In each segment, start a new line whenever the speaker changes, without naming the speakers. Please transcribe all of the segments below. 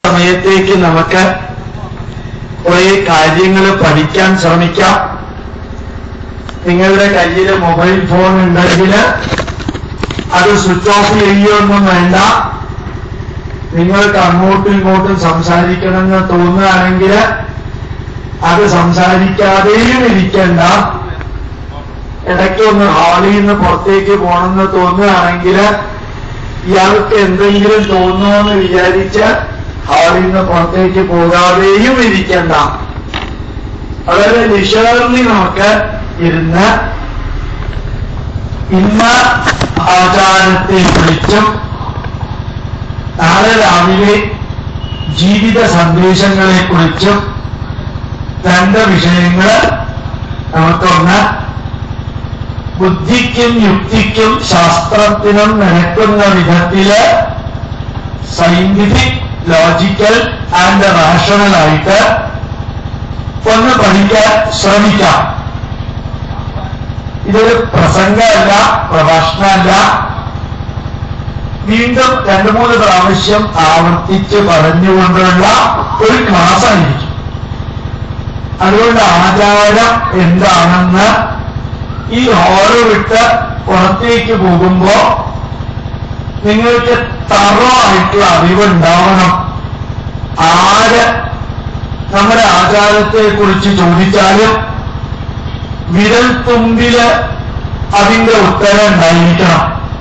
സമയത്തേക്ക് നമുക്ക് കുറെ കാര്യങ്ങൾ പഠിക്കാൻ ശ്രമിക്കാം നിങ്ങളുടെ കയ്യിൽ മൊബൈൽ ഫോൺ ഉണ്ടെങ്കിൽ അത് സ്വിച്ച് ഓഫ് ചെയ്യുകയൊന്നും വേണ്ട നിങ്ങൾക്ക് അങ്ങോട്ടും ഇങ്ങോട്ടും സംസാരിക്കണമെന്ന് തോന്നുകയാണെങ്കിൽ അത് സംസാരിക്കാതെയും ഇരിക്കണ്ട ഇടയ്ക്കൊന്ന് ഹാളിൽ നിന്ന് പുറത്തേക്ക് പോകണമെന്ന് തോന്നുകയാണെങ്കിൽ ഇയാൾക്ക് എന്തെങ്കിലും തോന്നുമെന്ന് വിചാരിച്ച് ഹാളിൽ നിന്ന് പുറത്തേക്ക് പോകാതെയും ഇരിക്കണ്ട വളരെ നിശാർന്നി നമുക്ക് ഇരുന്ന് ഇന്ന ആചാരത്തെ കുറിച്ചും നാളെ രാവിലെ ജീവിത സന്ദേശങ്ങളെ കുറിച്ചും രണ്ട് വിഷയങ്ങൾ നമുക്കൊന്ന് ബുദ്ധിക്കും യുക്തിക്കും ശാസ്ത്രത്തിനും നിരക്കുന്ന വിധത്തില് സയന്റിഫിക് ലോജിക്കൽ ആൻഡ് റാഷണൽ ആയിട്ട് ഒന്ന് പഠിക്കാൻ ശ്രമിക്കാം ഇതൊരു പ്രസംഗമല്ല പ്രഭാഷണമല്ല വീണ്ടും രണ്ടു മൂന്ന് പ്രാവശ്യം ആവർത്തിച്ച് പറഞ്ഞുകൊണ്ടുള്ള ഒരു ക്ലാസ് ആയിരിക്കും അതുകൊണ്ട് ആചാരം എന്താണെന്ന് ഈ ഹോള് വിട്ട് പുറത്തേക്ക് പോകുമ്പോ നിങ്ങൾക്ക് തറവായിട്ടുള്ള അറിവുണ്ടാവണം ആര് നമ്മുടെ ആചാരത്തെ കുറിച്ച് ചോദിച്ചാലും വിരൽ തുമ്പില് അതിന്റെ ഉത്തരം ഉണ്ടായിരിക്കണം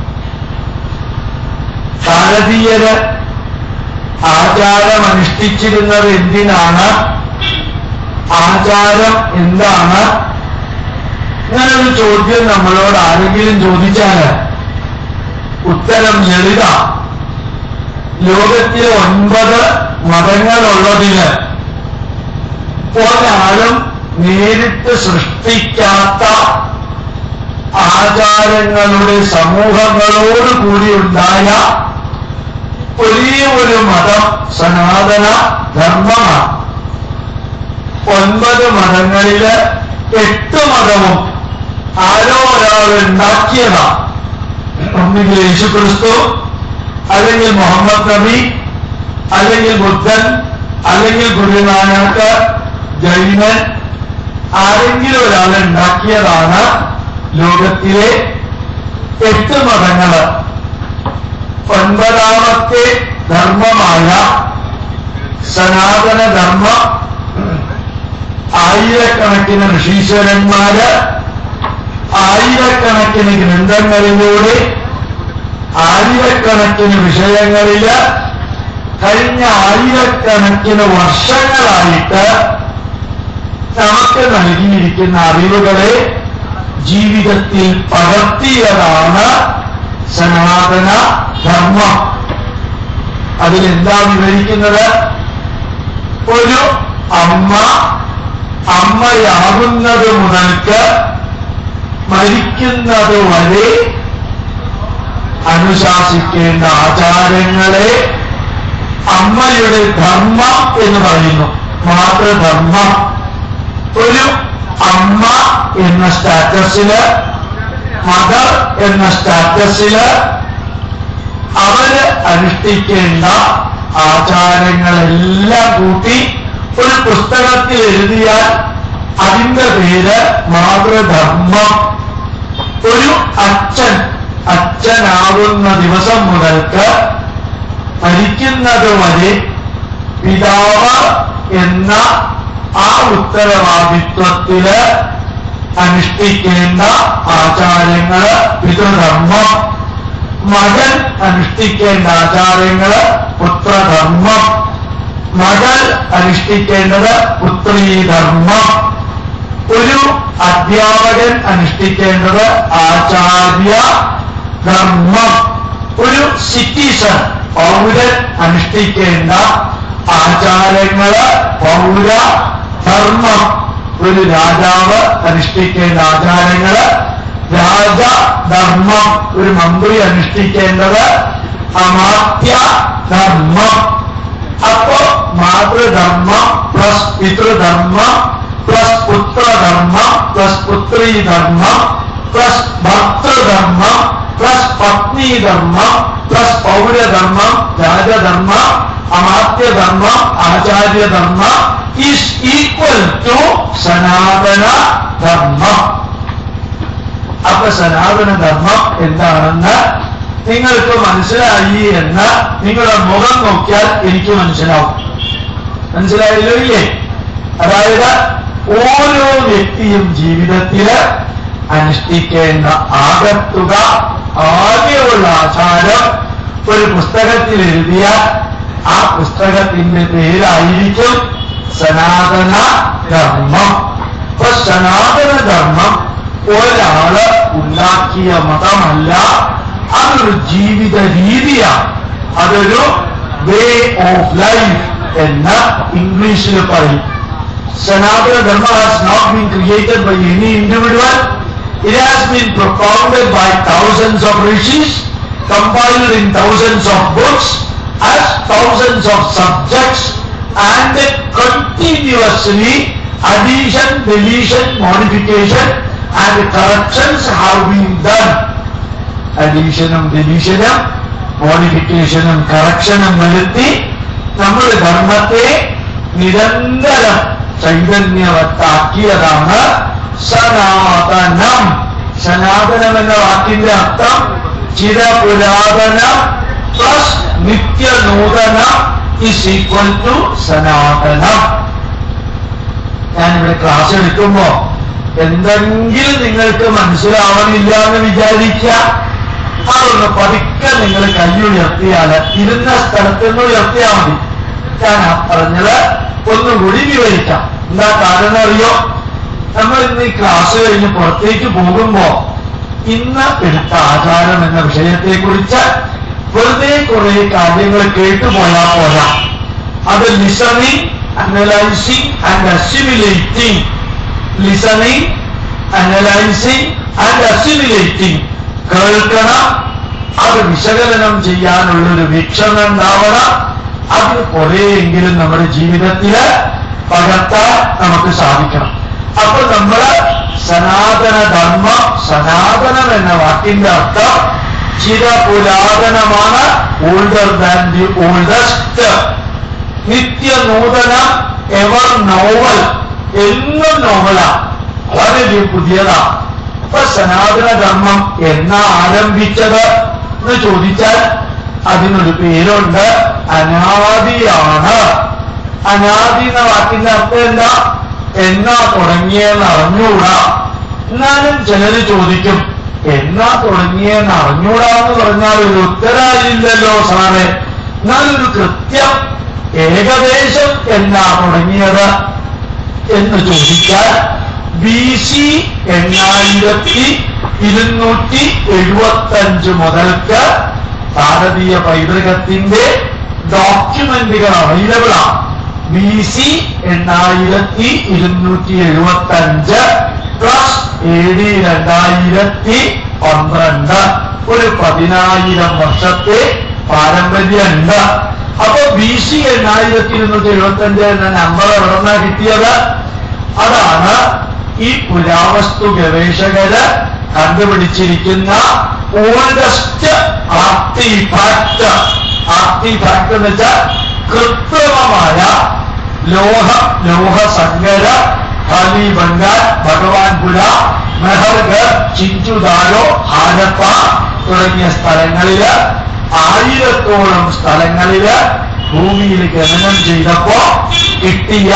ഭാരതീയര് ആചാരം അനുഷ്ഠിച്ചിരുന്നത് എന്തിനാണ് ആചാരം എന്താണ് ഇങ്ങനൊരു ചോദ്യം നമ്മളോട് ആരെങ്കിലും ചോദിച്ചാല് ഉത്തരം ലളിത ലോകത്തിലെ ഒൻപത് മതങ്ങളുള്ളതില് ഒരാളും നേരിട്ട് സൃഷ്ടിക്കാത്ത ആചാരങ്ങളുടെ സമൂഹങ്ങളോട് കൂടിയുണ്ടായ ഒരേ ഒരു മതം സനാതന ധർമ്മമാണ് ഒൻപത് മതങ്ങളില് എട്ട് മതവും ആരോ ഒരാൾ ഉണ്ടാക്കിയതാ ഒന്നുകിൽ യേശുക്രിസ്തു അല്ലെങ്കിൽ മുഹമ്മദ് നബി അല്ലെങ്കിൽ ബുദ്ധൻ അല്ലെങ്കിൽ ഗുരുനാനക്ക് ജൈനൻ ആരെങ്കിലും ഒരാൾ ഉണ്ടാക്കിയതാണ് ലോകത്തിലെ എട്ട് മതങ്ങള് ഒൻപതാമത്തെ ധർമ്മമായ സനാതന ധർമ്മം ആയിരക്കണക്കിന് ഋഷീശ്വരന്മാര് ആയിരക്കണക്കിന് ഗ്രന്ഥങ്ങളിലൂടെ ആയിരക്കണക്കിന് വിഷയങ്ങളില് കഴിഞ്ഞ ആയിരക്കണക്കിന് വർഷങ്ങളായിട്ട് നമുക്ക് നൽകിയിരിക്കുന്ന അറിവുകളെ ജീവിതത്തിൽ പകർത്തിയതാണ് സനാതന ധർമ്മം അതിലെന്താ വിവരിക്കുന്നത് ഒരു അമ്മ അമ്മയാകുന്നത് മുതൽക്ക് മരിക്കുന്നത് വരെ അനുശാസിക്കേണ്ട ആചാരങ്ങളെ അമ്മയുടെ ധർമ്മം എന്ന് പറയുന്നു മാതൃധർമ്മം ഒരു അമ്മ എന്ന സ്റ്റാറ്റസില് മദർ എന്ന സ്റ്റാറ്റസില് അവര് അനുഷ്ഠിക്കേണ്ട ആചാരങ്ങളെല്ലാം കൂട്ടി ഒരു പുസ്തകത്തിൽ എഴുതിയാൽ അതിന്റെ പേര് മാതൃധർമ്മം ഒരു അച്ഛൻ അച്ഛനാവുന്ന ദിവസം മുതൽക്ക് മരിക്കുന്നത് വരെ പിതാവ് എന്ന ആ ഉത്തരവാദിത്വത്തില് അനുഷ്ഠിക്കേണ്ട ആചാരങ്ങള് പിതൃധർമ്മം മകൻ അനുഷ്ഠിക്കേണ്ട ആചാരങ്ങള് പുത്രധർമ്മം മകൾ അനുഷ്ഠിക്കേണ്ടത് പുത്രീധർമ്മം ഒരു അധ്യാപകൻ അനുഷ്ഠിക്കേണ്ടത് ആചാര്യ ധർമ്മം ഒരു സിറ്റിസൺ പൗരൻ അനുഷ്ഠിക്കേണ്ട ആചാരങ്ങള് പൗര ധർമ്മം ഒരു രാജാവ് അനുഷ്ഠിക്കേണ്ട ആചാരങ്ങള് രാജധർമ്മം ഒരു മന്ത്രി അനുഷ്ഠിക്കേണ്ടത് അമാത്യ ധർമ്മം അപ്പോ മാതൃധർമ്മം പ്ലസ് പിതൃധർമ്മം പ്ലസ് പുത്രധർമ്മം പ്ലസ് പുത്രീധർമ്മം പ്ലസ് ഭർത്തൃധർമ്മം പ്ലസ് പത്നീധർമ്മം പ്ലസ് പൗരധർമ്മം രാജധർമ്മം അമാത്യധർമ്മം ആചാര്യധർമ്മം ഈസ് ഈക്വൽ ടു സനാതന ധർമ്മം അപ്പൊ സനാതന ധർമ്മം എന്താണെന്ന് നിങ്ങൾക്ക് മനസ്സിലായി എന്ന് നിങ്ങളുടെ മുഖം നോക്കിയാൽ എനിക്ക് മനസ്സിലാവും മനസ്സിലായല്ലോ ഇല്ലേ അതായത് ഓരോ വ്യക്തിയും ജീവിതത്തില് അനുഷ്ഠിക്കേണ്ട ആകത്തുക ആകെയുള്ള ആചാരം ഒരു പുസ്തകത്തിൽ എഴുതിയാൽ ആ പുസ്തകത്തിന്റെ പേരായിരിക്കും സനാതന ധർമ്മം അപ്പൊ സനാതന ധർമ്മം ഒരാള് ഉണ്ടാക്കിയ മതമല്ല അതൊരു ജീവിത രീതിയാണ് അതൊരു വേ ഓഫ് ലൈഫ് എന്ന് ഇംഗ്ലീഷിൽ പറയും Sanatana Dharma has not been created by any individual. It has been propounded by thousands of rishis, compiled in thousands of books, as thousands of subjects, and continuously addition, deletion, modification, and corrections have been done. അഡീഷനും ഡെലീഷനും മോഡിഫിക്കേഷനും കറക്ഷനും വരുത്തി നമ്മുടെ ധർമ്മത്തെ നിരന്തരം ചൈതന്യവത്താക്കിയതാണ് സനാതനം സനാതനം എന്ന വാക്കിന്റെ അർത്ഥം ചിരപുരാതനം plus നിത്യനൂതനം is equal to സനാതനം ഞാനിവിടെ ക്ലാസ് എടുക്കുമ്പോ എന്തെങ്കിലും നിങ്ങൾക്ക് മനസ്സിലാവണില്ല എന്ന് വിചാരിക്കുക അതൊന്ന് പതുക്കെ നിങ്ങൾ കൈയുയർത്തിയാൽ ഇരുന്ന സ്ഥലത്ത് നിന്ന് ഉയർത്തിയാൽ മതി ഞാൻ ആ പറഞ്ഞത് ഒന്നുകൂടി വിവരിക്കാം എന്താ കാരണം അറിയോ നമ്മൾ ഇന്ന് ഈ ക്ലാസ് കഴിഞ്ഞ് പുറത്തേക്ക് പോകുമ്പോ ഇന്ന് എടുത്ത ആചാരം എന്ന വിഷയത്തെക്കുറിച്ച് വെറുതെ കുറെ കാര്യങ്ങൾ കേട്ടുപോയാൽ പോരാ അത് listening analysing and assimilating listening analysing and assimilating കേൾക്കണം അത് വിശകലനം ചെയ്യാനുള്ളൊരു വീക്ഷണം ഉണ്ടാവണം അത് കുറെയെങ്കിലും നമ്മുടെ ജീവിതത്തിൽ പകർത്താൻ നമുക്ക് സാധിക്കണം അപ്പൊ നമ്മള് സനാതന ധർമ്മം സനാതനം എന്ന വാക്കിന്റെ അർത്ഥം ചിരപുരാതനമാണ് ഓൾഡർ ദാൻ ദി ഓൾഡസ്റ്റ് നിത്യനൂതനം എവർ നോവൽ എന്നും നോവലാണ് വളരെ പുതിയതാ അപ്പൊ സനാതന ധർമ്മം എന്നാ ആരംഭിച്ചത് എന്ന് ചോദിച്ചാൽ അതിനൊരു പേരുണ്ട് അനാദിയാണ് അനാദി എന്ന വാക്കിന്റെ അർത്ഥം എന്താ എന്നാ തുടങ്ങിയെന്ന് അറിഞ്ഞൂടാ എന്നാലും ചിലര് ചോദിക്കും എന്നാ തുടങ്ങിയെന്ന് അറിഞ്ഞൂടാ എന്ന് പറഞ്ഞാൽ ഒരു ഉത്തരായില്ലല്ലോ സാറേ എന്നാലൊരു കൃത്യം ഏകദേശം എന്നാ തുടങ്ങിയത് എന്ന് ചോദിച്ചാൽ ബി സി എണ്ണായിരത്തി ഇരുന്നൂറ്റി എഴുപത്തഞ്ച് മുതൽക്ക് ഭാരതീയ പൈതൃകത്തിന്റെ ഡോക്യുമെന്റുകൾ അവൈലബിൾ ആണ് ബി സി എണ്ണായിരത്തി ഇരുന്നൂറ്റി എഴുപത്തഞ്ച് പ്ലസ് എ ഡി രണ്ടായിരത്തി പന്ത്രണ്ട് ഒരു പതിനായിരം വർഷത്തെ പാരമ്പര്യമുണ്ട് അപ്പൊ ബി സി എണ്ണായിരത്തി ഇരുന്നൂറ്റി എഴുപത്തഞ്ച് എന്ന നമ്പർ എവിടെന്നാ കിട്ടിയത് അതാണ് ഈ പുരാവസ്തു ഗവേഷകര് കണ്ടുപിടിച്ചിരിക്കുന്ന ഓൾഡസ്റ്റ് ആർട്ടിഫാക്ട് ആർട്ടിഫാക്ട് എന്ന് വെച്ചാൽ കൃത്രിമമായ ലോഹ ലോഹസങ്കര ഖാലി ബംഗാൾ ഭഗവാൻപുര മെഹർഗർ ചിഞ്ചുദാരോ ഹാരപ്പ തുടങ്ങിയ സ്ഥലങ്ങളില് ആയിരത്തോളം സ്ഥലങ്ങളില് ഭൂമിയിൽ ഖനനം ചെയ്തപ്പോ കിട്ടിയ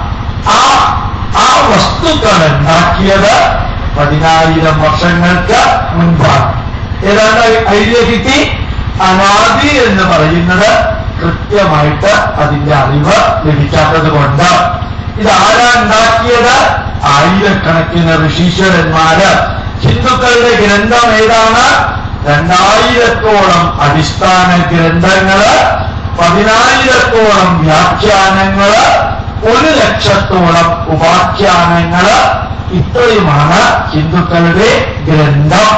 ആ ആ വസ്തുക്കൾ ഉണ്ടാക്കിയത് പതിനായിരം വർഷങ്ങൾക്ക് മുൻപാണ് ഏതാണ്ട് ഐഡിയ കിട്ടി അനാദി എന്ന് പറയുന്നത് കൃത്യമായിട്ട് അതിന്റെ അറിവ് ലഭിക്കാത്തത് കൊണ്ട് ഇതാരാ ഉണ്ടാക്കിയത് ആയിരക്കണക്കിന് ഋഷീശ്വരന്മാര് ഹിന്ദുക്കളുടെ ഗ്രന്ഥം ഏതാണ് രണ്ടായിരത്തോളം അടിസ്ഥാന ഗ്രന്ഥങ്ങള് പതിനായിരത്തോളം വ്യാഖ്യാനങ്ങള് ഒരു ലക്ഷത്തോളം ഉപാഖ്യാനങ്ങള് ഇത്രയുമാണ് ഹിന്ദുക്കളുടെ ഗ്രന്ഥം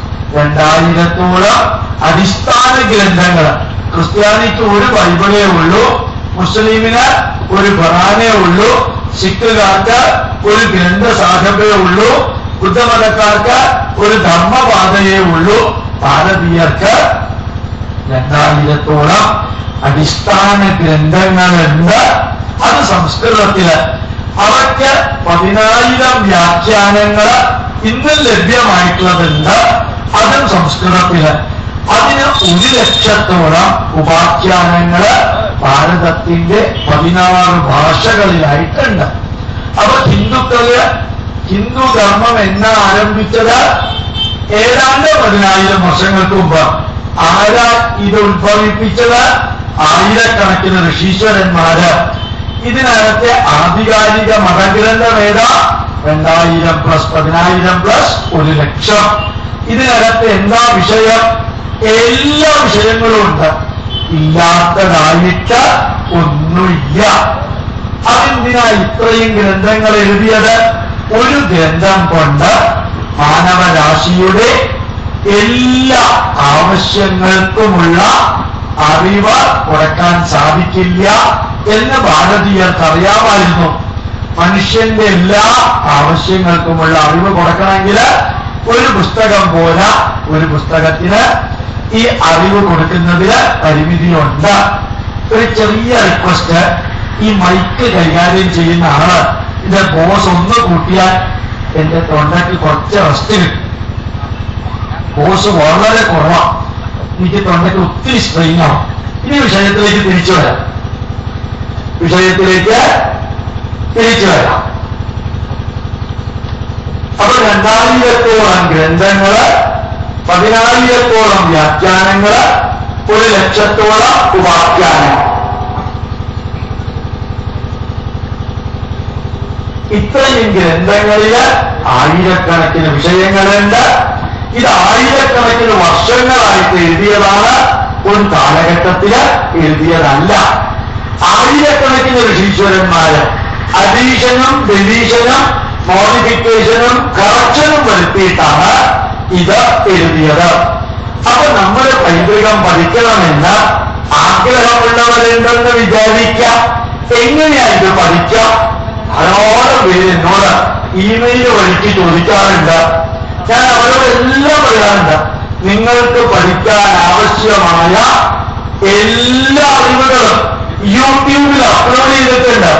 രണ്ടായിരത്തോളം അടിസ്ഥാന ഗ്രന്ഥങ്ങൾ ക്രിസ്ത്യാനിക്ക് ഒരു ബൈബിളേ ഉള്ളൂ മുസ്ലിമിന് ഒരു ഖുറാനേ ഉള്ളൂ സിഖുകാർക്ക് ഒരു ഗ്രന്ഥസാഹിബേ ഉള്ളൂ ബുദ്ധമതക്കാർക്ക് ഒരു ധർമ്മപാതയേ ഉള്ളൂ ഭാരതീയർക്ക് രണ്ടായിരത്തോളം അടിസ്ഥാന ഗ്രന്ഥങ്ങളുണ്ട് അത് സംസ്കൃതത്തില് അവയ്ക്ക് പതിനായിരം വ്യാഖ്യാനങ്ങൾ ഇന്ന് ലഭ്യമായിട്ടുള്ളതുണ്ട് അതും സംസ്കൃതത്തില് അതിന് ഒരു ലക്ഷത്തോളം ഉപാഖ്യാനങ്ങള് ഭാരതത്തിന്റെ പതിനാറ് ഭാഷകളിലായിട്ടുണ്ട് അപ്പൊ ഹിന്ദുക്കള് ഹിന്ദു ധർമ്മം എന്നാ ആരംഭിച്ചത് ഏതാണ്ട് പതിനായിരം വർഷങ്ങൾക്ക് മുമ്പ് ആരാ ഇത് ഉത്ഭവിപ്പിച്ചത് ആയിരക്കണക്കിന് ഋഷീശ്വരന്മാര് ഇതിനകത്തെ ആധികാരിക മതഗ്രന്ഥം ഏതാ രണ്ടായിരം പ്ലസ് പതിനായിരം പ്ലസ് ഒരു ലക്ഷം ഇതിനകത്ത് എന്താ വിഷയം എല്ലാ വിഷയങ്ങളും ഉണ്ട് ഇല്ലാത്തതായിട്ട് ഒന്നുമില്ല അതെന്തിനാ ഇത്രയും ഗ്രന്ഥങ്ങൾ എഴുതിയത് ഒരു ഗ്രന്ഥം കൊണ്ട് മാനവരാശിയുടെ എല്ലാ ആവശ്യങ്ങൾക്കുമുള്ള അറിവ് കൊടുക്കാൻ സാധിക്കില്ല എന്ന് ഭാരതീയർക്ക് അറിയാമായിരുന്നു മനുഷ്യന്റെ എല്ലാ ആവശ്യങ്ങൾക്കുമുള്ള അറിവ് കൊടുക്കണമെങ്കിൽ ഒരു പുസ്തകം പോരാ ഒരു പുസ്തകത്തിന് ഈ അറിവ് കൊടുക്കുന്നതിന് പരിമിതിയുണ്ട് ഒരു ചെറിയ റിക്വസ്റ്റ് ഈ മൈക്ക് കൈകാര്യം ചെയ്യുന്ന ആള് ഇതിന്റെ ബോസ് ഒന്ന് കൂട്ടിയാൽ എന്റെ തൊണ്ടയ്ക്ക് കുറച്ച് റെസ്റ്റ് കിട്ടും ബോസ് വളരെ കുറവാണ് എനിക്ക് തൊണ്ടയ്ക്ക് ഒത്തിരി സ്ട്രെയിൻ ആവും ഇനി വിഷയത്തിലേക്ക് തിരിച്ചു വരാം വിഷയത്തിലേക്ക് തിരിച്ചു വരാം അപ്പൊ രണ്ടായിരത്തോളം ഗ്രന്ഥങ്ങള് പതിനായിരത്തോളം വ്യാഖ്യാനങ്ങള് ഒരു ലക്ഷത്തോളം ഉപാഖ്യാനങ്ങൾ ഇത്രയും ഗ്രന്ഥങ്ങളില് ആയിരക്കണക്കിന് വിഷയങ്ങളുണ്ട് ഇത് ആയിരക്കണക്കിന് വർഷങ്ങളായിട്ട് എഴുതിയതാണ് ഒരു കാലഘട്ടത്തില് എഴുതിയതല്ല ആയിരക്കണക്കിന് ഋഷീശ്വരന്മാര് അഡീഷനും ഡെലീഷനും മോഡിഫിക്കേഷനും കറക്ഷനും വരുത്തിയിട്ടാണ് ഇത് എഴുതിയത് അപ്പൊ നമ്മുടെ പൈതൃകം പഠിക്കണമെന്ന് ആഗ്രഹമുള്ളവരുണ്ടെന്ന് വിചാരിക്കാം എങ്ങനെയാ ഇത് പഠിക്കാം ധാരാളം പേര് എന്നോട് ഇമെയിൽ വഴിക്ക് ചോദിക്കാറുണ്ട് ഞാൻ അവരോട് എല്ലാം പറയാറുണ്ട് നിങ്ങൾക്ക് പഠിക്കാൻ ആവശ്യമായ എല്ലാ അറിവുകളും യൂട്യൂബിൽ അപ്ലോഡ് ചെയ്തിട്ടുണ്ട്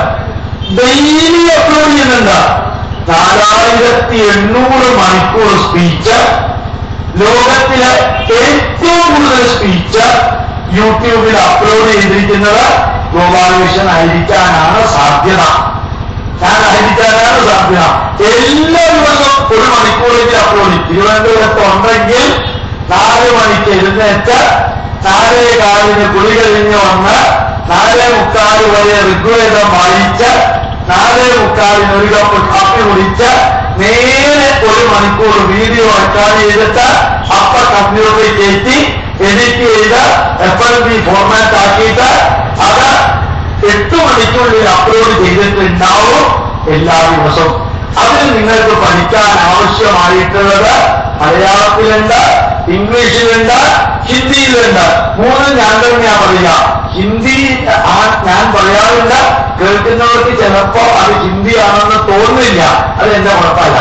ഡെയിലി അപ്ലോഡ് ചെയ്യുന്നുണ്ട് നാലായിരത്തി എണ്ണൂറ് മണിക്കൂർ സ്പീച്ച് ലോകത്തിലെ ഏറ്റവും കൂടുതൽ സ്പീച്ച് യൂട്യൂബിൽ അപ്ലോഡ് ചെയ്തിരിക്കുന്നത് ഗോപാലകൃഷ്ണൻ ആയിരിക്കാനാണ് സാധ്യത ഞാൻ ആയിരിക്കാനാണ് സാധ്യത എല്ലാ ദിവസവും ഒരു മണിക്കൂറെങ്കിലും അപ്ലോഡ് ചെയ്യും തിരുവനന്തപുരത്ത് ഉണ്ടെങ്കിൽ നാല് മണിക്ക് എഴുന്നേറ്റ് നാലേ കാലിന് കുളി കഴിഞ്ഞ് വന്ന് നാലേ മുക്കാൽ വരെ ഋഗ്വേദം വായിച്ച് നാലേ മുക്കാലിന് ഒരു കപ്പ് കാപ്പി കുടിച്ച് നേരെ ഒരു മണിക്കൂർ വീഡിയോ റെക്കോർഡ് ചെയ്തിട്ട് അപ്പ കമ്പ്യൂട്ടറിൽ കയറ്റി എഡിറ്റ് ചെയ്ത് എഫ് എൽ ബി ഫോർമാറ്റ് ആക്കിയിട്ട് അത് എട്ട് മണിക്കുള്ളിൽ അപ്ലോഡ് ചെയ്തിട്ടുണ്ടാവും എല്ലാ ദിവസവും അതിൽ നിങ്ങൾക്ക് പഠിക്കാൻ ആവശ്യമായിട്ടുള്ളത് മലയാളത്തിലുണ്ട് ഇംഗ്ലീഷിലുണ്ട് ഹിന്ദിയിലുണ്ട് മൂന്നും ഞാൻ തന്നെയാ പറയുക ഹിന്ദി ആ- ഞാൻ പറയാറുണ്ട് കേൾക്കുന്നവർക്ക് ചിലപ്പോ അത് ഹിന്ദിയാണെന്ന് തോന്നില്ല അത് എന്റെ കുഴപ്പമല്ല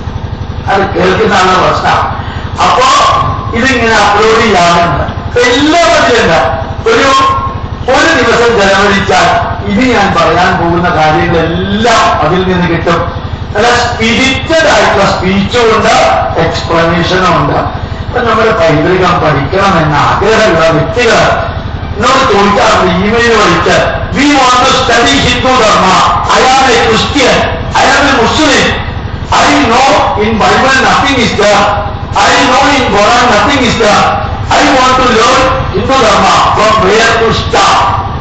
അത് കേൾക്കുന്ന ആളുടെ പ്രശ്നം അപ്പോ ഇതിങ്ങനെ അപ്ലോഡ് ചെയ്യാറുണ്ട് എല്ലാവരിലുണ്ട് ഒരു ഒരു ദിവസം ചെലവഴിച്ചാൽ ഇനി ഞാൻ പറയാൻ പോകുന്ന കാര്യങ്ങളെല്ലാം അതിൽ നിന്ന് കിട്ടും നല്ല സ്പിരിറ്റഡ് ആയിട്ടുള്ള സ്പീച്ചും ഉണ്ട് എക്സ്പ്ലനേഷനും ഉണ്ട് അപ്പൊ നമ്മൾ പൈതൃകം പഠിക്കണമെന്ന ആഗ്രഹമുള്ള വ്യക്തികൾ എന്നോട് ചോദിക്കാറുണ്ട് ഇമെയിൽ വഴിച്ച് we want to study Hindu Dharma I am a Christian I am a Muslim I know in Bible nothing is there. I know in Quran nothing is there. I want to learn Hindu Dharma from where to start.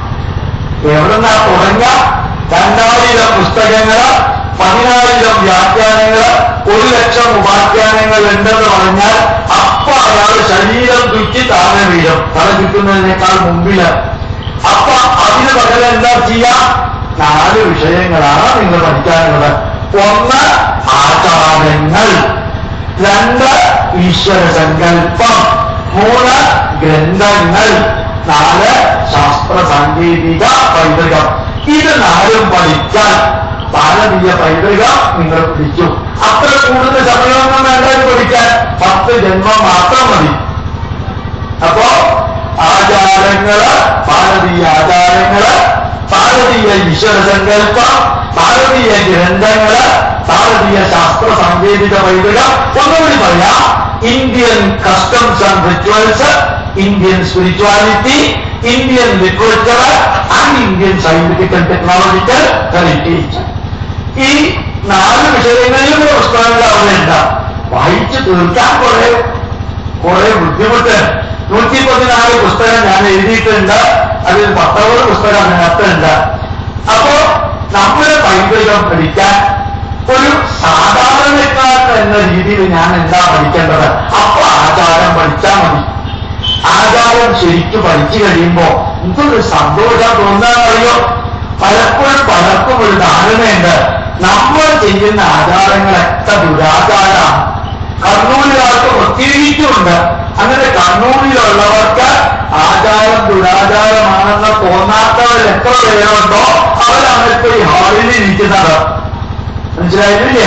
എവിടുന്നാ തുടങ്ങ രണ്ടായിരം പുസ്തകങ്ങള് പതിനായിരം വ്യാഖ്യാനങ്ങള് ഒരു ലക്ഷം ഉപാഖ്യാനങ്ങൾ ഉണ്ടെന്ന് പറഞ്ഞാൽ അപ്പൊ അയാൾ ശരീരം തുറ്റി താഴെ വീഴും തല ചുറ്റുന്നതിനേക്കാൾ മുമ്പില് അപ്പൊ അതിന് പകരം എന്താ ചെയ്യാം നാല് വിഷയങ്ങളാണ് നിങ്ങൾ പഠിക്കാനുള്ളത് ഒന്ന് ആചാരങ്ങൾ രണ്ട് ഈശ്വര സങ്കല്പം മൂന്ന് ഗ്രന്ഥങ്ങൾ നാല് ശാസ്ത്ര സാങ്കേതിക പൈതൃകം ഇത് നാലും പഠിച്ചാൽ ഭാരതീയ പൈതൃകം നിങ്ങൾ പിടിച്ചു അത്ര കൂടുതൽ സമയമൊന്നും വേണ്ട ഇത് പഠിക്കാൻ പത്ത് ജന്മം മാത്രം മതി അപ്പോ ആചാരങ്ങള് ഭാരതീയ ആചാരങ്ങള് ഭാരതീയ ഈശ്വര സങ്കല്പം ഭാരതീയ ഗ്രന്ഥങ്ങള് ഭാരതീയ ശാസ്ത്ര സാങ്കേതിക പൈതൃകം ഒന്നുകൂടി പറയാം Indian customs and rituals Indian spirituality Indian literature and Indian scientific and technological heritage ഈ നാല് വിഷയങ്ങളിലും ഒരു പുസ്തകങ്ങൾ അവിടെ ഉണ്ടാവും വായിച്ചു തീർക്കാൻ കുറെ കുറെ ബുദ്ധിമുട്ട് നൂറ്റി പതിനാല് പുസ്തകം ഞാൻ എഴുതിയിട്ടുണ്ട് അതിൽ പത്തൊമ്പത് പുസ്തകം അതിനകത്തുണ്ട് അപ്പോ നമ്മുടെ പൈതൃകം പഠിക്കാൻ ഒരു സാധാരണക്കാരൻ എന്ന രീതിയിൽ ഞാൻ എന്താ പഠിക്കേണ്ടത് അപ്പൊ ആചാരം പഠിച്ചാൽ മതി ആചാരം ശരിക്കും പഠിച്ചു കഴിയുമ്പോ എന്തൊരു സന്തോഷം തോന്നാറിയോ പലപ്പോഴും പലർക്കും ഒരു ധാരണയുണ്ട് നമ്മൾ ചെയ്യുന്ന ആചാരങ്ങളൊക്കെ ദുരാചാരമാണ് കണ്ണൂരിലാർക്ക് പ്രത്യേകിച്ചുണ്ട് അങ്ങനെ കണ്ണൂരിലുള്ളവർക്ക് ആചാരം ദുരാചാരമാണെന്ന് തോന്നാത്തവർ എത്ര പേരുണ്ടോ അവരാണ് ഇപ്പൊ ഈ ഹാളിൽ ഇരിക്കുന്നത് മനസ്സിലായില്ലേ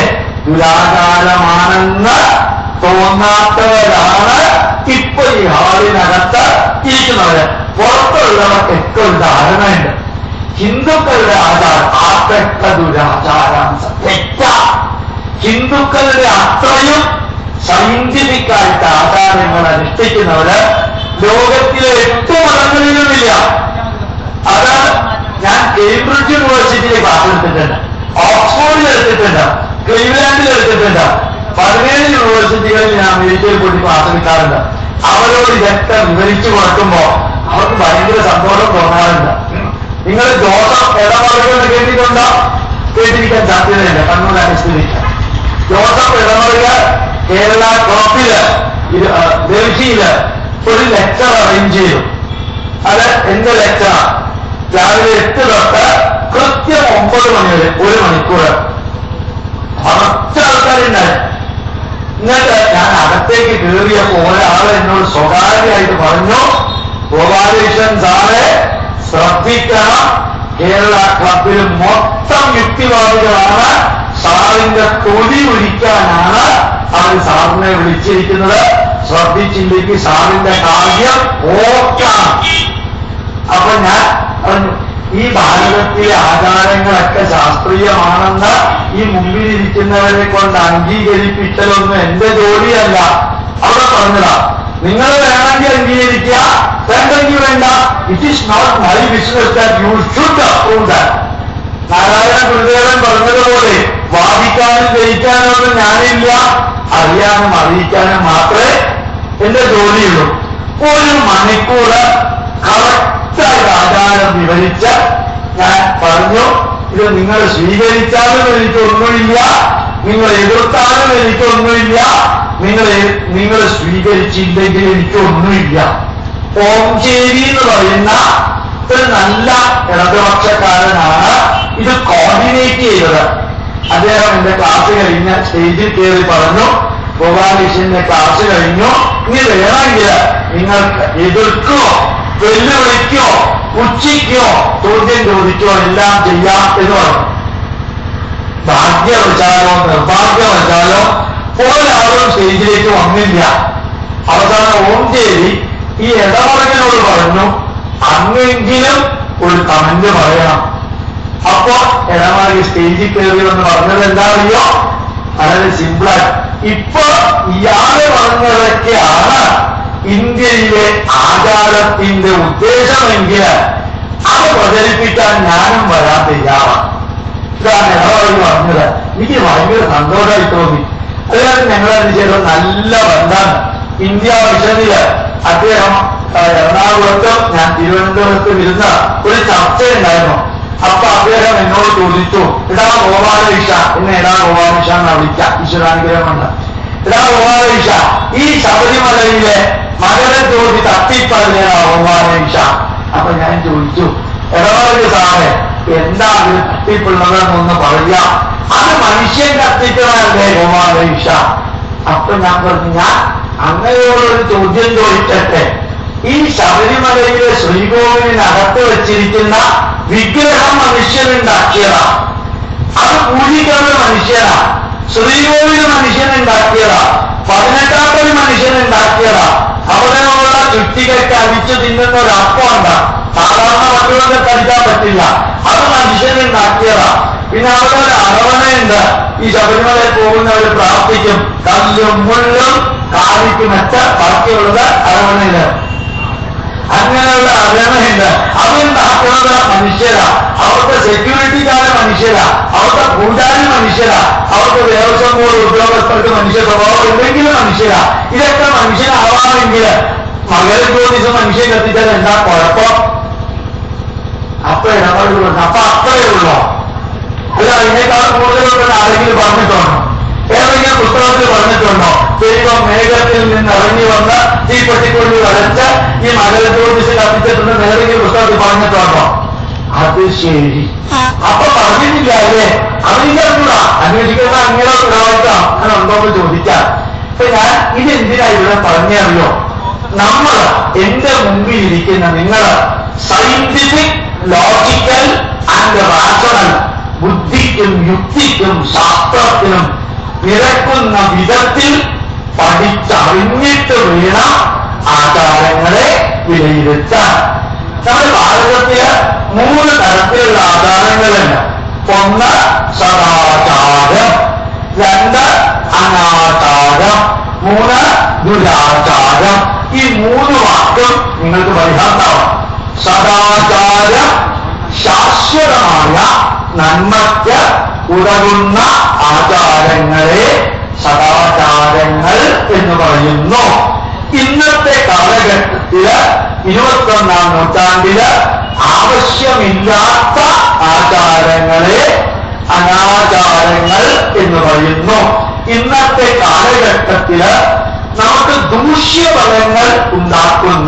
ദുരാചാരമാണെന്ന് തോന്നാത്തവരാണ് ഇപ്പൊ ഈ ഹാളിനകത്ത് ഇരിക്കുന്നവര് പുറത്തുള്ളവർക്കൊക്കെ ഒരു ധാരണയുണ്ട് ഹിന്ദുക്കളുടെ ആചാരം ആർക്കൊക്കെ ദുരാചാരം തെറ്റ ഹിന്ദുക്കളുടെ അത്രയും സയന്റിഫിക് ആയിട്ട് ആചാരങ്ങൾ അനുഷ്ഠിക്കുന്നവര് ലോകത്തിലെ എട്ട് മതങ്ങളിലുമില്ല അത് ഞാൻ കേംബ്രിഡ്ജ് യൂണിവേഴ്സിറ്റിയിൽ ക്ലാസ് എടുത്തിട്ടുണ്ട് ഓക്സ്ഫോർഡിൽ എടുത്തിട്ടുണ്ട് ക്ലീവ്ലാൻഡിൽ എടുത്തിട്ടുണ്ട് പതിനേഴ് യൂണിവേഴ്സിറ്റികളിൽ ഞാൻ അമേരിക്കയിൽ പോയി ക്ലാസ് എടുക്കാറുണ്ട് അവരോട് ഇതൊക്കെ വിവരിച്ചു കൊടുക്കുമ്പോ അവർക്ക് ഭയങ്കര സന്തോഷം തോന്നാറുണ്ട് നിങ്ങൾ ജോസഫ് ഇടമറികൾ കേട്ടിട്ടുണ്ടോ കേട്ടിരിക്കാൻ സാധ്യതയില്ല കണ്ണൂർ അനുസരിച്ച് ജോസഫ് ഇടമറിക കേരള ടോപ്പില് ഇത് ആ, ഡൽഹിയില് ഒരു ലെക്ചർ അറേഞ്ച് ചെയ്തു അത് എന്റെ ലെക്ചർ രാവിലെ എട്ട് തൊട്ട് കൃത്യം ഒമ്പത് മണി വരെ ഒരു മണിക്കൂർ കുറച്ച് ആൾക്കാരുണ്ടായി എന്നിട്ട് ഞാൻ അകത്തേക്ക് കയറിയപ്പോ ഒരാൾ എന്നോട് സ്വകാര്യമായിട്ട് പറഞ്ഞു ഗോപാലകൃഷ്ണൻ സാറെ ശ്രദ്ധിക്കണം കേരള ക്ലബിൽ മൊത്തം യുക്തിവാദികളാണ് സാറിന്റെ തൊലി ഒഴിക്കാനാണ് അവർ സാറിനെ വിളിച്ചിരിക്കുന്നത് ശ്രദ്ധിച്ചില്ലെങ്കിൽ സാറിന്റെ കാര്യം ഓർക്കാം അപ്പൊ ഞാൻ പറഞ്ഞു ഈ ഭാരതത്തിലെ ആചാരങ്ങളൊക്കെ ശാസ്ത്രീയമാണെന്ന് ഈ മുമ്പിലിരിക്കുന്നവരെ കൊണ്ട് അംഗീകരിപ്പിക്കലൊന്നും എന്റെ ജോലിയല്ല അവിടെ പറഞ്ഞതാ നിങ്ങൾ വേണമെങ്കിൽ അംഗീകരിക്കുക വേണ്ടെങ്കിൽ വേണ്ട it is not my business that you should approve that Narayana Gurudevan പറഞ്ഞതുപോലെ വാദിക്കാനും ജയിക്കാനും ഒന്നും ഞാനില്ല അറിയാനും അറിയിക്കാനും മാത്രമേ എന്റെ ജോലിയുള്ളൂ ഒരു മണിക്കൂർ കറക്റ്റായി ആചാരം വിവരിച്ച് ഞാൻ പറഞ്ഞു ഇത് നിങ്ങൾ സ്വീകരിച്ചാലും എനിക്കൊന്നുമില്ല നിങ്ങൾ എതിർത്താലും എനിക്കൊന്നുമില്ല നിങ്ങൾ എ- നിങ്ങൾ സ്വീകരിച്ചില്ലെങ്കിൽ എനിക്കൊന്നുമില്ല ഓംചേരി എന്ന് പറയുന്ന ഒരു നല്ല ഇടതുപക്ഷക്കാരനാണ് ഇത് കോർഡിനേറ്റ് ചെയ്തത് അദ്ദേഹം എന്റെ ക്ലാസ് കഴിഞ്ഞ് സ്റ്റേജിൽ കയറി പറഞ്ഞു ഗോപാലകൃഷ്ണന്റെ ക്ലാസ് കഴിഞ്ഞു ഇനി വേണമെങ്കിൽ നിങ്ങൾക്ക് എതിർക്കോ വെല്ലുവിളിക്കോ ഉച്ചിക്കോ ചോദ്യം ചോദിക്കോ എല്ലാം ചെയ്യാം എന്ന് പറഞ്ഞു ഭാഗ്യവശാലോ നിർഭാഗ്യവശാലോ ഒരാളും സ്റ്റേജിലേക്ക് വന്നില്ല അവസാനം ഓംചേരി ഈ ഇടപറകിനോട് പറഞ്ഞു അങ്ങെങ്കിലും ഒരു കമന്റ് പറയണം അപ്പോ ഇടമാറി സ്റ്റേജിൽ കയറി എന്ന് പറഞ്ഞത് എന്താ അറിയോ വളരെ സിമ്പിളായി ഇപ്പൊ ഇയാള് പറഞ്ഞതൊക്കെയാണ് ഇന്ത്യയിലെ ആചാരത്തിന്റെ ഉദ്ദേശമെങ്കിൽ അത് പ്രചരിപ്പിക്കാൻ ഞാനും വരാൻ തയ്യാറാണ് ഇതാണ് ഇടവഴി പറഞ്ഞത് എനിക്ക് ഭയങ്കര സന്തോഷമായി തോന്നി അതുകൊണ്ട് ഞങ്ങളത് ചെയ്ത നല്ല ബന്ധമാണ് ഇന്ത്യ മിഷനില് അദ്ദേഹം ആ, എറണാകുളത്തും ഞാൻ തിരുവനന്തപുരത്തും ഇരുന്ന ഒരു ചർച്ചയുണ്ടായിരുന്നു അപ്പൊ അദ്ദേഹം എന്നോട് ചോദിച്ചു ഇടാ ഗോപാലകൃഷ എന്നെ ഇടാ ഗോപാലകൃഷ എന്നാ വിളിക്കാം ഈശ്വരാനുഗ്രഹമുണ്ട് ഇടാ ഗോപാലകൃഷ ഈ ശബരിമലയിലെ മകരജ്യോതി തട്ടിപ്പറഞ്ഞാ ഗോപാലകൃഷ അപ്പൊ ഞാൻ ചോദിച്ചു ഇടപാട് സാറേ എന്താ അത് തട്ടിപ്പുള്ളതെന്നൊന്ന് പറയാം അത് മനുഷ്യൻ കത്തിക്കണല്ലേ ഗോപാലകൃഷ അപ്പൊ ഞാൻ പറഞ്ഞു ഞാൻ അങ്ങനെയോടൊരു ചോദ്യം ചോദിക്കട്ടെ ഈ ശബരിമലയിലെ ശ്രീകോവിലിനകത്ത് വെച്ചിരിക്കുന്ന വിഗ്രഹം മനുഷ്യനുണ്ടാക്കിയതാ അത് പൂജിക്കുന്നത് ശ്രീകോവിൽ മനുഷ്യനുണ്ടാക്കിയതാ പതിനെട്ടാമത് മനുഷ്യനുണ്ടാക്കിയതാ അവിടെയുള്ള ചുറ്റികയ്ക്ക് അടിച്ചു തിന്നുന്ന ഒരു അപ്പമുണ്ട് സാധാരണ മറ്റുള്ളവർക്ക് കഴിക്കാൻ പറ്റില്ല അത് മനുഷ്യനുണ്ടാക്കിയതാ പിന്നെ അവിടെ ഒരു അറവണയുണ്ട് ഈ ശബരിമലയിൽ പോകുന്നവർ പ്രാർത്ഥിക്കും കല്ലും മുള്ളും കാലിക്ക് മെച്ച ബാക്കിയുള്ളത് അറവണയില് അങ്ങനെയുള്ള അരണയുണ്ട് അതുണ്ടാക്കുന്നത് മനുഷ്യരാ അവിടുത്തെ സെക്യൂരിറ്റിക്കാരെ മനുഷ്യരാ അവിടുത്തെ പൂജാരി മനുഷ്യരാ അവിടുത്തെ ദേവസ്വം ബോർഡ് ഉദ്യോഗസ്ഥർക്ക് മനുഷ്യ സ്വഭാവം ഉണ്ടെങ്കിലും മനുഷ്യരാ ഇതൊക്കെ മനുഷ്യനാവാമെങ്കിൽ മകര ജ്യോതിഷം മനുഷ്യൻ കത്തിച്ചാൽ എന്താ കുഴപ്പം അപ്പൊ ഇടപെടുന്നു അപ്പൊ അത്രയേ ഉള്ളൂ അല്ല അതിനേക്കാൾ കൂടുതലുണ്ടെന്ന് ആരെങ്കിലും പറഞ്ഞിട്ടുണ്ടോ ഏതെങ്കിലും പുസ്തകത്തിൽ പറഞ്ഞിട്ടുണ്ടോ ദൈവം മേഘത്തിൽ നിന്ന് ഇറങ്ങി വന്ന് തീപ്പെട്ടിക്കൊള്ളി വരച്ച് ഈ മകര ജ്യോതിഷ കത്തിച്ചിട്ടുണ്ടെന്ന് ഏതെങ്കിലും പുസ്തകത്തിൽ പറഞ്ഞിട്ടുണ്ടോ അത് ശരി അപ്പൊ പറഞ്ഞിട്ടില്ല അല്ലേ അറിയില്ല അന്വേഷിക്കുന്ന അങ്ങനെ ഉത്തരവാദിത്തം അങ്ങനെ ഉണ്ടോ എന്ന് ചോദിക്കാം അപ്പൊ ഞാൻ ഇതെന്തിനാ ഇവിടെ പറഞ്ഞറിയോ നമ്മൾ എന്റെ മുമ്പിൽ ഇരിക്കുന്ന നിങ്ങൾ സയന്റിഫിക് ലോജിക്കൽ ആൻഡ് റാഷണൽ ബുദ്ധിക്കും യുക്തിക്കും ശാസ്ത്രത്തിനും നിരക്കുന്ന വിധത്തിൽ പഠിച്ചറിഞ്ഞിട്ട് വേണം ആചാരങ്ങളെ വിലയിരുത്താൻ നമ്മുടെ ഭാരതത്തില് മൂന്ന് തരത്തിലുള്ള ആചാരങ്ങളുണ്ട് ഒന്ന് സദാചാരം രണ്ട് അനാചാരം മൂന്ന് ദുരാചാരം ഈ മൂന്ന് വാക്കും നിങ്ങൾക്ക് പരിഹാരമാവും സദാചാരം ശാശ്വതമായ നന്മയ്ക്ക് ഉതകുന്ന ആചാരങ്ങളെ സദാചാരങ്ങൾ എന്ന് പറയുന്നു ഇന്നത്തെ കാലഘട്ടത്തില് ഇരുപത്തൊന്നാം നൂറ്റാണ്ടില് ആവശ്യമില്ലാത്ത ആചാരങ്ങളെ അനാചാരങ്ങൾ എന്ന് പറയുന്നു ഇന്നത്തെ കാലഘട്ടത്തില് നമുക്ക് ദൂഷ്യഫലങ്ങൾ ഉണ്ടാക്കുന്ന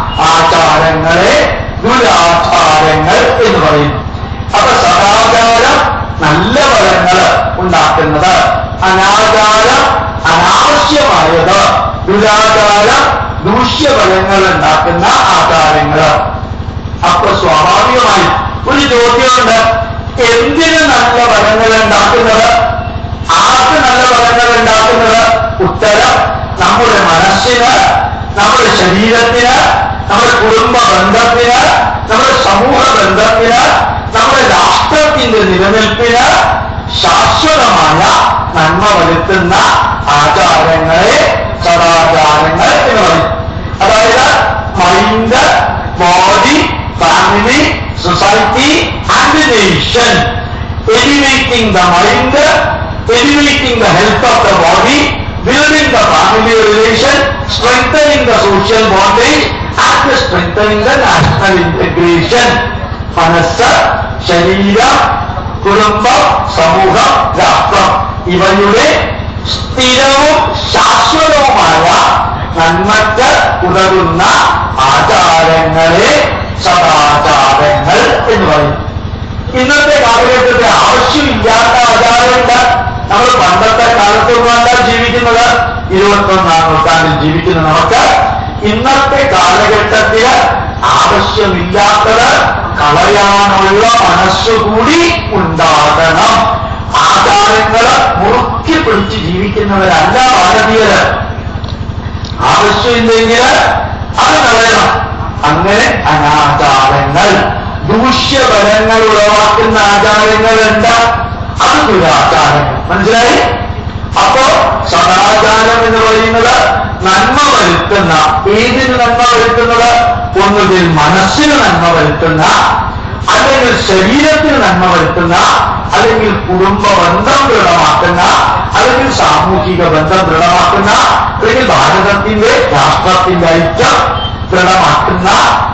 ആചാരങ്ങളെ ദുരാചാരങ്ങൾ എന്ന് പറയുന്നു അപ്പൊ സദാചാരം നല്ല ഫലങ്ങൾ ഉണ്ടാക്കുന്നത് അനാചാരം അനാവശ്യമായത് ദുരാചാരം ദൂഷ്യഫലങ്ങൾ ഉണ്ടാക്കുന്ന ആചാരങ്ങൾ അപ്പൊ സ്വാഭാവികമായി ഒരു ചോദ്യമുണ്ട് എന്തിന് നല്ല ഫലങ്ങൾ ഉണ്ടാക്കുന്നത് ആർക്ക് നല്ല ഫലങ്ങൾ ഉണ്ടാക്കുന്നത് ഉത്തരം നമ്മുടെ മനസ്സിന് നമ്മുടെ ശരീരത്തിന് നമ്മുടെ കുടുംബ ബന്ധത്തിന് നമ്മുടെ സമൂഹ ബന്ധത്തിന് നമ്മുടെ രാഷ്ട്രത്തിന്റെ നിലനിൽപ്പിന് ശാശ്വതമായ നന്മ വരുത്തുന്ന ആചാരങ്ങളെ സദാചാരങ്ങൾ എന്ന് പറയും അതായത് mind body family society and nation elevating the mind, elevating the health of the body, building the family relation, strengthening the social bondage, and strengthening the national integration. മനസ്സ് ശരീരം കുടുംബം സമൂഹം രാഷ്ട്രം ഇവയുടെ സ്ഥിരവും ശാശ്വതവുമായ നന്മയ്ക്ക് ഉതകുന്ന ആചാരങ്ങളെ സദാചാരങ്ങൾ എന്ന് പറയും ഇന്നത്തെ കാലഘട്ടത്തിൽ ആവശ്യമില്ലാത്ത ആചാരമുണ്ട് നമ്മൾ പണ്ടത്തെ കാലത്തൊന്നുമല്ല ജീവിക്കുന്നത് ഇരുപത്തൊന്നാം നൂറ്റാണ്ടിൽ ജീവിക്കുന്ന നമുക്ക് ഇന്നത്തെ കാലഘട്ടത്തില് ആവശ്യമില്ലാത്തത് കളയാനുള്ള മനസ്സുകൂടി ഉണ്ടാകണം ആചാരങ്ങള് മുറുക്കി പിടിച്ച് ജീവിക്കുന്നവരല്ല ഭാരതീയര് ആവശ്യമില്ലെങ്കിൽ അത് കളയണം അങ്ങനെ അനാചാരങ്ങൾ ദൂഷ്യഫലങ്ങൾ ഉളവാക്കുന്ന ആചാരങ്ങളുണ്ട് അത് ദുരാചാരങ്ങൾ മനസ്സിലായി അപ്പോ സദാചാരം എന്ന് പറയുന്നത് നന്മ വരുത്തുന്ന ഏതിന് നന്മ വരുത്തുന്നത് ഒന്നുകിൽ മനസ്സിന് നന്മ വരുത്തുന്ന അല്ലെങ്കിൽ ശരീരത്തിന് നന്മ വരുത്തുന്ന അല്ലെങ്കിൽ കുടുംബ ബന്ധം ദൃഢമാക്കുന്ന അല്ലെങ്കിൽ സാമൂഹിക ബന്ധം ദൃഢമാക്കുന്ന അല്ലെങ്കിൽ ഭാരതത്തിന്റെ രാഷ്ട്രത്തിന്റെ ഐക്യം ദൃഢമാക്കുന്ന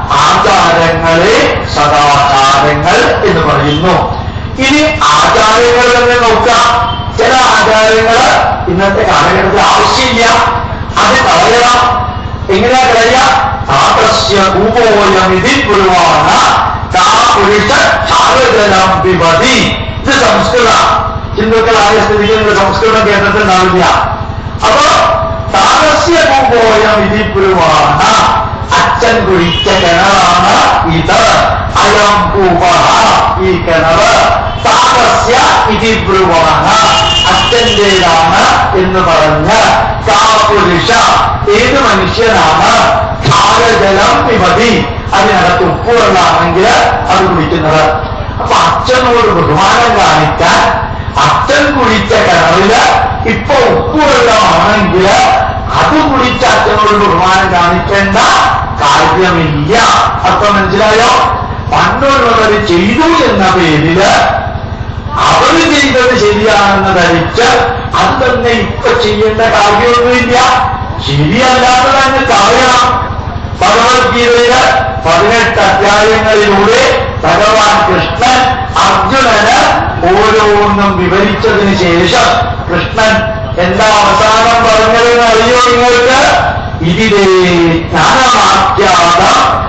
ആചാരങ്ങളെ സദാചാരങ്ങൾ എന്ന് പറയുന്നു ഇനി ആചാരങ്ങൾ തന്നെ നോക്കാം ചില ആചാരങ്ങൾ ഇന്നത്തെ കാലഘട്ടത്തിൽ ആവശ്യമില്ല അത് കളയണം എങ്ങനെയാ കളയുക താപസ്യ ഭൂപോയമിതി പുരുവാന താ പുരുഷ ചാരജലം പിബതി ഇത് സംസ്കൃത ഹിന്ദുക്കളായ സ്ഥിതിക്ക് നിങ്ങൾ സംസ്കൃതം കേട്ടിട്ടുണ്ടാവില്ല അപ്പൊ താപസ്യ ഭൂപോയമിതി പുരുവാന അച്ഛൻ കുഴിച്ച കിണറാണ് ഇത് അയം കൂപ ഈ കിണറ് താപസ്യ ഇതി ബ്രുവാണ് അച്ഛൻ്റെതാണ് എന്ന് പറഞ്ഞ് കാപുരുഷ ഏത് മനുഷ്യനാണ് ധാരജലം വിമതി അതിനകത്ത് ഉപ്പുവെള്ളമാണെങ്കിൽ അത് കുടിക്കുന്നത് അപ്പൊ അച്ഛനോട് ബഹുമാനം കാണിക്കാൻ അച്ഛൻ കുടിച്ച കിണറില് ഇപ്പൊ ഉപ്പുവെള്ളമാണെങ്കിൽ അത് കുടിച്ച അച്ഛനോട് ബഹുമാനം കാണിക്കേണ്ട കാര്യമില്ല അപ്പൊ മനസ്സിലായോ പണ്ടുള്ളവർ ചെയ്തു എന്ന പേരില് അവര് ചെയ്തത് ശരിയാണെന്ന് ധരിച്ച് അത് തന്നെ ഇപ്പൊ ചെയ്യേണ്ട കാര്യമൊന്നുമില്ല ശരിയല്ലാതെ തന്നെ പറയണം ഭഗവത്ഗീതയില് പതിനെട്ട് അധ്യായങ്ങളിലൂടെ ഭഗവാൻ കൃഷ്ണൻ അർജുനന് ഓരോന്നും വിവരിച്ചതിന് ശേഷം കൃഷ്ണൻ എന്താ അവസാനം പറഞ്ഞതെന്ന് അറിയോ നിങ്ങൾക്ക് ഇതിലേ ജ്ഞാനമാഖ്യാത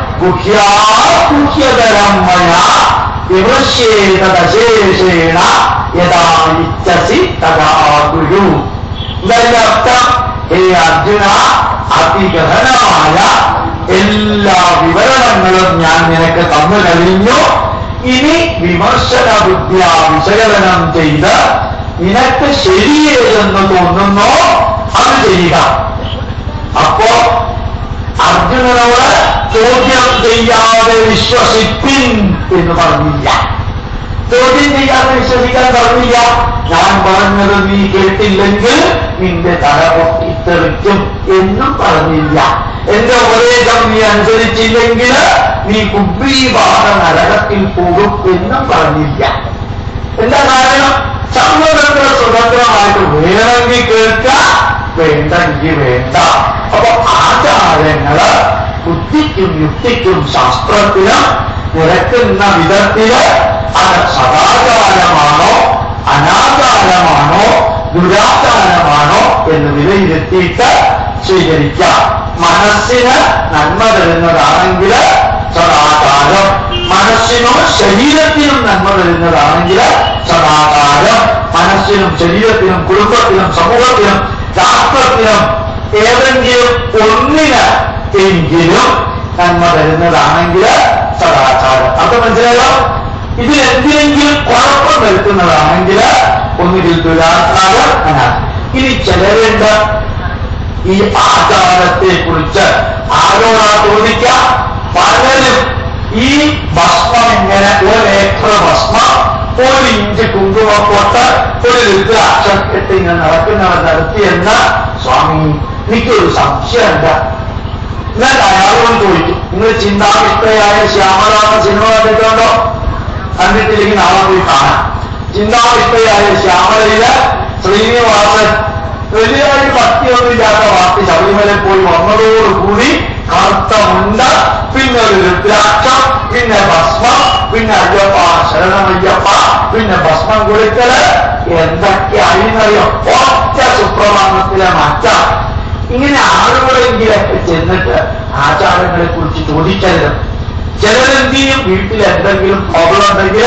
ഗുഹ്യാഗുഹ്യതരം മയ വിമൃശ്യേതശേഷേണ യഥാ ഇച്ഛസി തഥാ ഗുരു ഇതതിന്റെ അർത്ഥം ഹേ അർജുന അതിഗഹനമായ എല്ലാ വിവരണങ്ങളും ഞാൻ നിനക്ക് തന്നു കഴിഞ്ഞു ഇനി വിമർശന ബുദ്ധിയ വിശകലനം ചെയ്ത് നിനക്ക് ശരിയേതെന്ന് തോന്നുന്നോ അത് ചെയ്യുക അപ്പോ അർജുനനോട് ചോദ്യം ചെയ്യാതെ വിശ്വസിപ്പിൻ എന്ന് പറഞ്ഞില്ല ചോദ്യം ചെയ്യാതെ വിശ്വസിക്കാൻ പറഞ്ഞില്ല ഞാൻ പറഞ്ഞത് നീ കേട്ടില്ലെങ്കിൽ നിന്റെ തല പൊട്ടിത്തെറിക്കും എന്നും പറഞ്ഞില്ല എന്റെ ഉപദേശം നീ അനുസരിച്ചില്ലെങ്കിൽ നീ കുബ്ബീവാദ നരകത്തിൽ പോകും എന്നും പറഞ്ഞില്ല എന്താ കാരണം സർവതന്ത്ര സ്വതന്ത്രമായിട്ട് വേണമെങ്കിൽ കേൾക്കാം വേണ്ടെങ്കിൽ വേണ്ട അപ്പൊ ആചാരങ്ങള് ബുദ്ധിക്കും യുക്തിക്കും ശാസ്ത്രത്തിനും നിരക്കുന്ന വിധത്തില് അത് സദാചാരമാണോ അനാചാരമാണോ ദുരാചാരമാണോ എന്ന് വിലയിരുത്തിയിട്ട് സ്വീകരിക്കാം മനസ്സിന് നന്മ തരുന്നതാണെങ്കിൽ സദാചാരം മനസ്സിനോ ശരീരത്തിനും നന്മ തരുന്നതാണെങ്കിൽ സദാചാരം മനസ്സിനും ശരീരത്തിനും കുടുംബത്തിനും സമൂഹത്തിനും രാഷ്ട്രത്തിനും ഏതെങ്കിലും ഒന്നിന് എങ്കിലും നന്മ തരുന്നതാണെങ്കിൽ സദാചാരം അത് മനസ്സിലായോ ഇതിൽ എന്തിനെങ്കിലും കുഴപ്പം വരുത്തുന്നതാണെങ്കിൽ ഒന്നുകിൽ ദുരാചാരം അനാചാരം ഇനി ചിലരുണ്ട് ഈ ആചാരത്തെ കുറിച്ച് ആരോടാ ചോദിക്കാം പലരും ഈ ഭസ്മം ഇങ്ങനെ ഒരേക്കർ ഭസ്മം ഒരു ഇഞ്ച് കുങ്കുമപ്പൊട്ട് ഒരു രുദ്രാക്ഷം ഇട്ട് ഇങ്ങനെ നടക്കുന്നവർ നടത്തിയെന്ന് സ്വാമി എനിക്കൊരു സംശയമുണ്ട് ഞാൻ അയാളോട് ചോദിക്കും നിങ്ങൾ ചിന്താവിഷ്ടയായ ശ്യാമരാമ സിനിമ കണ്ടിട്ടുണ്ടോ കണ്ടിട്ടില്ലെങ്കിൽ നാളെ പോയി കാണാം ചിന്താവിഷ്ടയായ ശ്യാമലയില് ശ്രീനിവാസൻ വലിയൊരു ഭക്തിയൊന്നുമില്ലാത്ത വാർത്ത ശബരിമല പോയി വന്നതോടുകൂടി കറുത്ത മുണ്ട പിന്നെ ഒരു രുദ്രാക്ഷം പിന്നെ ഭസ്മം പിന്നെ അയ്യപ്പ ശരണമയ്യപ്പ പിന്നെ ഭസ്മം കൊടുക്കല് എന്തൊക്കെയായിരുന്നറിയോ ഒറ്റ സുപ്രഭാതത്തിലെ മാറ്റം ഇങ്ങനെ ആളുകളെങ്കിലൊക്കെ ചെന്നിട്ട് ആചാരങ്ങളെ കുറിച്ച് ചോദിക്കരുത് ചിലരെന്ത് ചെയ്യും വീട്ടിൽ എന്തെങ്കിലും പ്രോബ്ലം ഉണ്ടെങ്കിൽ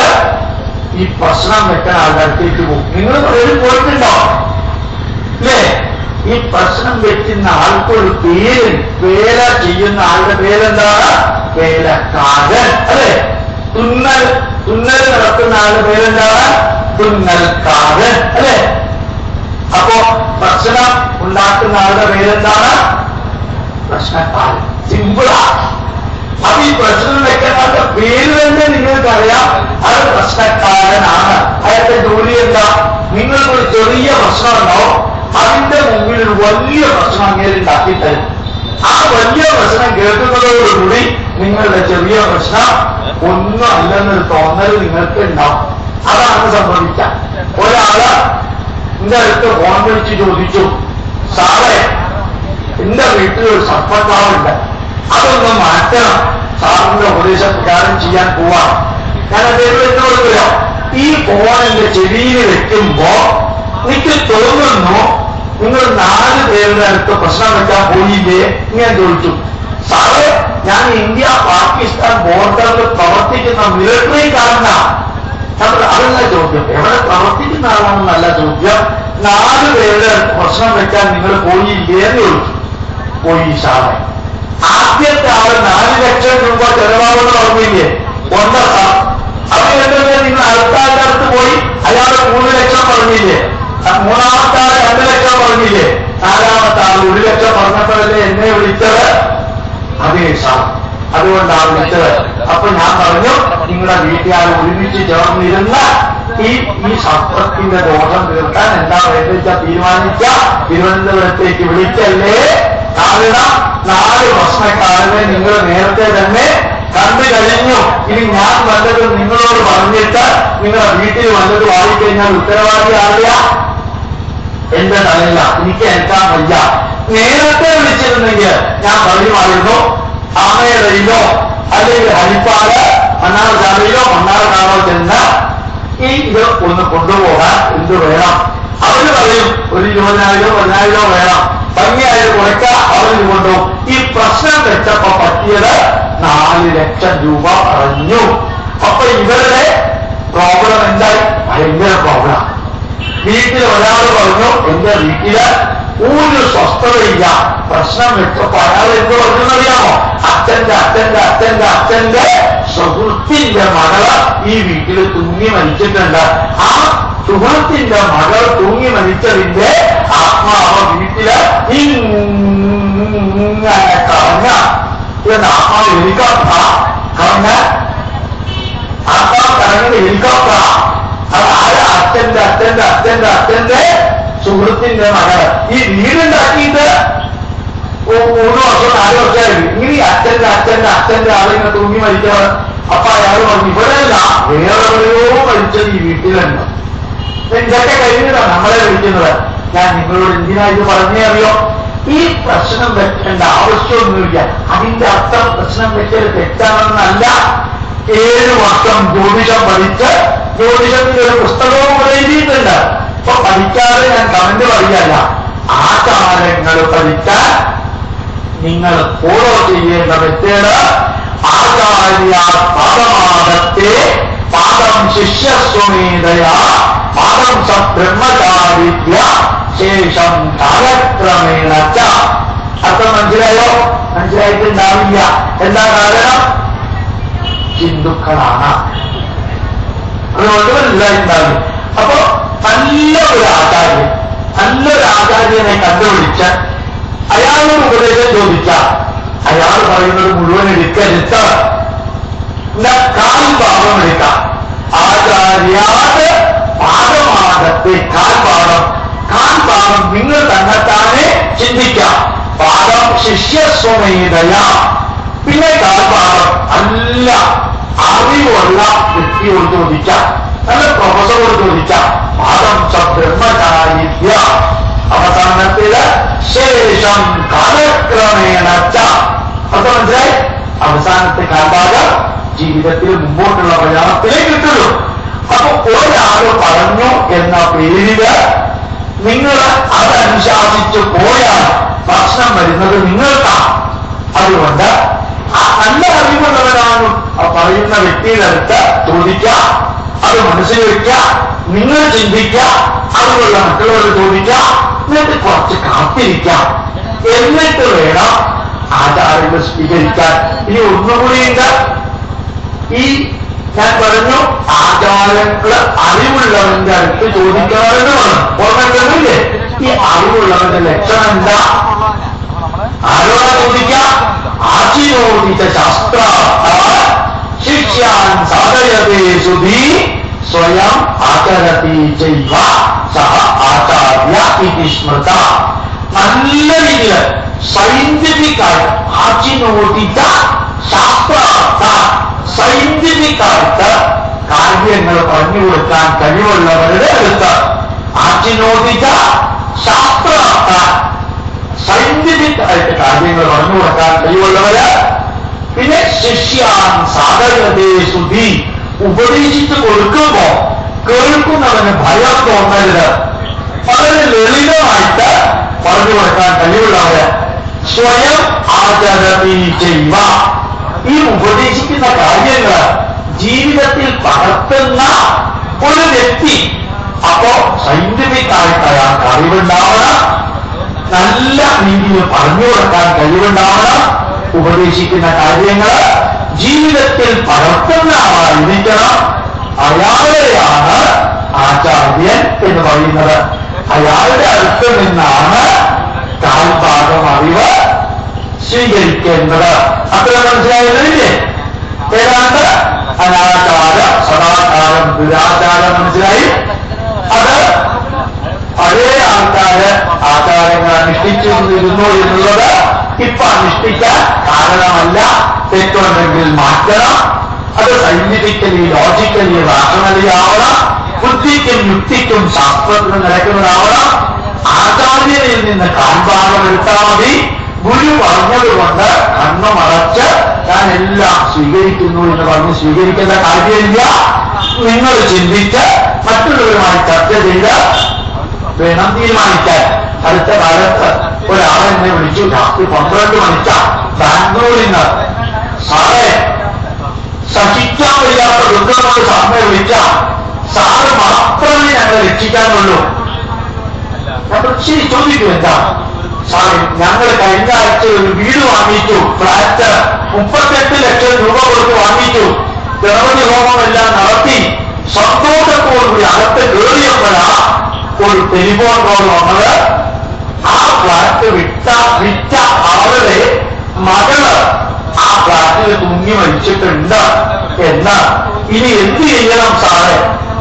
ഈ പ്രശ്നം വെക്കാൻ ആളുടെ അടുത്തേക്ക് പോകും നിങ്ങൾ പലരും പോയിട്ടുണ്ടോ അല്ലേ ഈ പ്രശ്നം വെക്കുന്ന ആൾക്കൊരു പേര് വേല ചെയ്യുന്ന ആളുടെ പേരെന്താണ് വേലക്കാരൻ അല്ലേ തുന്നൽ തുന്നൽ നടത്തുന്ന ആളുടെ പേരെന്താണ് തുന്നൽക്കാരൻ അല്ലേ അപ്പോ പ്രശ്നം ഉണ്ടാക്കുന്ന ആളുടെ പേരെന്താണ് പ്രശ്നക്കാരൻ സിമ്പിളാ അപ്പൊ ഈ പ്രശ്നം വെക്കുന്ന ആളുടെ പേര് തന്നെ നിങ്ങൾക്കറിയാം അത് പ്രശ്നക്കാരനാണ് അയാളുടെ ജോലി എന്താ നിങ്ങൾക്കൊരു ചെറിയ പ്രശ്നമുണ്ടോ അതിന്റെ മുമ്പിൽ ഒരു വലിയ പ്രശ്നം അങ്ങനെ ഉണ്ടാക്കി തരും ആ വലിയ പ്രശ്നം കേൾക്കുന്നതോടുകൂടി നിങ്ങളുടെ ചെറിയ പ്രശ്നം ഒന്നും അല്ലെന്നൊരു തോന്നൽ നിങ്ങൾക്ക് ഉണ്ടാവും അതാണ് സംഭവിക്കുക ഒരാള് എന്റെ അടുത്ത് ഫോൺ വിളിച്ച് ചോദിച്ചു സാറേ എന്റെ വീട്ടിൽ ഒരു സർപ്പക്കാവുണ്ട് അതൊന്ന് മാറ്റണം സാറിന്റെ ഉപദേശപ്രകാരം ചെയ്യാൻ പോവാം ഞാൻ അദ്ദേഹം എന്നോട് പറയാം ഈ ഫോൺ എന്റെ ചെവിയിൽ വെക്കുമ്പോ എനിക്ക് തോന്നുന്നു നിങ്ങൾ നാല് പേരുടെ അടുത്ത് പ്രശ്നം വെക്കാൻ പോയില്ലേ ഞാൻ ചോദിച്ചു സാറേ ഞാൻ ഇന്ത്യ പാകിസ്ഥാൻ ബോർഡറിൽ പ്രവർത്തിക്കുന്ന മിലിറ്ററിക്കാരനാ നമ്മൾ അതല്ല ചോദ്യം എവിടെ പ്രവർത്തിക്കുന്ന ആളാണെന്നല്ല ചോദ്യം നാല് പേരുടെ അടുത്ത് പ്രശ്നം വെക്കാൻ നിങ്ങൾ പോയില്ലേ എന്ന് ചോദിച്ചു പോയി സാറേ ആദ്യത്തെ ആള് നാല് ലക്ഷം രൂപ ചെലവാകുന്ന ഓർമ്മയില്ലേ ഒന്നാ സാർ അത് കണ്ടത് നിങ്ങൾ അടുത്ത ആളുടെ അടുത്ത് എന്നെ വിളിച്ചത് അതേ സാർ അതുകൊണ്ടാണ് വിളിച്ചത് അപ്പൊ ഞാൻ പറഞ്ഞു നിങ്ങളുടെ വീട്ടുകാർ ഒരുമിച്ച് ചേർന്നിരുന്ന ഈ ഈ സത്രത്തിന്റെ ദോഷം തീർക്കാൻ എന്താ വേണ്ടിച്ച തീരുമാനിച്ച തിരുവനന്തപുരത്തേക്ക് വിളിച്ചല്ലേ കാരണം നാല് പ്രശ്നക്കാരനെ നിങ്ങൾ നേരത്തെ തന്നെ കണ്ടു കഴിഞ്ഞു ഇനി ഞാൻ വല്ലതും നിങ്ങളോട് പറഞ്ഞിട്ട് നിങ്ങളുടെ വീട്ടിൽ വല്ലത് വായിക്കഴിഞ്ഞാൽ ഉത്തരവാദി ആളില്ല എന്റെ തലയില്ല എനിക്ക് എടുക്കാൻ വയ്യ നേരത്തെ വിളിച്ചിരുന്നെങ്കിൽ ഞാൻ പറയുമായിരുന്നു ആമയുടെയിലോ അല്ലെങ്കിൽ ഹരിപ്പാട് മണ്ണാർക്കാടയിലോ മണ്ണാർക്കാടോ ചെന്ന് ഈ ഇത് ഒന്ന് കൊണ്ടുപോകാൻ എന്ത് വേണം അവര് പറയും ഒരു ഇരുപതിനായിരോ പതിനായിരോ വേണം ഭംഗിയായിട്ട് കുറയ്ക്കാം അവര് കൊണ്ടുപോകും ഈ പ്രശ്നം വെച്ചപ്പോ പറ്റിയത് നാല് ലക്ഷം രൂപ പറഞ്ഞു അപ്പൊ ഇവരുടെ പ്രോബ്ലം എന്തായി ഭയങ്കര പ്രോബ്ലം വീട്ടിൽ ഒരാൾ പറഞ്ഞു എന്റെ വീട്ടില് ഒരു സ്വസ്ഥതയില്ല പ്രശ്നം വെച്ചപ്പോ അയാൾ എന്ത് പറഞ്ഞറിയാമോ അച്ഛന്റെ അച്ഛന്റെ അച്ഛന്റെ അച്ഛന്റെ സുഹൃത്തിന്റെ മകള് ഈ വീട്ടിൽ തൂങ്ങി മരിച്ചിട്ടുണ്ട് ആ സുഹൃത്തിന്റെ മകൾ തൂങ്ങി മരിച്ചതിന്റെ ആത്മാവ് വീട്ടില് ഇങ്ങനെ കറങ്ങ എന്ന് ആത്മാവ് ഹെലികോപ്റ്റർ കറങ്ങ ആത്മാവ് കറങ്ങുന്ന ഹെലികോപ്റ്റർ അത് ആരാ അച്ഛന്റെ അച്ഛന്റെ അച്ഛന്റെ അച്ഛന്റെ സുഹൃത്തിന്റെ മകള് ഈ വീടുണ്ടാക്കിയിട്ട് ഓ- മൂന്ന് വർഷം നാല് വർഷമായി ഇങ്ങനെ ഈ അച്ഛന്റെ അച്ഛന്റെ അച്ഛന്റെ ആളിങ്ങനെ തൂങ്ങി മരിച്ചവർ അപ്പൊ അയാൾ പറഞ്ഞു ഇവിടെയല്ല വേറെ എവിടെയോ മരിച്ചത് ഈ വീട്ടിലുണ്ട് ഇതൊക്കെ കഴിഞ്ഞതാണ് നമ്മളെ വിളിക്കുന്നത് ഞാൻ നിങ്ങളോട് എന്തിനാ ഇത് പറഞ്ഞേ അറിയോ ഈ പ്രശ്നം വെക്കേണ്ട ആവശ്യമൊന്നുമില്ല അതിന്റെ അർത്ഥം പ്രശ്നം വെച്ചത് തെറ്റാണെന്നല്ല ഏഴ് വർഷം ജ്യോതിഷം പഠിച്ച് ജ്യോതിഷത്തിന്റെ ഒരു പുസ്തകവും ഇവിടെ എഴുതിയിട്ടുണ്ട് അപ്പൊ പഠിക്കാതെ ഞാൻ കമന്റ് പറയല്ല ആചാരങ്ങൾ പഠിക്കാൻ നിങ്ങൾ ഫോളോ ചെയ്യേണ്ട മെത്തേഡ് ആചാര്യ പാദമാദത്തെ പാദം ശിഷ്യസ്വമേധയ പാദം സബ്രഹ്മചാരിത്യ ശേഷം കാലക്രമേണ ച അർത്ഥം മനസ്സിലായോ മനസ്സിലായിട്ടുണ്ടാവില്ല എന്താ കാരണം ഹിന്ദുക്കളാണ് അതുകൊണ്ട് മനസ്സിലായിട്ടുണ്ടാവില്ല അപ്പൊ നല്ല ഒരു ആചാര്യൻ നല്ലൊരു ആചാര്യനെ കണ്ടുപിടിച്ച് അയാളോട് ഉപദേശം ചോദിച്ചാൽ അയാൾ പറയുന്നത് മുഴുവൻ എടുക്കരുത് എന്നാ കാൽ ഭാഗം എടുക്കാം ആചാര്യാത് പാദമാകത്തെ കാൽ ഭാഗം കാൽ ഭാഗം നിങ്ങൾ തന്നെത്താനെ ചിന്തിക്കാം പാദം ശിഷ്യസ്വമേതയ പിന്നെ കാൽ ഭാഗം അല്ല അറിവുള്ള വ്യക്തിയോട് ചോദിക്കാം നല്ല പ്രൊഫസറോട് ചോദിക്കാം പാദം സബ്രഹ്മചാരിത്യ അവസാനത്തില് ശേഷം കാലക്രമേണ ച അപ്പൊ മനസ്സിലായി അവസാനത്തെ കാൽഭാഗം ജീവിതത്തിൽ മുമ്പോട്ടുള്ള പ്രയാണത്തിലേ കിട്ടുള്ളൂ അപ്പൊ ഒരാൾ പറഞ്ഞു എന്ന പേരില് നിങ്ങൾ അതനുശാസിച്ച് പോയാൽ പ്രശ്നം വരുന്നത് നിങ്ങൾക്കാണ് അതുകൊണ്ട് ആ നല്ല അറിവുള്ളവരാണ് ആ പറയുന്ന വ്യക്തിയുടെ അടുത്ത് ചോദിക്കാം അത് മനസ്സിൽ വയ്ക്കുക നിങ്ങൾ ചിന്തിക്കുക അതുള്ള മറ്റുള്ളവർ ചോദിക്കാം എന്നിട്ട് കുറച്ച് കാത്തിരിക്കാം എന്നിട്ട് വേണം ആചാര്യങ്ങൾ സ്വീകരിക്കാൻ ഇനി ഒന്നുകൂടിയുണ്ട് ഈ ഞാൻ പറഞ്ഞു ആചാരങ്ങള് അറിവുള്ളവന്റെ അടുത്ത് ചോദിക്കാറുണ്ട് ഓർമ്മയില്ലേ ഈ അറിവുള്ളവന്റെ ലക്ഷണം എന്താ ആരോടാ ചോദിക്കാം ആചിനോദിച്ച ശാസ്ത്ര ശിക്ഷ്യാൻ സാധയതേ സുധി സ്വയം ആചരതി ചെയ്വ സഹ ആചാര്യ ഇതി സ്മൃത നല്ല രീതിയിൽ സയന്റിഫിക് ആയിട്ട് ആചിനോദിച്ച ശാസ്ത്രാർത്ഥ സയന്റിഫിക് ആയിട്ട് കാര്യങ്ങൾ പറഞ്ഞു കൊടുക്കാൻ കഴിവുള്ളവരുടെ അടുത്ത് ആചിനോദിച്ച ശാസ്ത്രാർത്ഥ സയന്റിഫിക് ആയിട്ട് കാര്യങ്ങൾ പറഞ്ഞു കൊടുക്കാൻ കഴിവുള്ളവര് പിന്നെ ശിഷ്യാൻ സാധകതേ സുധി ഉപദേശിച്ചു കൊടുക്കുമ്പോ കേൾക്കുന്നവന് ഭയം തോന്നരുത് വളരെ ലളിതമായിട്ട് പറഞ്ഞു കൊടുക്കാൻ കഴിവുള്ളവര് സ്വയം ആചരണീ ചെയ്യുക ഈ ഉപദേശിക്കുന്ന കാര്യങ്ങൾ ജീവിതത്തിൽ പകർത്തുന്ന ഒരു വ്യക്തി അപ്പോ സയന്റിഫിക് ആയിട്ട് അയാൾക്ക് അറിവുണ്ടാവണം നല്ല രീതിയിൽ പറഞ്ഞു കൊടുക്കാൻ കഴിവുണ്ടാവണം ഉപദേശിക്കുന്ന കാര്യങ്ങൾ ജീവിതത്തിൽ പകർത്തുന്ന ആളായിരിക്കണം അയാളെയാണ് ആചാര്യൻ എന്ന് പറയുന്നത് അയാളുടെ അടുത്ത് നിന്നാണ് കാൽഭാഗം അറിവ് സ്വീകരിക്കേണ്ടത് അത്ര മനസ്സിലായതില്ലേ ഏതാണ്ട് അനാചാരം സദാചാരം ദുരാചാരം മനസ്സിലായി അത് പഴയ ആൾക്കാര് ആചാരങ്ങൾ അനുഷ്ഠിച്ചിരുന്നു എന്നുള്ളത് ഇപ്പൊ അനുഷ്ഠിക്കാൻ കാരണമല്ല തെറ്റുണ്ടെങ്കിൽ മാറ്റണം അത് സയന്റിഫിക്കലി ലോജിക്കലി റാഷണലി ആവണം ബുദ്ധിക്കും യുക്തിക്കും ശാസ്ത്രത്തിനും നിരക്കുന്നതാവണം ആചാര്യനിൽ നിന്ന് കാൺഭാഗം എടുത്താൽ മതി ഗുരു പറഞ്ഞതുകൊണ്ട് കണ്ണു മറച്ച് ഞാൻ എല്ലാം സ്വീകരിക്കുന്നു എന്ന് പറഞ്ഞ് സ്വീകരിക്കേണ്ട കാര്യമില്ല നിങ്ങൾ ചിന്തിച്ച് മറ്റുള്ളവരുമായി ചർച്ച ചെയ്ത് വേണം തീരുമാനിക്കാൻ അടുത്ത കാലത്ത് ഒരാളെ എന്നെ വിളിച്ചു രാത്രി പന്ത്രണ്ട് മണിക്ക ബാംഗ്ലൂരിൽ നിന്ന് സാറേ സഹിക്കാൻ വയ്യാത്ത ദുഃഖമോട് സാറിനെ വിളിക്കാം സാറ് മാത്രമേ ഞങ്ങളെ രക്ഷിക്കാനുള്ളൂ ഞാൻ ശരി ചോദിക്കൂ എന്താ സാറേ ഞങ്ങൾ കഴിഞ്ഞ ആഴ്ച ഒരു വീട് വാങ്ങിച്ചു ഫ്ലാറ്റ് മുപ്പത്തെട്ട് ലക്ഷം രൂപ കൊടുത്ത് വാങ്ങിച്ചു ഗണപതി ഹോമമെല്ലാം നടത്തി സന്തോഷത്തോടുകൂടി അകത്ത് കയറിയപ്പോഴാ ഒരു ടെലിഫോൺ കോൾ വന്നത് ആ ഫ്ലാറ്റ് വിട്ട വിറ്റ ആളുടെ മകള് ആ ഫ്ലാറ്റിൽ തൂങ്ങി മരിച്ചിട്ടുണ്ട് എന്ന് ഇനി എന്ത് ചെയ്യണം സാറേ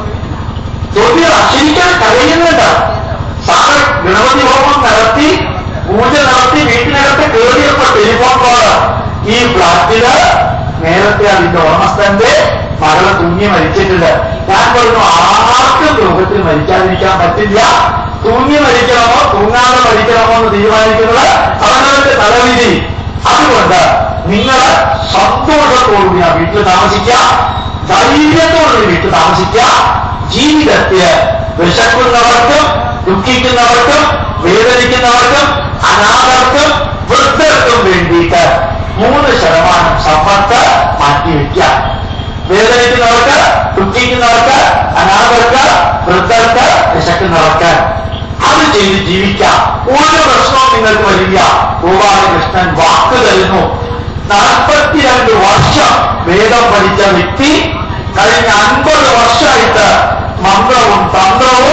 ചോദ്യം ശരിക്കും കരയുന്നുണ്ട് സാറ് ഗണപതി ഹോമം നടത്തി പൂജ നടത്തി വീട്ടിനകത്ത് കയറിയപ്പോ ടെലിഫോൺ കോള് ഈ ഫ്ലാറ്റില് നേരത്തെ അതിന്റെ ഉടമസ്ഥന്റെ മകളെ തൂങ്ങി മരിച്ചിട്ടുണ്ട് ഞാൻ പറഞ്ഞു ആർക്കും ലോകത്തിൽ മരിക്കാതിരിക്കാൻ പറ്റില്ല തൂങ്ങി മരിക്കണമോ തൂങ്ങാതെ മരിക്കണമോ എന്ന് തീരുമാനിക്കുന്നത് അവനവന്റെ തലവിധി അതുകൊണ്ട് നിങ്ങൾ സന്തോഷത്തോടുകൂടി ആ വീട്ടിൽ താമസിക്കുക ധൈര്യത്തോടുകൂടി വീട്ടിൽ താമസിക്കുക ജീവിതത്തിൽ വിശക്കുന്നവർക്കും ദുഃഖിക്കുന്നവർക്കും വേദനിക്കുന്നവർക്കും അനാഥർക്കും വൃദ്ധർക്കും വേണ്ടിയിട്ട് മൂന്ന് ശതമാനം സമ്പത്ത് മാറ്റിവെക്കാം വേദനിക്കുന്നവർക്ക് ദുഃഖിക്കുന്നവർക്ക് അനാഥർക്ക് വൃദ്ധർക്ക് വിശക്കുന്നവർക്ക് അത് ചെയ്ത് ജീവിക്കാം ഒരു പ്രശ്നവും നിങ്ങൾക്ക് വരില്ല ഗോപാലകൃഷ്ണൻ വാക്ക് തരുന്നു നാൽപ്പത്തിരണ്ട് വർഷം വേദം പഠിച്ച വ്യക്തി കഴിഞ്ഞ അൻപത് വർഷമായിട്ട് മന്ത്രവും തന്ത്രവും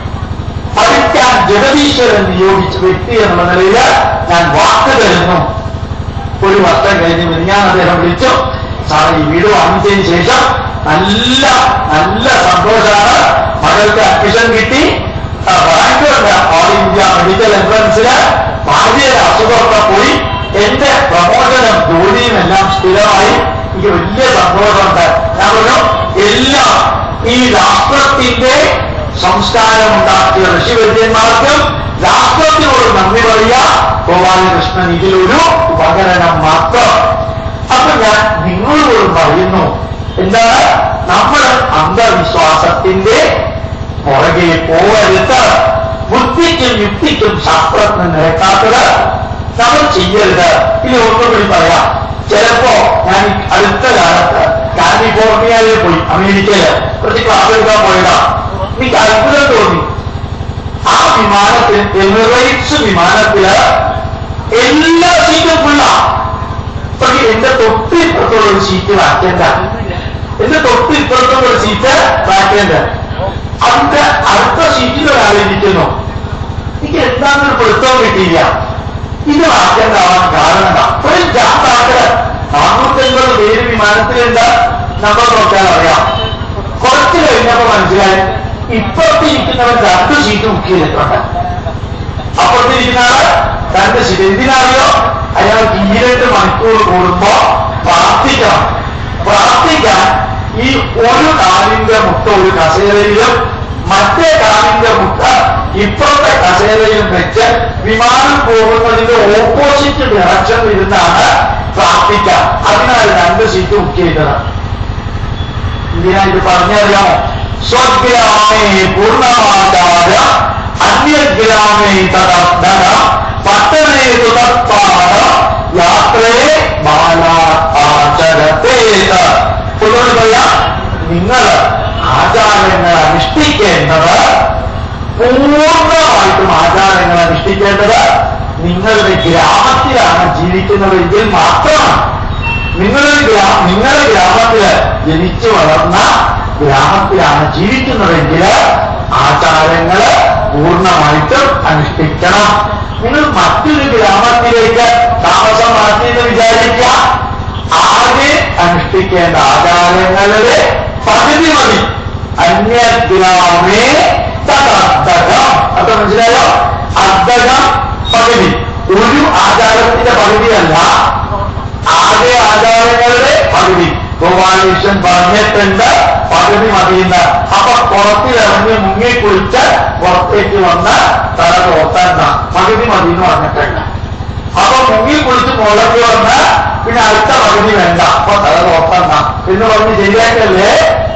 പഠിക്കാൻ ജഗദീശ്വരൻ നിയോഗിച്ച വ്യക്തി എന്നുള്ള നിലയിൽ ഞാൻ വാക്ക് തരുന്നു ഒരു വർഷം കഴിഞ്ഞ് ഞാൻ അദ്ദേഹം വിളിച്ചു സാർ ഈ വീട് വാങ്ങിച്ചതിന് ശേഷം നല്ല നല്ല സന്തോഷമാണ് മകൾക്ക് അഡ്മിഷൻ കിട്ടി ആ, ബാംഗ്ലൂരിന്റെ ഓൾ ഇന്ത്യ മെഡിക്കൽ എൻട്രൻസിന് ഭാര്യയുടെ അസുഖമൊക്കെ പോയി എന്റെ പ്രമോഷനും ജോലിയും എല്ലാം സ്ഥിരമായി എനിക്ക് വലിയ സന്തോഷമുണ്ട് ഞാൻ പറഞ്ഞു എല്ലാം ഈ രാഷ്ട്രത്തിന്റെ സംസ്കാരം ഉണ്ടാക്കിയ ഋഷിവൈദ്യന്മാർക്കും രാഷ്ട്രത്തിനോട് നന്ദി പറയുക ഗോപാലകൃഷ്ണൻ ഇതിലൊരു ഉപകരണം മാത്രം അപ്പൊ ഞാൻ നിങ്ങളോട് പറയുന്നു എന്താണ് നമ്മൾ അന്ധവിശ്വാസത്തിന്റെ പുറകെ പോവരുത് ബുദ്ധിക്കും യുക്തിക്കും ശാസ്ത്രത്തിന് നിരക്കാത്തത് നമ്മൾ ചെയ്യരുത് ഇത് ഒന്നുകൂടി പറയാം ചിലപ്പോ ഞാൻ ഈ അടുത്ത കാലത്ത് കാലിഫോർണിയയിൽ പോയി അമേരിക്കയില് കുറച്ച് ക്ലാസ് എടുക്കാൻ പോയതാ എനിക്ക് അത്ഭുതം തോന്നി ആ വിമാനത്തിൽ എമിറേറ്റ്സ് വിമാനത്തില് എല്ലാ സീറ്റും ഫുള്ളാ പക്ഷെ എന്റെ തൊട്ടിപ്പുറത്തുള്ള ഒരു സീറ്റ് വാക്കേണ്ട എന്റെ തൊട്ടിപ്പുറത്തുള്ള ഒരു സീറ്റ് വാക്കേണ്ട അതിന്റെ അടുത്ത സീറ്റിൽ ഒരാളിരിക്കുന്നു എനിക്ക് എന്താണെന്നൊരു പിടുത്തവും കിട്ടിയില്ല ഇത് വാക്കേണ്ടാവാൻ കാരണം അത്രയും ജാത്താക്കള് നാനൂറ്റമ്പത് പേര് വിമാനത്തിലുണ്ട് നമ്പർ നോക്കാൻ അറിയാം കുറച്ച് കഴിഞ്ഞപ്പോ മനസ്സിലായി ഇപ്പുറത്ത് ഇരിക്കുന്നവൻ രണ്ട് സീറ്റ് ബുക്ക് ചെയ്തിട്ടുണ്ട് അപ്പുറത്തിരിക്കുന്ന ആള് രണ്ട് സീറ്റ് എന്തിനറിയോ അയാൾക്ക് ഈ രണ്ട് മണിക്കൂർ കൂടുമ്പോ പ്രാർത്ഥിക്കണം പ്രാർത്ഥിക്കാൻ ഈ ഒരു കാലിന്റെ മുട്ട ഒരു കസേരയിലും മറ്റേ കാലിന്റെ മുട്ട ഇപ്പുറത്തെ കസേരയിലും വെച്ച് വിമാനം പോകുന്നതിന്റെ ഓപ്പോസിറ്റ് ഡയറക്ഷൻ ഇരുന്നാണ് പ്രാർത്ഥിക്കാൻ അതിനാണ് രണ്ട് സീറ്റ് ബുക്ക് ചെയ്തത് എന്തിനാ ഇത് പറഞ്ഞറിയാമോ സ്വഗ്രാമേ പൂർണ്ണമാചാര അന്യഗ്രാമേ തദർദ്ധന പട്ടണേ തുതത്പാദ യാത്രയെ ബാലാചരത്തേത് ഒന്നുകൂടി പറയാം നിങ്ങൾ ആചാരങ്ങൾ അനുഷ്ഠിക്കേണ്ടത് പൂർണ്ണമായിട്ടും ആചാരങ്ങൾ അനുഷ്ഠിക്കേണ്ടത് നിങ്ങളുടെ ഗ്രാമത്തിലാണ് ജീവിക്കുന്നതെങ്കിൽ മാത്രമാണ് നിങ്ങളുടെ ഗ്രാ നിങ്ങളുടെ ഗ്രാമത്തില് ജനിച്ചു വളർന്ന ഗ്രാമത്തിലാണ് ജീവിക്കുന്നതെങ്കിൽ ആചാരങ്ങള് പൂർണ്ണമായിട്ടും അനുഷ്ഠിക്കണം നിങ്ങൾ മറ്റൊരു ഗ്രാമത്തിലേക്ക് താമസം മാറ്റിയെന്ന് വിചാരിക്കുക ആകെ അനുഷ്ഠിക്കേണ്ട ആചാരങ്ങളുടെ പകുതി മതി അന്യഗ്രാമേ തദർദ്ധകം അത് മനസ്സിലായോ അർദ്ധകം പകുതി ഒരു ആചാരത്തിന്റെ പകുതിയല്ല ആകെ ആചാരങ്ങളുടെ പകുതി ഗോപാലകൃഷ്ണൻ പറഞ്ഞിട്ടുണ്ട് പകുതി മതിയുന്ന അപ്പൊ പുറത്തിലിറങ്ങി മുങ്ങിക്കുളിച്ച് പുറത്തേക്ക് വന്ന് തല തോത്തണ്ട പകുതി മതി എന്ന് പറഞ്ഞിട്ടുണ്ട് അപ്പൊ മുങ്ങി കുളിച്ച് മുളകി വന്ന് പിന്നെ അടുത്ത പകുതി വേണ്ട അപ്പൊ തല തോത്തണ്ട എന്ന് പറഞ്ഞ് ശരിയാക്കല്ലേ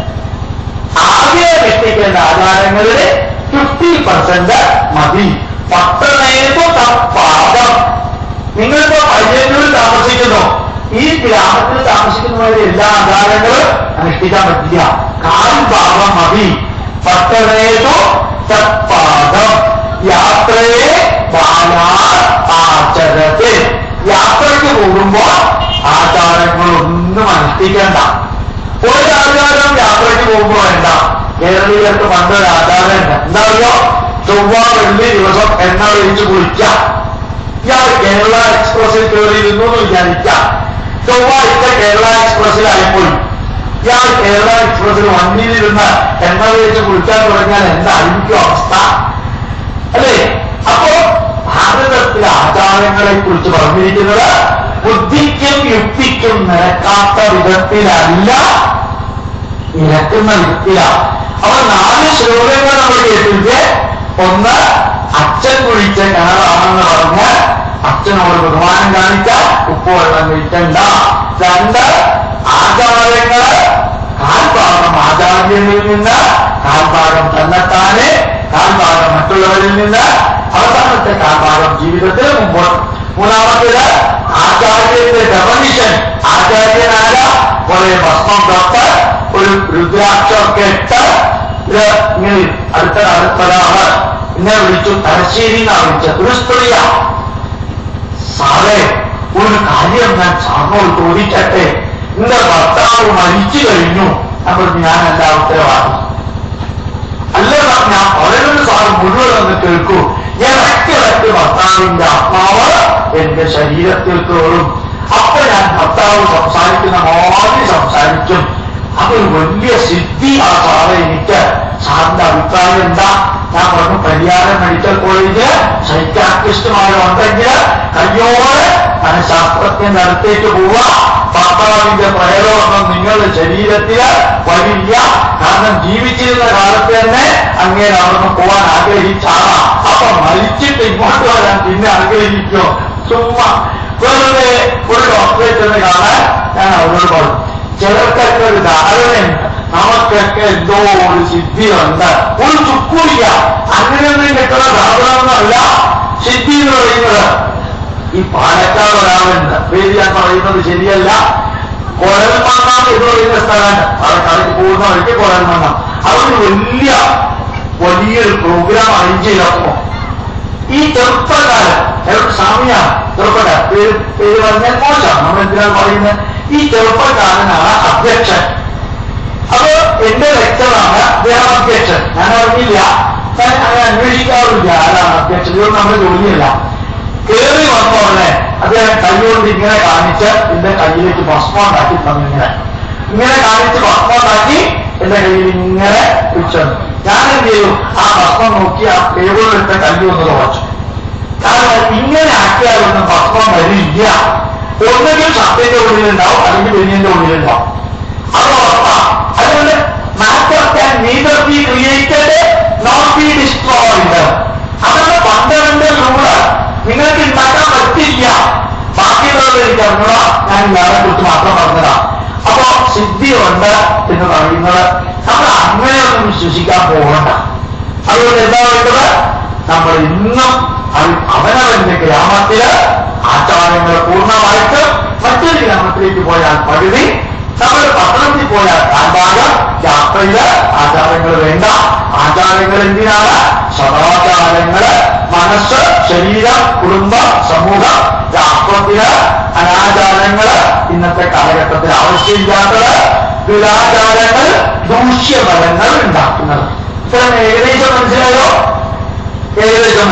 ആകെ വ്യക്തിക്കേണ്ട ആചാരങ്ങളിൽ ഫിഫ്റ്റി പെർസെന്റ് മതി പത്തനേതു തപ്പാദം നിങ്ങളിപ്പോ പയ്യന്നൂരിൽ താമസിക്കുന്നു ഈ ഗ്രാമത്തിൽ താമസിക്കുന്നവരുടെ എല്ലാ ആചാരങ്ങളും അനുഷ്ഠിക്കാൻ പറ്റില്ല കാൽ ഭാഗം മതി പത്തനേതു തപ്പാദം യാത്രയെ ബാലാർ ആചരത്തെ യാത്രയ്ക്ക് പോകുമ്പോ ആചാരങ്ങളൊന്നും അനുഷ്ഠിക്കണ്ട ഒരു ആചാരം യാത്രയ്ക്ക് പോകുമ്പോ വേണ്ട കേരളീയർക്ക് പണ്ടൊരു ആചാരം ഉണ്ട് എന്താ അറിയോ ചൊവ്വ വെള്ളി ദിവസം എണ്ണ ഒഴിച്ച് കുളിക്കാം ഇയാൾ കേരള എക്സ്പ്രസിൽ കയറിയിരുന്നു എന്ന് വിചാരിക്കാം ചൊവ്വാഴ്ച കേരള എക്സ്പ്രസിലായിപ്പോയി ഇയാൾ കേരള എക്സ്പ്രസിൽ വണ്ടിയിലിരുന്ന് എണ്ണ ഒഴിച്ച് കുളിക്കാൻ തുടങ്ങിയാൽ എന്തായിരിക്കും അവസ്ഥ അല്ലേ അപ്പോ ഭാരതത്തിലെ ആചാരങ്ങളെ കുറിച്ച് പറഞ്ഞിരിക്കുന്നത് ബുദ്ധിക്കും യുക്തിക്കും നിരക്കാത്ത വിധത്തിലല്ല നിരക്കുന്ന വിധത്തിലാണ് അപ്പൊ നാല് ശ്ലോകങ്ങൾ നമ്മൾ കേട്ടിട്ട് ഒന്ന് അച്ഛൻ കുഴിച്ച കിണറാണെന്ന് പറഞ്ഞ് അച്ഛനോട് ബഹുമാനം കാണിച്ചാൽ ഉപ്പ് വെള്ളം കഴിക്കണ്ട രണ്ട് ആചാരങ്ങള് കാൽഭാഗം ആചാര്യനിൽ നിന്ന് കാൽഭാഗം തന്നെത്താനെ കാൽഭാഗം മറ്റുള്ളവരിൽ നിന്ന് അവസാനത്തെ കാൽഭാഗം ജീവിതത്തിൽ മുമ്പോട്ട് മൂന്നാമത്തേത് ആചാര്യന്റെ ഡെഫനിഷൻ ആചാര്യനായ കുറെ ഭസ്മം തൊട്ട് ഒരു രുദ്രാക്ഷമൊക്കെ ഇട്ട് ഇത് ഇങ്ങനെ അടുത്ത അടുത്തൊരാള് എന്നെ വിളിച്ചു തലശ്ശേരി എന്നാ വിളിച്ചത് ഒരു സ്ത്രീയാ സാറേ ഒരു കാര്യം ഞാൻ സാറിനോട് ചോദിക്കട്ടെ എന്റെ ഭർത്താവ് മരിച്ചു കഴിഞ്ഞു അപ്പോൾ ഞാനല്ല ഉത്തരവാദി അല്ല സാർ, ഞാൻ പറയുന്നത് സാർ മുഴുവൻ ഒന്ന് കേൾക്കൂ ഇടയ്ക്കിടയ്ക്ക് ഭർത്താവിന്റെ ആത്മാവ് എന്റെ ശരീരത്തിൽ കയറും അപ്പൊ ഞാൻ ഭർത്താവ് സംസാരിക്കുന്ന മാതിരി സംസാരിക്കും അതൊരു വലിയ സിദ്ധി ആ സാറ് എനിക്ക് സാറിന്റെ അഭിപ്രായം എന്താ ഞാൻ പറഞ്ഞു പരിയാരം മെഡിക്കൽ കോളേജ് സൈക്കാട്രിസ്റ്റുമാരുണ്ടെങ്കിൽ കയ്യോടെ മനഃശാസ്ത്രജ്ഞന്റെ അടുത്തേക്ക് പോവുക ഭർത്താവിന്റെ പ്രേതമൊന്നും നിങ്ങളുടെ ശരീരത്തിൽ വരില്ല കാരണം ജീവിച്ചിരുന്ന കാലത്ത് തന്നെ അങ്ങനെ അവിടുന്ന് പോകാൻ ആഗ്രഹിച്ചാളാ അപ്പൊ മരിച്ചിട്ട് ഇങ്ങോട്ട് വരാൻ പിന്നെ ആഗ്രഹിക്കോ ചുമ്മാ വെറുതെ ഒരു ഡോക്ടറെ ചെന്ന് കാണാൻ ഞാൻ അവരോട് പറഞ്ഞു ചിലർക്കൊക്കെ ഒരു ധാരണയുണ്ട് നമുക്കൊക്കെ എന്തോ ഒരു സിദ്ധിയുണ്ട് ഒരു ചുക്കൂല്ല അങ്ങനെയൊന്നും കിട്ടുന്ന ധാരണമൊന്നുമല്ല സിദ്ധി എന്ന് പറയുന്നത് ഈ പാലക്കാട് ഒരാളുണ്ട് പേര് ഞാൻ പറയുന്നത് ശരിയല്ല കുഴൽമണ്ണ എന്ന് പറയുന്ന സ്ഥലമുണ്ട് പാലക്കാടേക്ക് പോകുന്ന വഴിക്ക് കുഴൽമണ്ണ അതൊരു വലിയ വലിയൊരു പ്രോഗ്രാം അറേഞ്ച് ചെയ്തപ്പോ ഈ ചെറുപ്പക്കാരൻ അയാൾക്ക് സ്വാമിയാണ് ചെറുപ്പക്കാരൻ പേര് പേര് പറഞ്ഞാൽ മോശം നമ്മൾ എന്തിനാണ് പറയുന്നത് ഈ ചെറുപ്പക്കാരനാണ് അധ്യക്ഷൻ അപ്പൊ എന്റെ ലെക്ചറാണ് അദ്ദേഹം അധ്യക്ഷൻ ഞാൻ അറിഞ്ഞില്ല ഞാൻ അങ്ങനെ അന്വേഷിക്കാറില്ല ആരാണ് അധ്യക്ഷൻ ഇതൊന്നും നമ്മുടെ ജോലിയല്ല കയറി വന്നോടനെ അദ്ദേഹം കൈകൊണ്ട് ഇങ്ങനെ കാണിച്ച് എന്റെ കയ്യിലേക്ക് ഭസ്മം ഉണ്ടാക്കി തന്നു ഇങ്ങനെ ഇങ്ങനെ കാണിച്ച് ഭസ്മം ഉണ്ടാക്കി എന്റെ കയ്യിൽ ഇങ്ങനെ വെച്ചു ഞാൻ എന്ത് ചെയ്തു ആ ഭസ്മം നോക്കി ആ ടേബിളിലിട്ട കല്ല് ഒന്ന് തുറച്ചു കാരണം ഇങ്ങനെ ആക്കിയാലൊന്നും ഭസ്മം വരില്ല ഒന്നുകിൽ ഷർട്ടിന്റെ ഉള്ളിലുണ്ടാവും അല്ലെങ്കിൽ ബനിയന്റെ ഉള്ളിലുണ്ടാവും അത് ഉറപ്പാ അതുകൊണ്ട് matter can neither be created not be destroyed അതാണ് പന്ത്രണ്ട് റൂള് നിങ്ങൾക്ക് ഉണ്ടാക്കാൻ പറ്റില്ല ബാക്കിയുള്ളത് എനിക്ക് അറിഞ്ഞൂടാ ഞാൻ ഇയാളെ കുറിച്ച് മാത്രം പറഞ്ഞതാ അപ്പോ സിദ്ധിയുണ്ട് എന്ന് പറയുന്നത് നമ്മൾ അങ്ങനെയൊന്നും വിശ്വസിക്കാൻ പോകണ്ട അതുകൊണ്ട് എന്താ വേണ്ടത് നമ്മൾ ഇന്നും അവ- അവനവന്റെ ഗ്രാമത്തില് ആചാരങ്ങൾ പൂർണ്ണമായിട്ട് മറ്റൊരു ഗ്രാമത്തിലേക്ക് പോയാൽ പകുതി നമ്മൾ പട്ടണത്തിൽ പോയാൽ കാൽഭാഗം യാത്രയില് ആചാരങ്ങൾ വേണ്ട ആചാരങ്ങൾ എന്തിനാണ് സദാചാരങ്ങള് മനസ്സ് ശരീരം കുടുംബം സമൂഹം രാഷ്ട്രത്തില് അനാചാരങ്ങള് ഇന്നത്തെ കാലഘട്ടത്തിൽ ആവശ്യമില്ലാത്തത് ദുരാചാരങ്ങൾ ദൂഷ്യഫലങ്ങൾ ഉണ്ടാക്കുന്നത് ഇത്തരം ഏകദേശം മനസ്സിലായോ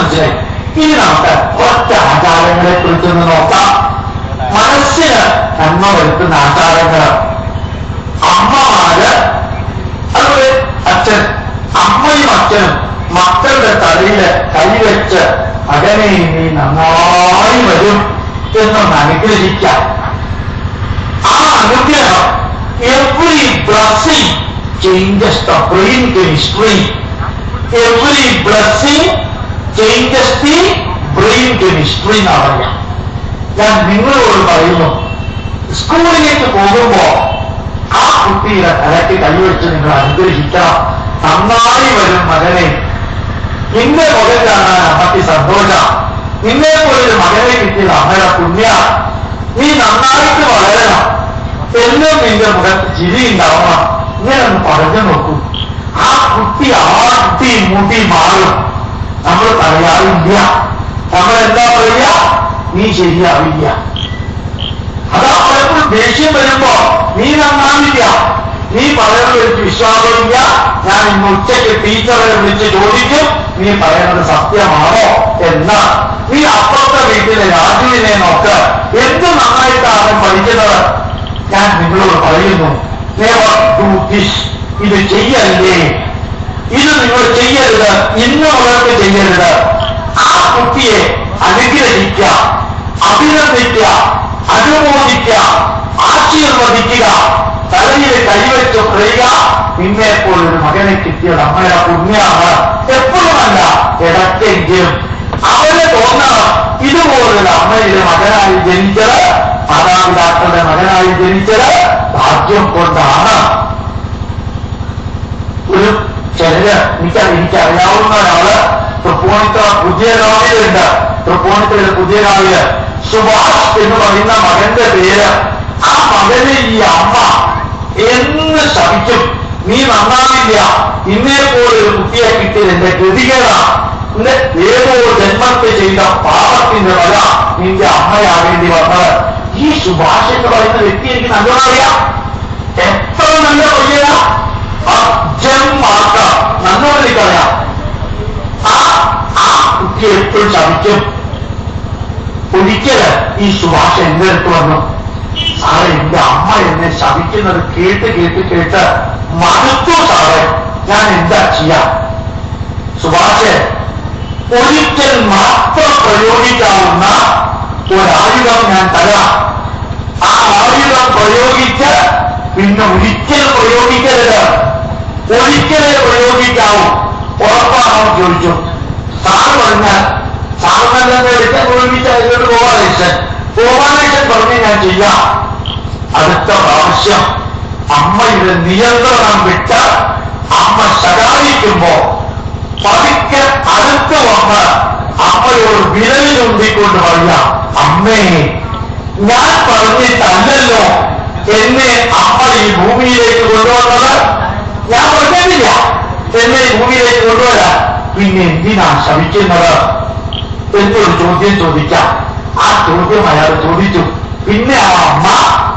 മനസ്സിലായി ഇനി നമുക്ക് ഒറ്റ ആചാരങ്ങളെ കുറിച്ചൊന്ന് നോക്കാം മനസ്സിന് നന്മ വരുത്തുന്ന ആചാരങ്ങൾ അമ്മമാര് അതുപോലെ അച്ഛൻ അമ്മയും അച്ഛനും മക്കളുടെ തലയില് കൈവച്ച് മകനെ നീ നന്നായി വരും എന്നൊന്ന് അനുഗ്രഹിക്കാം ആ അനുഗ്രഹം every blessing changes the brain chemistry every blessing changes the brain chemistry എന്നാ പറയാം ഞാൻ നിങ്ങളോട് പറയുന്നു സ്കൂളിലേക്ക് പോകുമ്പോ ആ കുട്ടിയുടെ തലയ്ക്ക് കൈവച്ച് നിങ്ങൾ അനുഗ്രഹിക്കണം നന്നായി വരും മകനെ നിന്റെ മുഖം കാണാൻ അമ്മയ്ക്ക് സന്തോഷം നിന്നെ പോലൊരു മകനെ കിട്ടിയത് അമ്മയുടെ പുണ്യ നീ നന്നായിട്ട് വളരണം എന്നും നിന്റെ മുഖത്ത് ചിരി ഉണ്ടാവണം ഇങ്ങനെ ഒന്ന് പറഞ്ഞു നോക്കൂ ആ കുട്ടി ആട്ടി മുട്ടി മാറും നമ്മൾ പറയാറില്ല നമ്മൾ എന്താ പറയുക നീ ശരിയാവില്ല അത് അവരെപ്പോഴും ദേഷ്യം വരുമ്പോ നീ നന്നാവില്ല നീ പറയുന്നത് എനിക്ക് വിശ്വാസമില്ല ഞാൻ ഇന്ന് ഉച്ചയ്ക്ക് ടീച്ചറെ വിളിച്ച് ചോദിക്കും നീ പറയുന്നത് സത്യമാണോ എന്ന് നീ അപ്പുറത്തെ വീട്ടിലെ രാജുവിനെ നോക്ക് എന്ത് നന്നായിട്ടാണ് അവൻ പഠിക്കുന്നത് ഞാൻ നിങ്ങളോട് പറയുന്നു നെവർ ഡു ദിസ് ഇത് ചെയ്യല്ലേ ഇത് നിങ്ങൾ ചെയ്യരുത് ഇന്ന് മുതൽക്ക് ചെയ്യരുത് ആ കുട്ടിയെ അനുഗ്രഹിക്കുക അഭിനന്ദിക്കുക അനുമോദിക്കുക ആശീർവദിക്കുക തലയിൽ കൈവച്ച് പറയുക നിന്നെ പോലൊരു മകനെ കിട്ടിയത് അമ്മയുടെ പുണ്യാണ് എപ്പോഴുമല്ല ഇടയ്ക്കെങ്കിലും അവന് തോന്നണം ഇതുപോലൊരു അമ്മയുടെ മകനായി ജനിച്ചത് മാതാപിതാക്കളുടെ മകനായി ജനിച്ചത് ഭാഗ്യം കൊണ്ടാണ് ഒരു ചിലര് എനിക്ക് എനിക്കറിയാവുന്ന ഒരാള് തൃപ്പൂണിത്തുറ പുതിയ രാവിലുണ്ട് തൃപ്പൂണിത്തുറ പുതിയ രാവില് സുഭാഷ് എന്ന് പറയുന്ന മകന്റെ പേര് ആ മകനെ ഈ അമ്മ എന്ന് ശപിക്കും നീ നന്നാവില്ല ഇന്നേ പോലെ ഒരു കുട്ടിയെ കിട്ടിയത് എന്റെ ഗതികേടാ നിന്റെ ഏതോ ജന്മത്തെ ചെയ്ത പാപത്തിന്റെ വല നിന്റെ അമ്മയാവേണ്ടി വന്നത് ഈ സുഭാഷ് എന്ന് പറയുന്ന വ്യക്തി എനിക്ക് നല്ലോണം അറിയാം എത്ര നല്ല പയ്യനാ അജന്മാക്ക നന്നോട് എനിക്കറിയാം ആ ആ കുട്ടി എപ്പോഴും ശമിക്കും ഒരിക്കല് ഈ സുഭാഷ് എന്റെ അടുത്ത് വന്നു സാറേ എന്റെ അമ്മ എന്നെ ശപിക്കുന്നത് കേട്ട് കേട്ട് കേട്ട് മടുത്തു സാറേ ഞാൻ എന്താ ചെയ്യാം സുഭാഷ് ഒരിക്കൽ മാത്രം പ്രയോഗിക്കാവുന്ന ഒരായുധം ഞാൻ തരാം ആ ആയുധം പ്രയോഗിച്ച് പിന്നെ ഒരിക്കൽ പ്രയോഗിക്കരുത് ഒരിക്കലേ പ്രയോഗിക്കാവൂ ഉറപ്പാണോ എന്ന് ചോദിച്ചു സാറ് പറഞ്ഞാൽ സാറിനെ എടുക്കാൻ പ്രയോഗിച്ച് അതിലോട്ട് ഗോപാലകൃഷ്ണൻ ഗോപാലകൃഷ്ണൻ പറഞ്ഞ് ഞാൻ ചെയ്യാം അടുത്ത പ്രാവശ്യം അമ്മയുടെ നിയന്ത്രണം വിട്ട് അമ്മ ശകാരിക്കുമ്പോ പതുക്കെ അടുത്ത് വന്ന് അമ്മയോട് വിരൽ ചൂണ്ടിക്കൊണ്ട് പറയാം അമ്മേ ഞാൻ പറഞ്ഞിട്ടല്ലല്ലോ എന്നെ അമ്മ ഈ ഭൂമിയിലേക്ക് കൊണ്ടുവന്നത് ഞാൻ പറഞ്ഞില്ല എന്നെ ഈ ഭൂമിയിലേക്ക് കൊണ്ടുവരാൻ പിന്നെ എന്തിനാ ശമിക്കുന്നത് എന്നൊരു ചോദ്യം ചോദിക്കാം ആ ചോദ്യം അയാൾ ചോദിച്ചു പിന്നെ ആ അമ്മ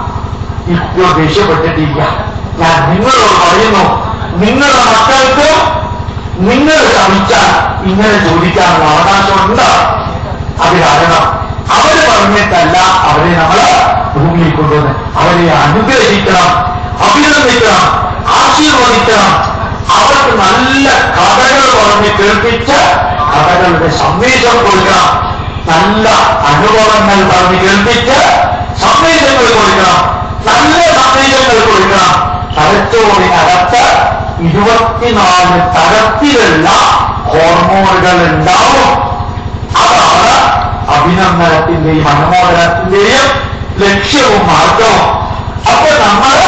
ഇപ്പോൾ ദേഷ്യപ്പെട്ടിട്ടില്ല ഞാൻ നിങ്ങളോട് പറയുന്നു നിങ്ങളുടെ മക്കൾക്ക് നിങ്ങൾ ശ്രമിച്ചാൽ ഇങ്ങനെ ചോദിക്കാനുള്ള അവകാശമുണ്ട് അത് കാരണം അവര് പറഞ്ഞിട്ടല്ല അവരെ നമ്മൾ ഭൂമിയിൽ കൊണ്ടുവന്ന് അവരെ അനുഗ്രഹിക്കണം അഭിനന്ദിക്കണം ആശീർവദിക്കണം അവർക്ക് നല്ല കഥകൾ പറഞ്ഞ് കേൾപ്പിച്ച് കഥകളുടെ സന്ദേശം കൊടുക്കണം നല്ല അനുഭവങ്ങൾ പറഞ്ഞ് കേൾപ്പിച്ച് സന്ദേശങ്ങൾ കൊടുക്കണം നല്ല സന്ദേശങ്ങൾ കൊടുക്കണം തലച്ചോറിനകത്ത് ഇരുപത്തിനാല് തരത്തിലുള്ള ഹോർമോണുകൾ ഉണ്ടാവും അതാണ് അഭിനന്ദനത്തിന്റെയും അനുമോദനത്തിന്റെയും ലക്ഷ്യവും മാർഗവും അപ്പൊ നമ്മൾ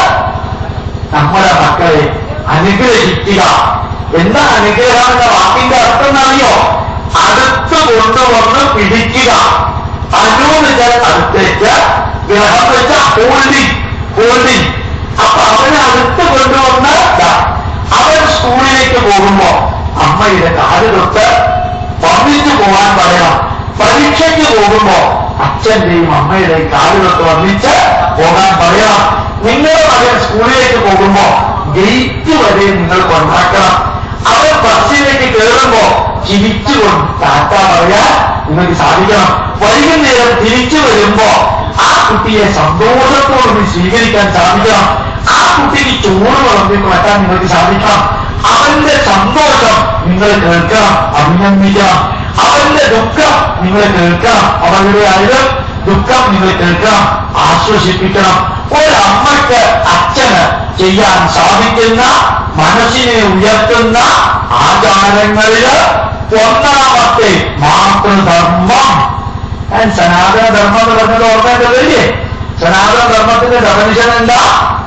നമ്മുടെ മക്കളെ അനുഗ്രഹിക്കുക എന്താ അനുഗ്രഹം എന്ന വാക്കിന്റെ അർത്ഥം എന്നറിയോ അടുത്ത് കൊണ്ടുവന്ന് പിടിക്കുക അനുവദിച്ച അടുത്തേക്ക് ഗ്രഹം വെച്ച ഹോൾഡിങ് ഹോൾഡിങ് അപ്പൊ അവനെ അടുത്ത് കൊണ്ടുവന്ന് ദാ, അവൻ സ്കൂളിലേക്ക് പോകുമ്പോ അമ്മയുടെ കാല് തൊട്ട് വന്നിച്ചു പോകാൻ പറയണം പരീക്ഷയ്ക്ക് പോകുമ്പോ അച്ഛന്റെയും അമ്മയുടെയും കാല് തൊട്ട് വന്നിച്ച് പോകാൻ പറയണം നിങ്ങളുടെ മകൻ സ്കൂളിലേക്ക് പോകുമ്പോ ഗേറ്റ് വരെ നിങ്ങൾ കൊണ്ടാക്കണം അവൻ ബസ്സിലേക്ക് കയറുമ്പോ ചിരിച്ചുകൊണ്ട് ടാറ്റ പറയാൻ നിങ്ങൾക്ക് സാധിക്കണം വൈകുന്നേരം തിരിച്ചു വരുമ്പോ ആ കുട്ടിയെ സന്തോഷത്തോടുകൂടി സ്വീകരിക്കാൻ സാധിക്കണം ആ കുട്ടിക്ക് ചോറ് വിളമ്പി മാറ്റാൻ നിങ്ങൾക്ക് സാധിക്കണം അവന്റെ സന്തോഷം നിങ്ങൾ കേൾക്കണം അഭിനന്ദിക്കണം അവന്റെ ദുഃഖം നിങ്ങൾ കേൾക്കണം അവരുടെ ആയാലും ദുഃഖം നിങ്ങൾ കേൾക്കണം ആശ്വസിപ്പിക്കണം ഒരമ്മയ്ക്ക് അച്ഛന് ചെയ്യാൻ സാധിക്കുന്ന മനസ്സിനെ ഉയർത്തുന്ന ആചാരങ്ങളില് ഒന്നാമത്തെ മാതൃധർമ്മം ഞാൻ സനാതന ധർമ്മം എന്ന് പറഞ്ഞത് ഓർമ്മേണ്ടതല്ലേ സനാതന ധർമ്മത്തിന്റെ ഡെഫനിഷൻ എന്താ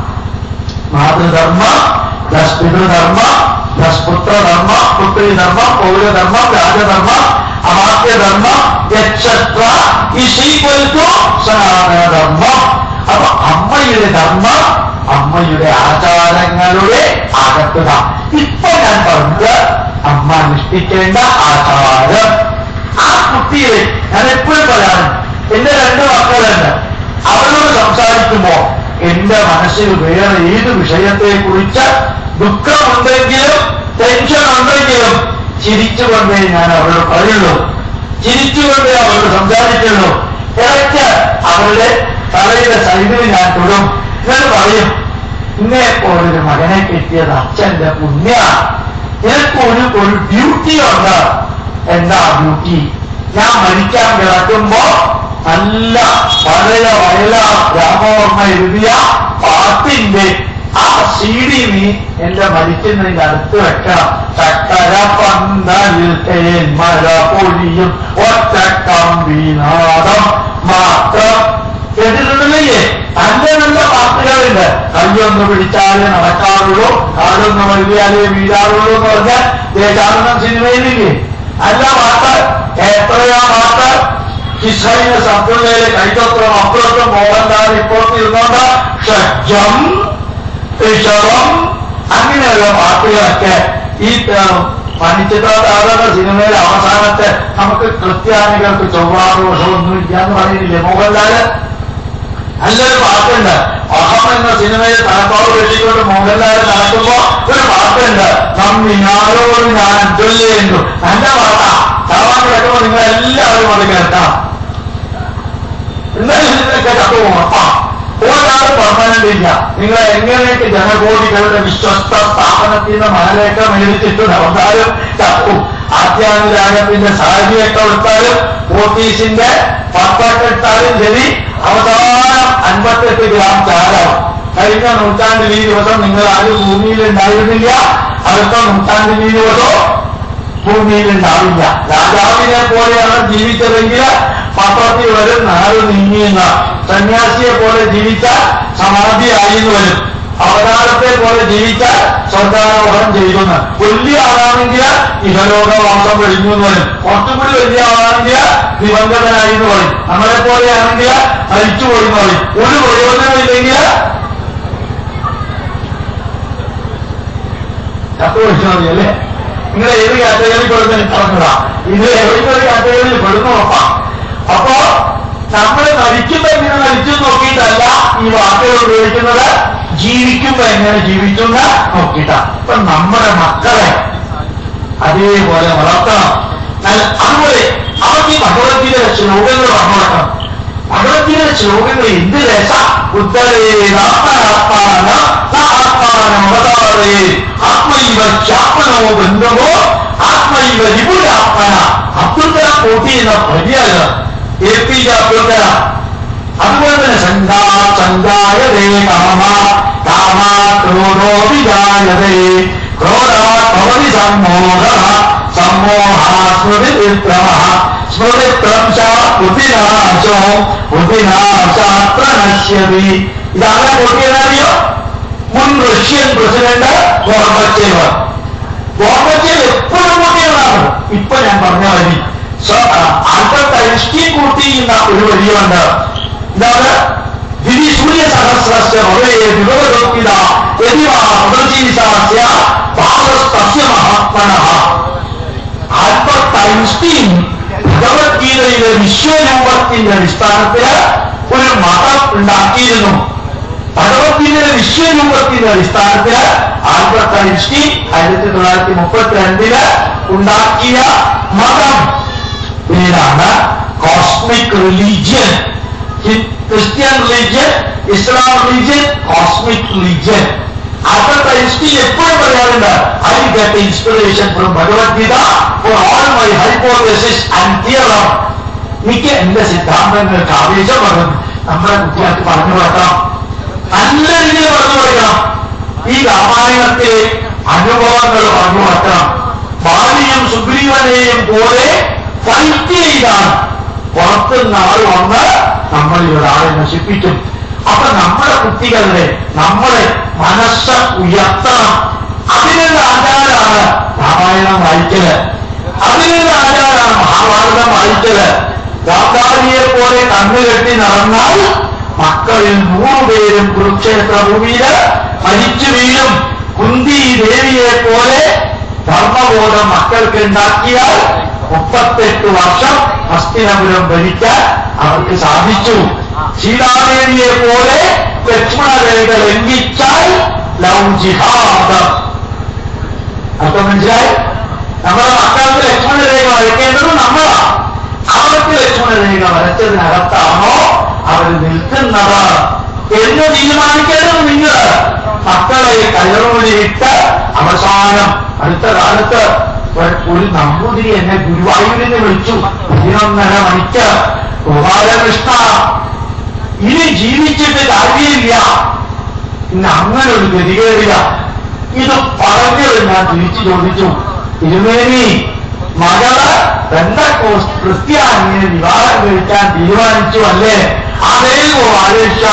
മാതൃധർമ്മ പ്ലസ് പിതൃധർമ്മ പ്ലസ് പുത്രധർമ്മ പുത്രിധർമ്മ പൗരധർമ്മം രാജധർമ്മം അമാത്യധർമ്മം എക്സെട്ര ഈസ് ഈക്വൽ ടു സനാതനധർമ്മം അപ്പൊ അമ്മയുടെ ധർമ്മം അമ്മയുടെ ആചാരങ്ങളുടെ അകത്തുക ഇപ്പൊ ഞാൻ പറഞ്ഞത് അമ്മ അനുഷ്ഠിക്കേണ്ട ആചാരം ആ കുട്ടിയെ ഞാൻ എപ്പോഴും പറയാറുണ്ട് എന്റെ രണ്ട് മക്കളുണ്ട് അവരോട് സംസാരിക്കുമ്പോ എന്റെ മനസ്സിൽ വേറെ ഏത് വിഷയത്തെ കുറിച്ച് ദുഃഖമുണ്ടെങ്കിലും ടെൻഷൻ ഉണ്ടെങ്കിലും ചിരിച്ചുകൊണ്ടേ ഞാൻ അവരോട് പറയുള്ളൂ ചിരിച്ചുകൊണ്ടേ അവരോട് സംസാരിക്കുള്ളൂ ഇടയ്ക്ക് അവരുടെ തലയുടെ സൈഡിൽ ഞാൻ തൊടും എന്നിട്ട് പറയും ഇന്നേ പോലൊരു മകനെ കിട്ടിയത് അച്ഛന്റെ പുണ്യ നിനക്ക് ഒരു ഒരു ഡ്യൂട്ടി ഉണ്ട് എന്താ ഡ്യൂട്ടി ഞാൻ മരിക്കാൻ കിടക്കുമ്പോ നല്ല പഴയ വയല രാമവർമ്മ എഴുതിയ പാട്ടിന്റെ ആ സി ഡി നീ എന്റെ മരിക്കുന്നതിന്റെ അടുത്ത് വെക്കണം ചക്കര പന്തലിൽ തേൻ മഴ പൊഴിയും ഒറ്റക്കമ്പീനാദം മാത്രം കേട്ടിട്ടുണ്ടല്ലേ നല്ല നല്ല പാട്ടുകളുണ്ട് കയ്യൊന്ന് പിടിച്ചാലേ നടക്കാറുള്ളൂ കാലൊന്ന് വഴുതിയാലേ വീഴാറുള്ളൂ എന്ന് പറഞ്ഞാൽ ദേശാടനം സിനിമയിലില്ലേ അല്ല പാട്ട് എത്രയാ പാട്ട് ഇസ്രായേലിന്റെ സബ്ദുള്ളയിലെ കൈതത്വം അപ്പുറത്തും മോഹൻലാൽ ഇപ്പുറത്ത് ഇരുന്നോണ്ട് ഷഡ്ജം ഋഷഭം അങ്ങനെയുള്ള പാട്ടുകളൊക്കെ ഈ മണിച്ചിട്ടാധാരണ സിനിമയിലെ അവസാനത്തെ നമുക്ക് ക്രിസ്ത്യാനികൾക്ക് ചൊവ്വാദോഷമൊന്നും ഇല്ലാന്ന് പറയുന്നില്ലേ മോഹൻലാല് നല്ലൊരു പാട്ടുണ്ട് അഹം എന്ന സിനിമയിൽ തലപ്പാവ് വെട്ടിക്കൊണ്ട് മോഹൻലാൽ നടക്കുമ്പോ ഒരു പാട്ടുണ്ട് നമ്മിനാരോട് ഞാൻ ചൊല്ലേണ്ടു നല്ല പാട്ടാ ചാവാൻ കിടക്കുമ്പോ നിങ്ങൾ എല്ലാവരും അത് കേൾക്കണം എന്നാലും ഇതിനൊക്കെ ചത്തുപോകണം ഒരാൾ പെർമനന്റ് ഇല്ല നിങ്ങൾ എങ്ങനെയൊക്കെ ജനകോടികളുടെ വിശ്വസ്ത സ്ഥാപനത്തിൽ നിന്ന് മലയൊക്കെ മേടിച്ചിട്ട് നടന്നാലും ചത്തു ആധ്യാത്മികത്തിന്റെ സാരിയൊക്കെ എടുത്താലും പോത്തീസിന്റെ പത്തൊക്കെ എടുത്താലും ശരി അവസാനം അൻപത്തെട്ട് ഗ്രാം ചാരം കഴിഞ്ഞ നൂറ്റാണ്ടിൽ ഈ ദിവസം നിങ്ങൾ ആരും ഭൂമിയിൽ ഉണ്ടായിരുന്നില്ല അടുത്ത നൂറ്റാണ്ടിൽ ഈ ദിവസം ഭൂമിയിൽ ഉണ്ടാവില്ല രാജാവിനെ പോലെയാണ് ജീവിച്ചതെങ്കിൽ പത്രത്തിൽ വരും നാട് നീങ്ങിയെന്ന സന്യാസിയെ പോലെ ജീവിച്ചാൽ സമാധിയായി എന്ന് വരും അവതാരത്തെ പോലെ ജീവിച്ചാൽ സ്വർഗാരോഹണം ചെയ്യുന്നു വലിയ ആളാണെങ്കിൽ ഇഹലോകവാസം കഴിഞ്ഞു എന്ന് പറയും കുറച്ചും കൂടി വലിയ ആളാണെങ്കിൽ ദിവംഗതനായി എന്ന് പറയും നമ്മളെ പോലെയാണെങ്കിൽ മരിച്ചുപോയി എന്ന് പറയും ഒരു പ്രയോജനമില്ലെങ്കിൽ ചത്തുപോയിച്ചാൽ മതി അല്ലേ നിങ്ങൾ ഏത് കാറ്റഗറി പെടുന്ന എനിക്ക് പറഞ്ഞതാ ഇത് ഏതെങ്കിലും ഒരു കാറ്റഗറിയിൽ പെടുന്ന ഉറപ്പാ അപ്പോ നമ്മൾ മരിക്കുമ്പോ എങ്ങനെ മരിച്ചു നോക്കിയിട്ടല്ല ഈ വാക്കുകൾ ഉപയോഗിക്കുന്നത് ജീവിക്കുമ്പോ എങ്ങനെ ജീവിക്കുന്ന നോക്കിയിട്ടാ ഇപ്പൊ നമ്മുടെ മക്കളെ അതേപോലെ വളർത്തണം നല്ല അതുപോലെ അവർക്ക് ഈ ഭഗവത്ഗീതയിലെ ശ്ലോകങ്ങൾ പറഞ്ഞു കൊടുക്കണം ഭഗവത്ഗീതയിലെ ശ്ലോകങ്ങൾ എന്ത് രസ ഉത്തരേനാത്മാന ആത്മാനവതാരേ ആത്മൈവ ചാപ്പനോ ബന്ധമോ ആത്മൈവ വിപുലാത്മന അബ്ദുൽ കലാം കോട്ടി എന്ന പര്യായം A P J Abdul Kalam അതുപോലെ തന്നെ സന്ധാ സന്ധായതേ കാമ കാമ ക്രോധോ വിജായതേ ക്രോധാ ഭവതി സമ്മോഹ സമ്മോഹ സ്മൃതി വിക്രമ സ്മൃതി പ്രംശ ബുദ്ധിനാശോ ബുദ്ധിനാശാത്ര നശ്യതി ഇതാണ് കൊട്ടിയെന്നറിയോ മുൻ റഷ്യൻ പ്രസിഡന്റ് ഗോർബച്ചേവ് ഗോർബച്ചേവ് എപ്പോഴും കൊട്ടിയതാണ് ഇപ്പൊ ഞാൻ പറഞ്ഞ വഴി ആൽബർട്ട് ഐൻസ്റ്റീൻ കൂട്ടിയുന്ന ഒരു വഴിയുണ്ട് എന്താണ് വിധി സൂര്യ സഹസ്രസ്യ ഭവേ വിഭവദോക്തിത യതിവാ പ്രതീസാസ്യ ഭാഗസ്തസ്യ മഹാത്മന ആൽബർട്ട് ഐൻസ്റ്റീൻ ഭഗവത്ഗീതയിലെ വിശ്വരൂപത്തിന്റെ അടിസ്ഥാനത്തിൽ ഒരു മതം ഉണ്ടാക്കിയിരുന്നു ഭഗവത്ഗീതയിലെ വിശ്വരൂപത്തിന്റെ അടിസ്ഥാനത്തിൽ ആൽബർട്ട് ഐൻസ്റ്റീൻ ആയിരത്തി തൊള്ളായിരത്തി മുപ്പത്തിരണ്ടില് ഉണ്ടാക്കിയ മതം പേരാണ് cosmic religion Christian religion Islam religion cosmic religion Albert Einstein എപ്പോഴും പറയാറുണ്ട് I get inspiration from Bhagavad Gita for all my hypothesis and theorem എനിക്ക് എന്റെ സിദ്ധാന്തങ്ങൾക്ക് ആവേശം പറഞ്ഞു നമ്മുടെ കുട്ടികൾക്ക് പറഞ്ഞു കൊടുക്കണം നല്ല രീതിയിൽ പറഞ്ഞു കൊടുക്കണം ഈ രാമായണത്തിലെ അനുഭവങ്ങൾ പറഞ്ഞു കൊടുക്കണം ബാലിയും സുഗ്രീവനെയും പോലെ ഫൈറ്റ് ചെയ്താണ് പുറത്തുനിന്ന് ആൾ വന്ന് നമ്മൾ ഒരാളെ നശിപ്പിക്കും അപ്പൊ നമ്മുടെ കുട്ടികളുടെ നമ്മുടെ മനസ്സ് ഉയർത്തണം അതിനുള്ള ആചാരാണ് രാമായണം വായിക്കല് അതിനുള്ള ആചാരാണ് മഹാഭാരതം വായിക്കല് ഗാന്ധാരിയെ പോലെ കണ്ണുകെട്ടി നടന്നാൽ മക്കളിൽ നൂറുപേരും കുരുക്ഷേത്ര ഭൂമിയില് മരിച്ചു വീഴും കുന്തി ദേവിയെ പോലെ ധർമ്മബോധം മക്കൾക്ക് ഉണ്ടാക്കിയാൽ മുപ്പത്തെട്ട് വർഷം ഹസ്തിനപുരം ഭരിക്കാൻ അവർക്ക് സാധിച്ചു സീതാദേവിയെ പോലെ ലക്ഷ്മണരേഖ ലംഘിച്ചാൽ ലവ് ജിഹാദം അപ്പൊ മനസ്സിലായി നമ്മുടെ മക്കൾക്ക് ലക്ഷ്മണരേഖ വരയ്ക്കേണ്ടത് നമ്മളാണ് അവർക്ക് ലക്ഷ്മണരേഖ വരച്ചതിനകത്താണോ അവർ നിൽക്കുന്നത് എന്ന് തീരുമാനിക്കേണ്ടത് നിങ്ങൾ മക്കളെ കയറൂലിയിട്ട് അവസാനം അടുത്ത കാലത്ത് ഒരു- ഒരു നമ്പൂതിരി എന്നെ ഗുരുവായൂരിന്ന് വിളിച്ചു പതിനൊന്നര മണിക്ക് ഗോപാലകൃഷ്ണ ഇനി ജീവിച്ചിട്ട് കാര്യമില്ല ഇന്ന് അങ്ങനെ ഒരു ഗതികേറില്ല ഇത് പറഞ്ഞത് ഞാൻ തിരിച്ചു ചോദിച്ചു തിരുമേനി മകള് പെന്തക്കോസ് ക്രിസ്ത്യാനിയെ വിവാഹം കഴിക്കാൻ തീരുമാനിച്ചു അല്ലേ അതേ ആലോചിച്ച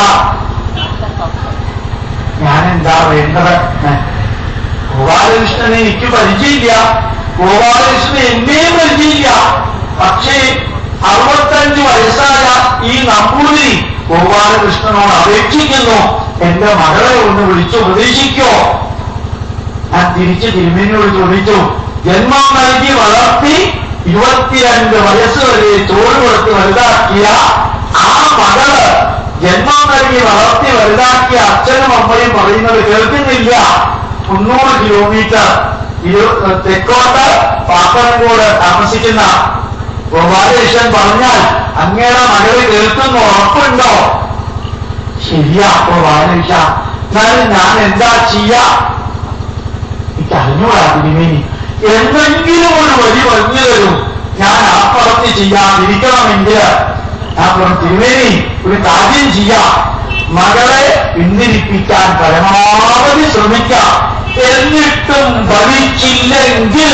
ഞാൻ എന്താ വേണ്ടത് ഗോപാലകൃഷ്ണനെ എനിക്ക് പരിചയമില്ല ഗോപാലകൃഷ്ണൻ എന്നെയും പരിചയമില്ല പക്ഷേ അറുപത്തഞ്ച് വയസ്സായ ഈ നമ്പൂതിരി ഗോപാലകൃഷ്ണനോട് അപേക്ഷിക്കുന്നു എന്റെ മകളെ ഒന്ന് വിളിച്ചു ഉപദേശിക്കോ ഞാൻ തിരിച്ച് തിരുമേനിയോട് ചോദിച്ചു ജന്മം നൽകി വളർത്തി ഇരുപത്തിരണ്ട് വയസ്സ് വരെ ചോറ് കൊടുത്ത് വലുതാക്കിയ ആ മകള് ജന്മം നൽകി വളർത്തി വലുതാക്കിയ അച്ഛനും അമ്മയും പറയുന്നത് കേൾക്കുന്നില്ല മുന്നൂറ് കിലോമീറ്റർ ഇരു- തെക്കോട്ട് പാപ്പനംകോട് താമസിക്കുന്ന ഗോപാലകൃഷ്ണൻ പറഞ്ഞാൽ അങ്ങയുടെ മകള് കേൾക്കുന്ന ഉറപ്പുണ്ടോ ശരിയാ ഗോപാലകൃഷ്ണ എന്നാലും ഞാൻ എന്താ ചെയ്യാ എനിക്ക് അറിഞ്ഞൂടാ തിരുമേനി എന്തെങ്കിലും ഒരു വഴി പറഞ്ഞു തരും ഞാൻ ആത്മഹത്യ ചെയ്യാതിരിക്കണമെങ്കിൽ ഞാൻ പറഞ്ഞു തിരുമേനി ഒരു കാര്യം ചെയ്യാം മകളെ പിന്തിരിപ്പിക്കാൻ പരമാവധി ശ്രമിക്കാം എന്നിട്ടും ഭവിച്ചില്ലെങ്കിൽ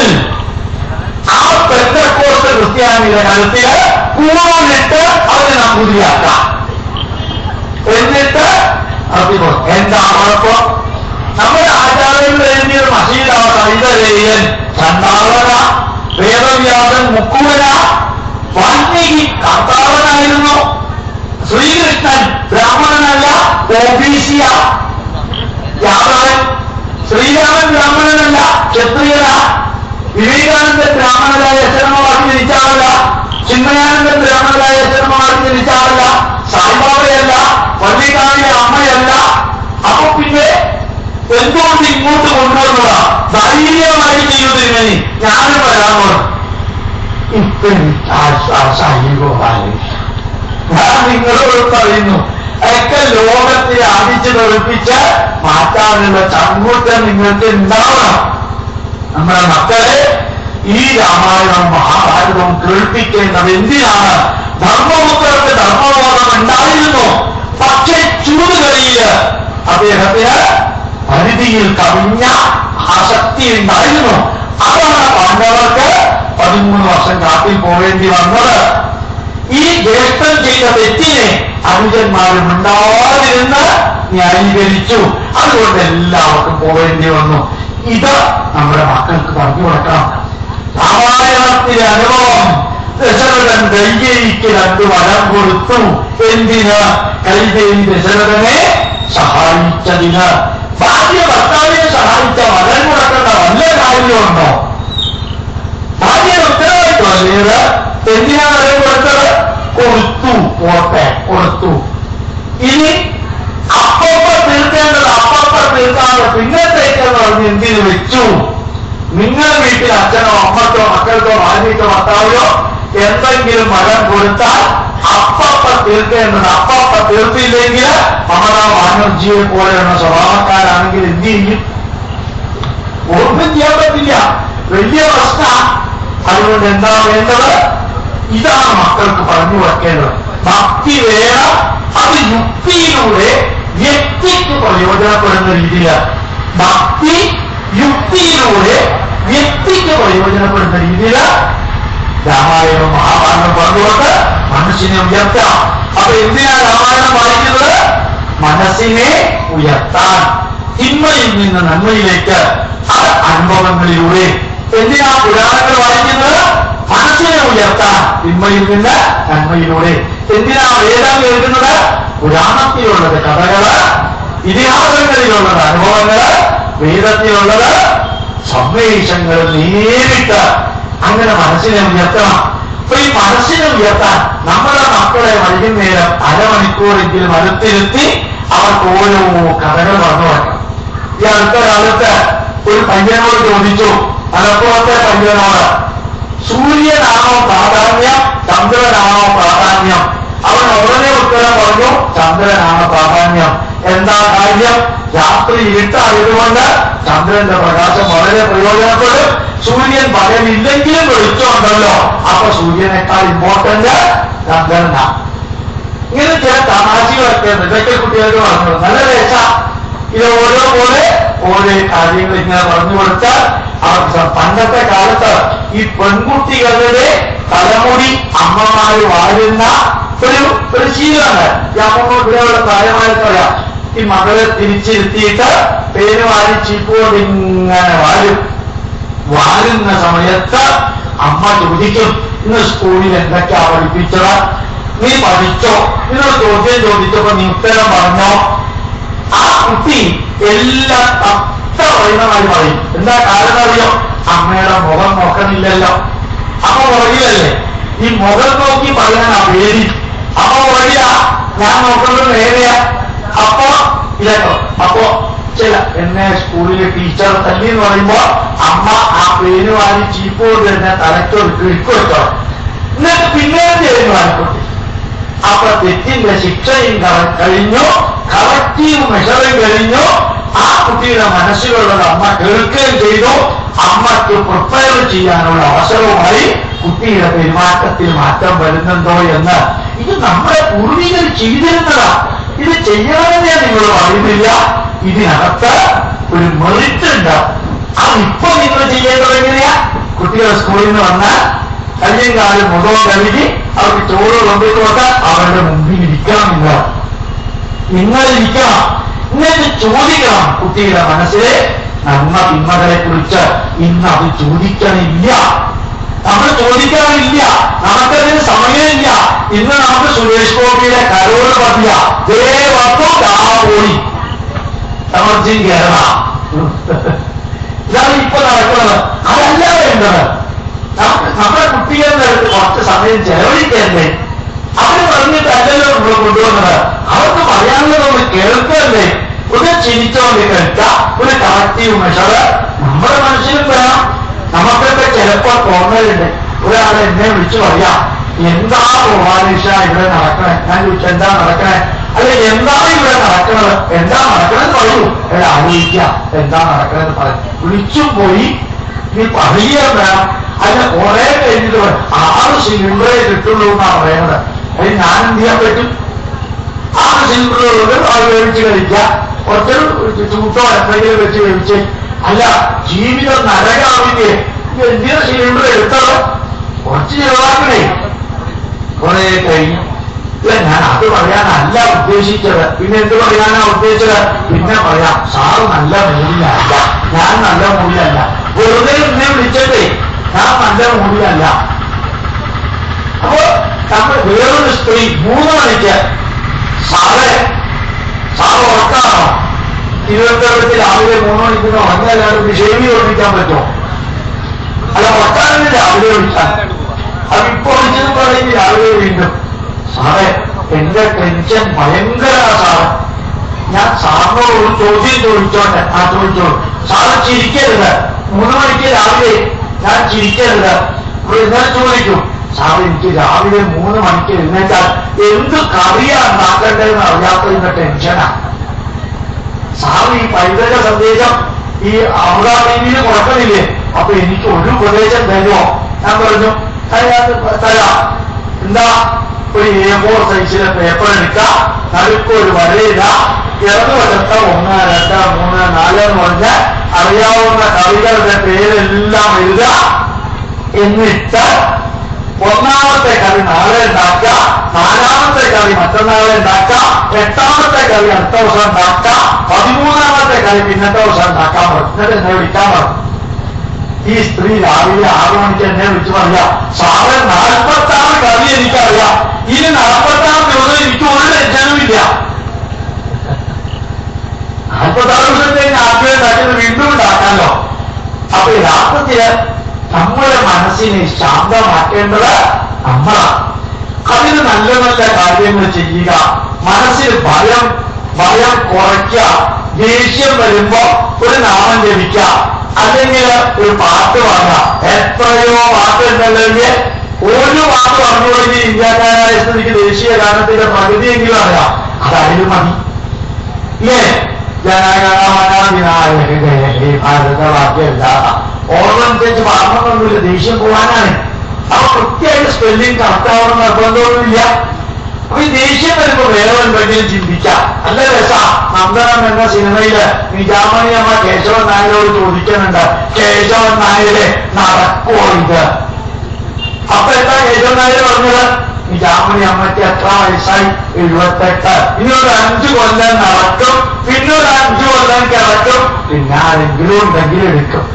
ആ പെന്തക്കോസ്റ്റ് ക്രിസ്ത്യാനിയുടെ കഴുത്തില് കൂണിട്ട് അവരെ നമ്പൂതിരിയാക്കാം എന്നിട്ട് അതിപ്പോ എന്താ കുഴപ്പം നമ്മുടെ ആചാര്യങ്ങൾ എഴുതിയ മസീദ കൈതരേയൻ ചണ്ടാളന വേദവ്യാസൻ മുക്കുവന വാൽമീകി കർത്താവനായിരുന്നു ശ്രീകൃഷ്ണൻ ബ്രാഹ്മണനല്ല ഓബീസിയ യാദവൻ ശ്രീരാമൻ ബ്രാഹ്മണനല്ല ക്ഷത്രിയന വിവേകാനന്ദൻ ബ്രാഹ്മണനായ അച്ഛനമ്മമാർക്ക് ജനിച്ചാളല്ല ചിന്മയാനന്ദൻ ബ്രാഹ്മണനായ അച്ഛനമ്മമാർക്ക് ജനിച്ചാളല്ല സായിബാബയല്ല വള്ളിക്കാവിലെ അമ്മയല്ല അപ്പൊ പിന്നെ എന്തുകൊണ്ട് ഇങ്ങോട്ട് കൊണ്ടുവന്നതാ ധൈര്യമായി ചെയ്യുന്നതിന് ഞാനും വരാമോ ഇപ്പൊ എനിക്ക് ആശ്വാസമായി ഗോപാലകൃഷ്ണ ഞാൻ നിങ്ങളോട് പറയുന്നു ഒക്കെ ലോകത്തെ അടിച്ചു തെളിപ്പിച്ച് മാറ്റാനുള്ള ചങ്കൂറ്റം നിങ്ങൾക്ക് ഉണ്ടാവണം നമ്മുടെ മക്കളെ ഈ രാമായണവും മഹാഭാരതവും കേൾപ്പിക്കേണ്ടത് എന്തിനാണ് ധർമ്മപുത്രർക്ക് ധർമ്മബോധം ഉണ്ടായിരുന്നു പക്ഷേ ചൂടുകളില് അദ്ദേഹത്തിന് പരിധിയിൽ കവിഞ്ഞ ആസക്തി ഉണ്ടായിരുന്നു അതാണ് പാണ്ഡവർക്ക് പതിമൂന്ന് വർഷം കാട്ടിൽ പോവേണ്ടി വന്നത് ഈ ജ്യേഷ്ഠൻ ചെയ്ത തെറ്റിനെ അനുജന്മാരും ഉണ്ടാതിരുന്ന് ന്യായീകരിച്ചു അതുകൊണ്ട് എല്ലാവർക്കും പോവേണ്ടി വന്നു ഇത് നമ്മുടെ മക്കൾക്ക് പറഞ്ഞു കൊടുക്കണം രാമായണത്തിലെ അനുഭവം ദശരഥൻ കൈകേയിക്ക് രണ്ട് വരം കൊടുത്തു എന്തിന് കൈകേയി ദശരഥനെ സഹായിച്ചതിന് ഭാര്യ ഭർത്താവിനെ സഹായിച്ച വരം കൊടുക്കേണ്ട വല്ല കാര്യമുണ്ടോ ഭാര്യ ഉത്തരവാദിത്വമല്ലേ എന്തിനാ വരം കൊടുത്തത് കൊടുത്തു പോട്ടെ കൊടുത്തു ഇനി അപ്പപ്പ തീർക്കേണ്ടത് അപ്പപ്പ തീർക്കാതെ പിന്നത്തേക്കെന്ന് പറഞ്ഞ് എന്തിനു വെച്ചു നിങ്ങളുടെ വീട്ടിൽ അച്ഛനോ അമ്മക്കോ മക്കൾക്കോ ഭാര്യയ്ക്കോ ഭർത്താവിനോ എന്തെങ്കിലും മരം കൊടുത്താൽ അപ്പപ്പ തീർക്കേണ്ടത് അപ്പപ്പ തീർത്തില്ലെങ്കിൽ അമറ ബാനർജിയെ പോലെയുള്ള സ്വഭാവക്കാരാണെങ്കിൽ എന്ത് ചെയ്യും ഒന്നും ചെയ്യാൻ പറ്റില്ല വലിയ പ്രശ്ന അതുകൊണ്ട് എന്താ വേണ്ടത് ഇതാണ് മക്കൾക്ക് പറഞ്ഞു വെക്കേണ്ടത് ഭക്തി വേണം അത് യുക്തിയിലൂടെ വ്യക്തിക്ക് പ്രയോജനപ്പെടുന്ന രീതിയിലാണ് ഭക്തി യുക്തിയിലൂടെ വ്യക്തിക്ക് പ്രയോജനപ്പെടുന്ന രീതിയിലാണ് രാമായണം മഹാഭാരതം പറഞ്ഞുകൊണ്ട് മനസ്സിനെ ഉയർത്താം അപ്പൊ എന്തിനാ രാമായണം വായിക്കുന്നത് മനസ്സിനെ ഉയർത്താൻ തിന്മയിൽ നിന്ന് നന്മയിലേക്ക് ആ അനുഭവങ്ങളിലൂടെ എന്തിനാ പുരാണങ്ങൾ വായിക്കുന്നത് മനസ്സിനെ ഉയർത്താൻ തിന്മയിൽ നിന്ന് നന്മയിലൂടെ എന്തിനാ വേദം കേൾക്കുന്നത് പുരാണത്തിലുള്ളത് കഥകള് ഇതിഹാസങ്ങളിലുള്ളത് അനുഭവങ്ങള് വേദത്തിലുള്ളത് സന്ദേശങ്ങൾ നേരിട്ട് അങ്ങനെ മനസ്സിനെ ഉയർത്തണം അപ്പൊ ഈ മനസ്സിനെ ഉയർത്താൻ നമ്മുടെ മക്കളെ വൈകുന്നേരം അരമണിക്കൂറെങ്കിലും അടുത്തിരുത്തി അവർക്ക് ഓരോ കഥകൾ പറഞ്ഞു വരണം ഈ അടുത്ത കാലത്ത് ഒരു പയ്യനോട് ചോദിച്ചു മലപ്പുറത്തെ പയ്യനോട് സൂര്യനാണോ പ്രാധാന്യം ചന്ദ്രനാണോ പ്രാധാന്യം അവൻ ഉടനെ ഉത്തരം പറഞ്ഞു ചന്ദ്രനാണ് പ്രാധാന്യം എന്താ കാര്യം രാത്രി ഇരുട്ടായതുകൊണ്ട് ചന്ദ്രന്റെ പ്രകാശം വളരെ പ്രയോജനപ്പെടും സൂര്യൻ പകലില്ലെങ്കിലും വെളിച്ചമുണ്ടല്ലോ അപ്പൊ സൂര്യനേക്കാൾ ഇമ്പോർട്ടന്റ് ചന്ദ്രനാ ഇങ്ങനെ ചില തമാശകളൊക്കെ ഉണ്ട് ഇതൊക്കെ കുട്ടികൾക്ക് പറഞ്ഞു നല്ല രസ ഇത് ഓരോ പോലെ ഓരോ കാര്യങ്ങൾ ഇങ്ങനെ പറഞ്ഞു കൊടുത്താൽ അവർക്ക് സ- പണ്ടത്തെ കാലത്ത് ഈ പെൺകുട്ടികളുടെ തലമുടി അമ്മമാര് വാരുന്ന ഒരു ഒരു ശീലമാണ് ഈ അമ്മമ്മ ഇവിടെയുള്ള പ്രായമായിട്ടറിയാം ഈ മകളെ തിരിച്ചിരുത്തിയിട്ട് പേര് വാരി ചീപ്പോട് ഇങ്ങനെ വാരും വാരുന്ന സമയത്ത് അമ്മ ചോദിക്കും ഇന്ന് സ്കൂളിൽ എന്തൊക്കെയാ പഠിപ്പിച്ചത് നീ പഠിച്ചോ നിന്നോട് ചോദ്യം ചോദിച്ചപ്പോ നീ ഉത്തരം പറഞ്ഞോ ആ കുട്ടി എല്ലാം തത്ത പറയുന്നതായി പറയും എന്താ കാരണം അറിയോ അമ്മയുടെ മുഖം നോക്കണില്ലല്ലോ അമ്മ പുറകിലല്ലേ ഈ മുഖം നോക്കി പറയാനാ പേടി അമ്മ പുറകില ഞാൻ നോക്കുന്നത് നേരെയാ അപ്പൊ ഇല്ലട്ടോ അപ്പൊ ചില എന്നെ സ്കൂളിലെ ടീച്ചർ തല്ലി എന്ന് പറയുമ്പോ അമ്മ ആ പേര് വാരി ചീപ്പോട് തന്നെ തലയ്ക്കൊരു കിഴക്ക് വെച്ചോ എന്നിട്ട് പിന്നെയും ചെയ്യുന്നു ആയിക്കോട്ടെ അപ്പൊ തെറ്റിന്റെ ശിക്ഷയും ക- കഴിഞ്ഞു കളക്റ്റീവ് മെഷറും കഴിഞ്ഞു ആ കുട്ടിയുടെ മനസ്സിലുള്ളത് അമ്മ കേൾക്കുകയും ചെയ്തു അമ്മയ്ക്ക് പ്രിപ്പയർ ചെയ്യാനുള്ള അവസരവുമായി കുട്ടിയുടെ പെരുമാറ്റത്തിൽ മാറ്റം വരുന്നുണ്ടോ എന്ന് ഇത് നമ്മുടെ പൂർവികർ ചെയ്തിരുന്നതാ ഇത് ചെയ്യണമെന്നേ നിങ്ങൾ പറയുന്നില്ല ഇതിനകത്ത് ഒരു മെറിറ്റ് ഉണ്ട് അതിപ്പോ നിങ്ങൾ ചെയ്യേണ്ടത് എങ്ങനെയാ കുട്ടികൾ സ്കൂളിൽ നിന്ന് വന്നാൽ കയ്യും കാലും മുഖവും കഴുകി അവർക്ക് ചോറ് കൊണ്ടിട്ട് കൊടുത്താൽ അവരുടെ മുമ്പിൽ ഇരിക്കണം നിങ്ങൾ നിങ്ങൾ ഇരിക്കണം എന്നിട്ട് ചോദിക്കണം കുട്ടിയുടെ മനസ്സിലെ നന്മ തിന്മകളെ കുറിച്ച് ഇന്ന് അത് ചോദിക്കണില്ല നമ്മൾ ചോദിക്കാനില്ല നമുക്കതിന് സമയമില്ല ഇന്ന് നമുക്ക് സുരേഷ് ഗോപിയുടെ കരോട് പതിയ ദേ വന്നു ദാ പോയി എമർജിങ് കേരള ഇതാണ് ഇപ്പൊ നടക്കുന്നത് അതല്ല വേണ്ടത് നമുക്ക് നമ്മുടെ കുട്ടികളുടെ അടുത്ത് കുറച്ച് സമയം ചെലവഴിക്കണ്ടേ അവര് പറഞ്ഞിട്ടല്ലല്ലോ നമ്മൾ കൊണ്ടുവന്നത് അവർക്ക് പറയാനുള്ളതൊന്ന് കേൾക്കണ്ടേ ഒന്ന് ചിരിച്ചോണ്ട് കേൾക്ക ഒരു കളക്റ്റീവ് മെഷർ നമ്മുടെ മനസ്സിലും വേണം നമുക്കൊക്കെ ചിലപ്പോ തോന്നലുണ്ട് ഒരാളെ എന്നെ വിളിച്ചു പറയാം എന്താ ഗോപാലേഷ ഇവിടെ നടക്കണേ ഞാൻ ചോദിച്ചു എന്താ നടക്കണേ അല്ല എന്താണ് ഇവിടെ നടക്കുന്നത് എന്താ നടക്കണമെന്ന് പറയൂ എടാ ആലോചിക്കുക എന്താ നടക്കണമെന്ന് പറയും വിളിച്ചും പോയി നീ പറയുക വേണം അല്ല കുറെ കഴിഞ്ഞിട്ട് പറയും, ആറ് സിലിണ്ടറേ കിട്ടുള്ളൂ എന്നാ പറയുന്നത് അത് ഞാൻ എന്ത് ചെയ്യാൻ പറ്റും ആറ് സിലിണ്ടറുകളുണ്ട് അത് വേവിച്ച് കഴിക്കാം കുറച്ച് ചൂട്ടോ എന്തെങ്കിലും വെച്ച് വേവിച്ച് അല്ല ജീവിതം നരകാവില്ലേ ഇത് എന്തിനാ സിലിണ്ടർ എടുത്തത് കുറച്ച് ചെലവാക്കണേ കുറെ കഴിഞ്ഞു ഇല്ല ഞാൻ അത് പറയാനല്ല ഉദ്ദേശിച്ചത് പിന്നെ എന്ത് പറയാനാ ഉദ്ദേശിച്ചത് പിന്നെ പറയാം സാറ് നല്ല മൂടിലല്ല ഞാൻ നല്ല മൂടിലല്ല വെറുതെ എന്നെ വിളിച്ചതേ ഞാൻ നല്ല മൂടിലല്ല അപ്പോ നമ്മൾ വേറൊരു സ്ത്രീ മൂന്ന് മണിക്ക് സാറ് സാറ് ഉറക്കാണോ തിരുവനന്തപുരത്ത് രാവിലെ മൂന്ന് മണിക്ക് ഉറങ്ങല്ലാതെ ഷേവി ഓർമ്മിക്കാൻ പറ്റുമോ അല്ല ഉറക്കാനല്ലേ രാവിലെ വിളിച്ചാൽ അത് ഇപ്പൊ വിളിച്ചത് പറയുന്നത് രാവിലെ വീണ്ടും സാറേ എന്റെ ടെൻഷൻ ഭയങ്കര സാറ് ഞാൻ സാറിനോട് ഒരു ചോദ്യം ചോദിച്ചോട്ടെ ആ ചോദിച്ചോളൂ സാറ് ചിരിക്കരുത് മൂന്ന് മണിക്ക് രാവിലെ ഞാൻ ചിരിക്കരുത് അപ്പോൾ ഇന്നലെ ചോദിക്കും സാർ എനിക്ക് രാവിലെ മൂന്ന് മണിക്ക് എഴുന്നേറ്റാൽ എന്ത് കറിയാ ഉണ്ടാക്കേണ്ടതെന്ന് അറിയാത്തതിന്റെ ടെൻഷനാ സാർ ഈ പൈതൃക സന്ദേശം ഈ അമൃതാദേവിയിൽ കൊടുക്കണില്ലേ അപ്പൊ എനിക്ക് ഒരു ഉപദേശം തരുമോ ഞാൻ പറഞ്ഞു അതിനകത്ത് തരാം എന്താ ഒരു എ ഫോർ സൈസിലെ പേപ്പർ എടുക്കുക നടുക്ക് ഒരു വരയില്ല ഇടതുവശത്ത് ഒന്ന് രണ്ട് മൂന്ന് നാല് എന്ന് പറഞ്ഞ് അറിയാവുന്ന കവികളുടെ പേരെല്ലാം എഴുതുക എന്നിട്ട് ഒന്നാമത്തെ കറി നാളെ ഉണ്ടാക്കുക നാലാമത്തെ കറി മറ്റന്നാളെ ഉണ്ടാക്കുക എട്ടാമത്തെ കറി അടുത്ത ദിവസം ഉണ്ടാക്കുക പതിമൂന്നാമത്തെ കറി പിന്നത്തെ ദിവസം ഉണ്ടാക്കാൻ പറഞ്ഞു എന്നിട്ട് എന്നെ വിളിക്കാൻ പറഞ്ഞു ഈ സ്ത്രീ രാവിലെ ആറു മണിക്ക് എന്നെ വിളിച്ചു പറയാ സാറ് നാൽപ്പത്തി ആറ് കറി എനിക്കറിയാം ഇനി നാൽപ്പത്തി ആറ് ദിവസം എനിക്ക് ഒരു ടെൻഷനും ഇല്ല നാൽപ്പത്തി ആറ് ദിവസത്തേക്ക് ആദ്യം ഉണ്ടാക്കുന്നത് വീണ്ടും ഉണ്ടാക്കാമല്ലോ അപ്പൊ യഥാർത്ഥത്തില് നമ്മുടെ മനസ്സിനെ ശാന്തമാക്കേണ്ടത് നമ്മളാണ് അതിന് നല്ല നല്ല കാര്യങ്ങൾ ചെയ്യുക മനസ്സിൽ ഭയം ഭയം കുറയ്ക്കുക ദേഷ്യം വരുമ്പോ ഒരു നാമം ജപിക്കുക അല്ലെങ്കിൽ ഒരു പാട്ട് പാടുക എത്രയോ പാട്ടുണ്ടല്ലെങ്കിൽ ഒരു പാട്ട് പറഞ്ഞു തുടങ്ങി ഇന്ത്യക്കാരായ സ്ഥിതിക്ക് ദേശീയ ഗാനത്തിന്റെ പകുതിയെങ്കിലും അറിയാം അതായാലും മതി ഇല്ലേ ജനഗണമനാദിനായകേ ഭാരതവാക്യല്ല ഓർമ്മനുസരിച്ച് പറഞ്ഞൊന്നുമില്ല ദേഷ്യം പോകാനാണ് അപ്പൊ കൃത്യമായിട്ട് സ്പെല്ലിംഗ് കറക്റ്റാവണം നിർബന്ധമൊന്നുമില്ല അപ്പൊ ഈ ദേഷ്യം വരുമ്പോ വേറെ എന്തെങ്കിലും ചിന്തിക്കാം നല്ല രസ നന്ദനം എന്ന സിനിമയില് നിജാമണി അമ്മ കേശവൻ നായരോട് ചോദിക്കുന്നുണ്ട് കേശവൻ നായരെ നടക്കുമോ ഇത് അപ്പൊ എന്താ കേശവൻ നായർ പറഞ്ഞത് നിജാമണി അമ്മയ്ക്ക് എത്ര വയസ്സായി എഴുപത്തെട്ട് ഇനി ഒരു അഞ്ചു കൊല്ലം നടക്കും പിന്നെ ഒരു അഞ്ചു കൊല്ലം കിടക്കും പിന്നെ ആരെങ്കിലും ഉണ്ടെങ്കിൽ എടുക്കും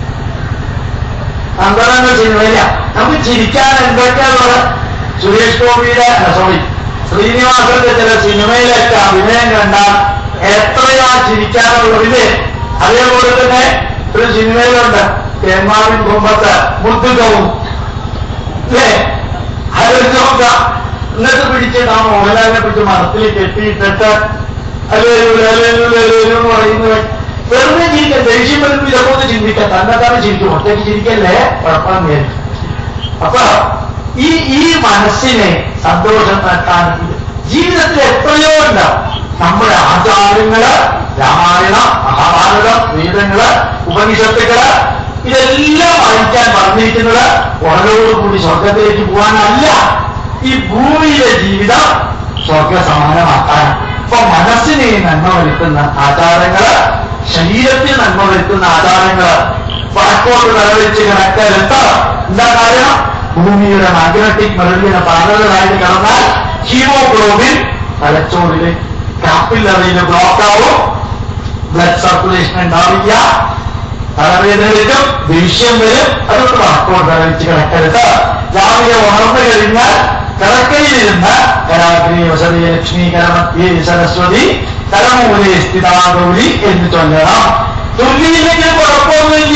നന്ദനങ്ങൾ സിനിമയില്ല നമുക്ക് ചിരിക്കാൻ എന്തൊക്കെയാണുള്ളത് സുരേഷ് ഗോപിയുടെ സോറി ശ്രീനിവാസന്റെ ചില സിനിമയിലൊക്കെ അഭിനയം കണ്ടാൽ എത്രയാ ചിരിക്കാനുള്ളതില്ലേ അതേപോലെ തന്നെ ഒരു സിനിമയിലുണ്ട് തേന്മാവിൻ കുമ്പത്ത് മുദ്ദുകവും അല്ലേ അതൊരു നോക്കാം എന്നിട്ട് പിടിച്ചിട്ട് ആ മോഹൻലാലിനെ പിടിച്ച് മരത്തിൽ കെട്ടിയിട്ടിട്ട് അല്ലേലു അല്ലേലു അല്ലേലു എന്ന് പറയുന്നത് വെറുതെ ചിരിക്കുക ദേഷ്യം വരുമ്പോൾ ഇതൊക്കെ ഒന്ന് ചിന്തിക്കുക തന്നെ തന്നെ ചിരിക്കും ഒറ്റയ്ക്ക് ചിരിക്കല്ലേ കുഴപ്പമില്ല അപ്പൊ ഈ ഈ മനസ്സിനെ സന്തോഷം നൽകാൻ ജീവിതത്തിൽ എത്രയോ ഉണ്ടാവും നമ്മുടെ ആചാരങ്ങള് രാമായണ മഹാഭാരതം വേദങ്ങള് ഉപനിഷത്തുക്കള് ഇതെല്ലാം വായിക്കാൻ പറഞ്ഞിരിക്കുന്നത് ഉടലോടുകൂടി സ്വർഗത്തിലേക്ക് പോകാനല്ല ഈ ഭൂമിയിലെ ജീവിതം സ്വർഗ സമാനമാക്കാനാണ് അപ്പൊ മനസ്സിനെ നന്മ വരുത്തുന്ന ആചാരങ്ങള് ശരീരത്തിൽ നന്മ വരുത്തുന്ന ആചാരങ്ങള് വടക്കോട്ട് നിലവിളിച്ച് കിടക്കരുത്ത് എന്താ കാരണം ഭൂമിയുടെ മാഗ്നറ്റിക് മെറിഡിയന് പാരലായിട്ട് കിടന്നാൽ ഹീമോഗ്ലോബിൻ തലച്ചോറിലെ കാപ്പില്ലറിയിൽ ബ്ലോക്ക് ആവും ബ്ലഡ് സർക്കുലേഷൻ ഉണ്ടാവില്ല തലവേദന വരും ദേഷ്യം വരും അതുകൊണ്ട് വടക്കോട്ട് നിലവിളിച്ച് കിടക്കരുത് രാവിലെ ഉണർന്നു കഴിഞ്ഞാൽ കിടക്കയിലിരുന്ന് കരാഗ്രി വസതി ലക്ഷ്മി കരമത്യേ സരസ്വതി കരമൂലെ സ്ഥിതാഗൗരി എന്ന് ചൊല്ലണം ചൊല്ലിയില്ലെങ്കിൽ കുഴപ്പമൊന്നുമില്ല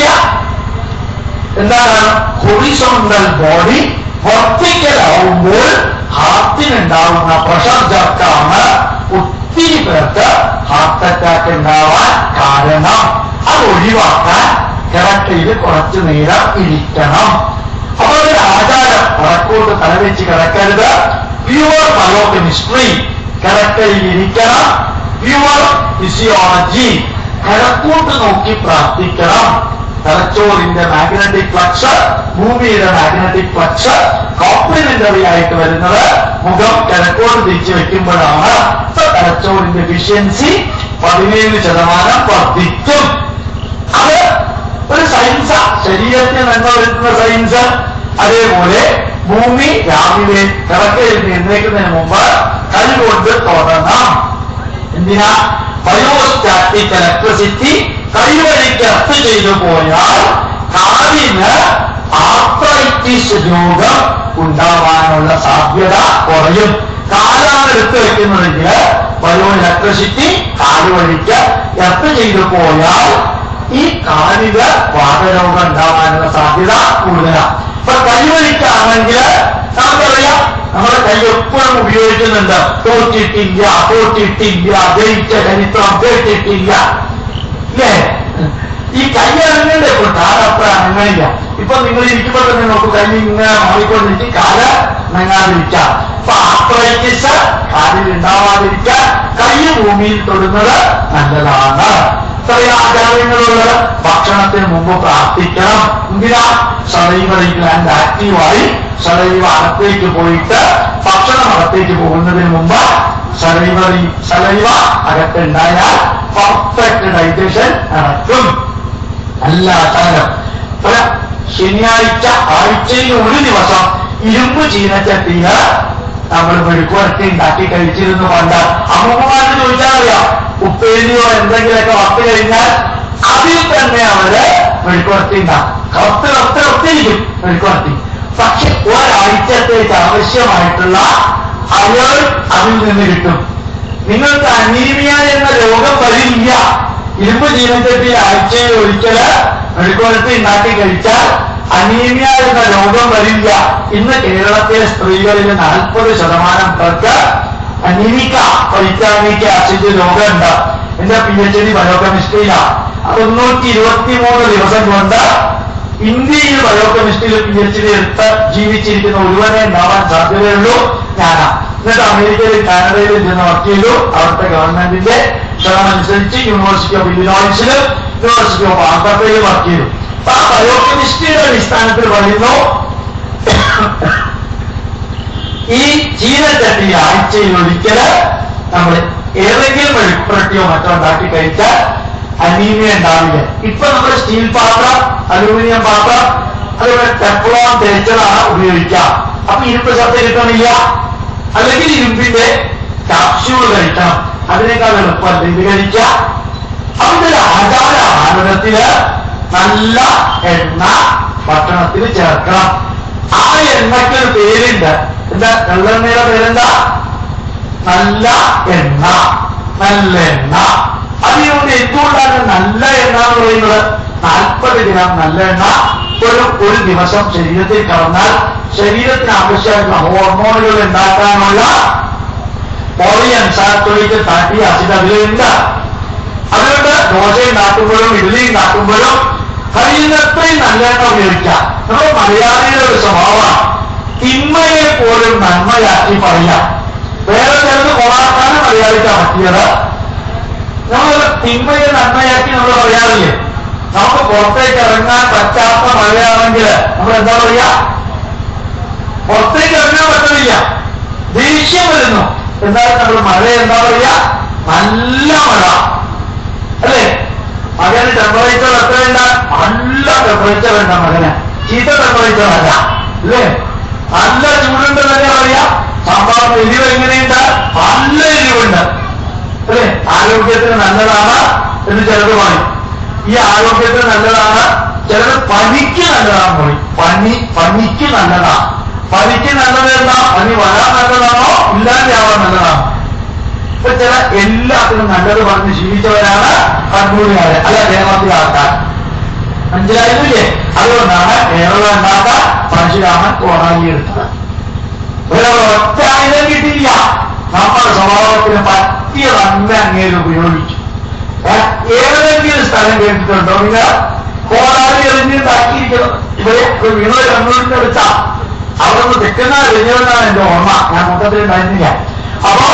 എന്താണ് ഹൊറിസോണ്ടൽ ബോഡി വെർട്ടിക്കൽ ആവുമ്പോൾ ഹാർട്ടിനുണ്ടാവുന്ന പ്രഷർ ജർക്കാണ് ഒത്തിരി പേർക്ക് ഹാർട്ട് അറ്റാക്ക് ഉണ്ടാവാൻ കാരണം അത് ഒഴിവാക്കാൻ കിടക്കയിൽ കുറച്ചു നേരം ഇരിക്കണം അപ്പൊ ഒരു ആചാരം വടക്കോട്ട് തലവെച്ച് കിടക്കരുത് പ്യുവർ ബയോകെമിസ്ട്രി കിടക്കയിൽ ഇരിക്കണം പ്യുവർ ഫിസിയോളജി കിഴക്കോട്ട് നോക്കി പ്രാർത്ഥിക്കണം തലച്ചോറിന്റെ മാഗ്നറ്റിക് ഫ്ലക്സ് ഭൂമിയുടെ മാഗ്നറ്റിക് ഫ്ലക്സ് കോംപ്ലിമെന്ററി ആയിട്ട് വരുന്നത് മുഖം കിഴക്കോട്ട് തിരിച്ചു വെക്കുമ്പോഴാണ് തലച്ചോറിന്റെ എഫിഷ്യൻസി പതിനേഴ് ശതമാനം വർദ്ധിക്കും അത് ഒരു സയൻസാ ശരീരത്തിന് നന്മ വരുത്തുന്ന സയൻസ് അതേപോലെ ഭൂമി രാവിലെ കിടക്കയിൽ എഴുന്നേക്കുന്നതിന് മുമ്പ് കൈകൊണ്ട് തൊടണം എന്തിനാ ബയോസ്റ്റാറ്റിക് ഇലക്ട്രിസിറ്റി കൈവഴിക്ക് എർത്ത് ചെയ്തു പോയാൽ കാലിന് ആർത്രൈറ്റിസ് രോഗം ഉണ്ടാവാനുള്ള സാധ്യത കുറയും കാലാണ് എടുത്തു വെക്കുന്നതെങ്കിൽ ബയോ ഇലക്ട്രിസിറ്റി കാല് വഴിക്ക് എർത്ത് ചെയ്തു പോയാൽ ഈ കാലിന് വാതരോഗം ഉണ്ടാവാനുള്ള സാധ്യത കൂടുതലാണ് ഇപ്പൊ കൈവഴിക്കാണെങ്കിൽ നമുക്കറിയാം നമ്മുടെ കൈ എപ്പോഴും ഉപയോഗിക്കുന്നുണ്ട് തോറ്റിട്ടില്ല തോറ്റിട്ടില്ല ജയിച്ച ചരിത്രം കേട്ടിട്ടില്ല ഇല്ലേ ഈ കൈ അനങ്ങണ്ടേ ഇപ്പോൾ കാലത്ര അനങ്ങണില്ല ഇപ്പൊ നിങ്ങൾ ഇരിക്കുമ്പോൾ തന്നെ നോക്കൂ കൈ ഇങ്ങനെ മാറിക്കൊണ്ടിരിക്കും കാല അനങ്ങാതിരിക്കാം അപ്പൊ ആർത്രൈറ്റിസ് കാലിൽ ഉണ്ടാവാതിരിക്കാൻ കൈ ഭൂമിയിൽ തൊടുന്നത് നല്ലതാണ് ഇത്രയും ആചാരങ്ങളുള്ളത് ഭക്ഷണത്തിന് മുമ്പ് പ്രാർത്ഥിക്കണം എന്തിനാ സദൈവറി ഗ്ലാൻഡ് ആക്റ്റീവായി സദൈവ അകത്തേക്ക് പോയിട്ട് ഭക്ഷണം അകത്തേക്ക് പോകുന്നതിന് മുമ്പ് സലൈവറി സലൈവ അകത്തുണ്ടായാൽ പെർഫെക്റ്റ് ഡൈജഷൻ നടക്കും നല്ല ആചാരം ഇപ്പൊ ശനിയാഴ്ച ആഴ്ചയിൽ ഒരു ദിവസം ഇരുമ്പ് ചീനച്ചട്ടിയില് നമ്മൾ മെഴുക്കുവരട്ടി ഉണ്ടാക്കി കഴിച്ചിരുന്നു പണ്ട് അമ്മമാര് ചോദിച്ചാൽ അറിയാം ഉപ്പേരിയോ എന്തെങ്കിലുമൊക്കെ വത്ത് കഴിഞ്ഞാൽ അതിൽ തന്നെ അവര് മെഴുക്കുവരട്ടി ഉണ്ടാക്കും കറുത്ത് കറുത്ത് കറുത്തിരിക്കും മെഴുക്കുവരട്ടി പക്ഷെ ഒരാഴ്ചത്തേക്ക് ആവശ്യമായിട്ടുള്ള അയർ അതിൽ നിന്ന് കിട്ടും നിങ്ങൾക്ക് അനീമിയ എന്ന രോഗം വരില്ല ഇരുമ്പ് ജീവൻചട്ടി ആഴ്ചയിൽ ഒരിക്കല് മെഴുക്കുവരട്ടി ഉണ്ടാക്കി കഴിച്ചാൽ അനീമിയ എന്ന രോഗം വരില്ല ഇന്ന് കേരളത്തിലെ സ്ത്രീകളിൽ നാൽപ്പത് ശതമാനം പേർക്ക് അനീമിക്ക വൈറ്റാമിക് ആസിഡ് രോഗമുണ്ട് എന്റെ പി എച്ച് ഡി ബയോകെമിസ്ട്രിയിലാണ് തൊണ്ണൂറ്റി ഇരുപത്തി മൂന്ന് ദിവസം കൊണ്ട് ഇന്ത്യയിൽ ബയോകെമിസ്ട്രിയിൽ പി എച്ച് ഡി എടുത്ത് ജീവിച്ചിരിക്കുന്ന ഒരുവനെ ഉണ്ടാവാൻ സാധ്യതയുള്ളൂ ഞാനാ എന്നിട്ട് അമേരിക്കയിലും കാനഡയിലും ചെന്ന് വർക്ക് ചെയ്തു അവിടുത്തെ ഗവൺമെന്റിന്റെ ക്ഷണമനുസരിച്ച് യൂണിവേഴ്സിറ്റി ഓഫ് ഇലിനോയ്സിലും യൂണിവേഴ്സിറ്റി ഓഫ് ആൽബർട്ടയിലും വർക്ക് ചെയ്തു അപ്പൊ ആ ബയോകെമിസ്ട്രിയുടെ അടിസ്ഥാനത്തിൽ പറയുന്നു ഈ ചീനച്ചട്ടി ആഴ്ചയിൽ ഒരിക്കല് നമ്മൾ ഏതെങ്കിലും മെഴുക്കുരട്ടിയോ മറ്റോ ഉണ്ടാക്കി കഴിച്ചാൽ അനീമിയ ഉണ്ടാവില്ല ഇപ്പൊ നമ്മൾ സ്റ്റീൽ പാത്രം അലൂമിനിയം പാത്രം അതുപോലെ ടെഫ്ലോൺ തേച്ചതാണ് ഉപയോഗിക്കുക അപ്പൊ ഇരുമ്പ് ശബ്ദം കിട്ടണില്ല അല്ലെങ്കിൽ ഇരുമ്പിന്റെ കാപ്സ്യൂൾ കഴിക്കണം അതിനേക്കാൾ എളുപ്പം ഇത് കഴിക്കുക അതിന്റെ ആചാര ആനന്ദത്തില് നല്ല എണ്ണ ഭക്ഷണത്തിൽ ചേർക്കണം ആ എണ്ണയ്ക്ക് ഒരു പേരുണ്ട് എന്താ എള്ളെണ്ണയുടെ പേരെന്താ നല്ല എണ്ണ നല്ല എണ്ണ അതുകൊണ്ട് എന്തുകൊണ്ടാണ് നല്ല എണ്ണ എന്ന് പറയുന്നത് നാൽപ്പത് ഗ്രാം നല്ല എണ്ണ ഒരു ഒരു ദിവസം ശരീരത്തിൽ കടന്നാൽ ശരീരത്തിന് ആവശ്യമായിട്ടുള്ള ഹോർമോണുകൾ ഉണ്ടാക്കാനുള്ള പോളി അൻസാറ്റോളിക്ക് ഫാറ്റി ആസിഡ് അതിലുണ്ട് അതുകൊണ്ട് ദോശ ഉണ്ടാക്കുമ്പോഴും ഇഡ്ഡലി ഉണ്ടാക്കുമ്പോഴും കഴിയുന്നത്രയും നല്ല എണ്ണ ഉപയോഗിക്കാം നമ്മുടെ മലയാളിയുടെ ഒരു സ്വഭാവമാണ് തിന്മയെ പോലും നന്മയാക്കി പറയാം വേറെ ചിലത് കൊളാക്കാനും മലയാളിക്കാ പറ്റിയത് നമ്മൾ തിന്മയെ നന്മയാക്കി നമ്മൾ പറയാറില്ലേ നമുക്ക് പുറത്തേക്ക് ഇറങ്ങാൻ പറ്റാത്ത മഴയാണെങ്കിൽ നമ്മൾ എന്താ പറയാ പുറത്തേക്ക് ഇറങ്ങാൻ പറ്റുന്നില്ല ദേഷ്യം വരുന്നു എന്നാലും നമ്മൾ മഴ എന്താ പറയാ നല്ല മഴ അല്ലേ മകന് ടെമ്പറേച്ചർ എത്രയുണ്ട് നല്ല ടെമ്പറേച്ചർ ഉണ്ട് മകന് ചീത്ത ടെമ്പറേച്ചർ അല്ല അല്ലേ നല്ല ചൂടുണ്ട് തന്നെ പറയാ സാമ്പാറിന് എരിവ് എങ്ങനെയുണ്ട് നല്ല എരിവുണ്ട് അല്ലേ ആരോഗ്യത്തിന് നല്ലതാണ് എന്ന് ചിലത് പറയും ഈ ആരോഗ്യത്തിന് നല്ലതാണ് ചിലത് പനിക്ക് നല്ലതാണ് പറയും പനി പനിക്ക് നല്ലതാണ് പനിക്ക് നല്ലത് എന്താ പനി വരാൻ നല്ലതാണോ ഇല്ലാതെയാവാൻ നല്ലതാണോ ഇപ്പൊ ചില എല്ലാത്തിനും നല്ലത് പറഞ്ഞ് ശീലിച്ചവരാണ് കണ്ണൂരുകാര് അല്ല കേരളത്തിലെ ആൾക്കാർ മനസ്സിലായില്ലേ അതുകൊണ്ടാണ് കേരളം ഉണ്ടാക്ക പരശുരാമൻ കോടാലി എടുത്തത് ഒരു ഒറ്റ ആയുധം കിട്ടിയില്ല നമ്മുടെ സ്വഭാവത്തിന് പറ്റിയ നല്ല അങ്ങേര് ഉപയോഗിച്ചു ഏ, ഏതെങ്കിലും സ്ഥലം കേട്ടിട്ടുണ്ടോ നിങ്ങൾ കോടാലി എറിഞ്ഞുണ്ടാക്കിയിരിക്കണം ഇവിടെ ഒരു വീണ കണ്ണൂരിന്റെ അടുത്താ അവിടെ നിന്ന് തെക്കുന്ന എറിഞ്ഞവനാണ് എന്റെ ഓർമ്മ ഞാൻ മൊത്തത്തിൽ ഉണ്ടായിരുന്നില്ല അപ്പോ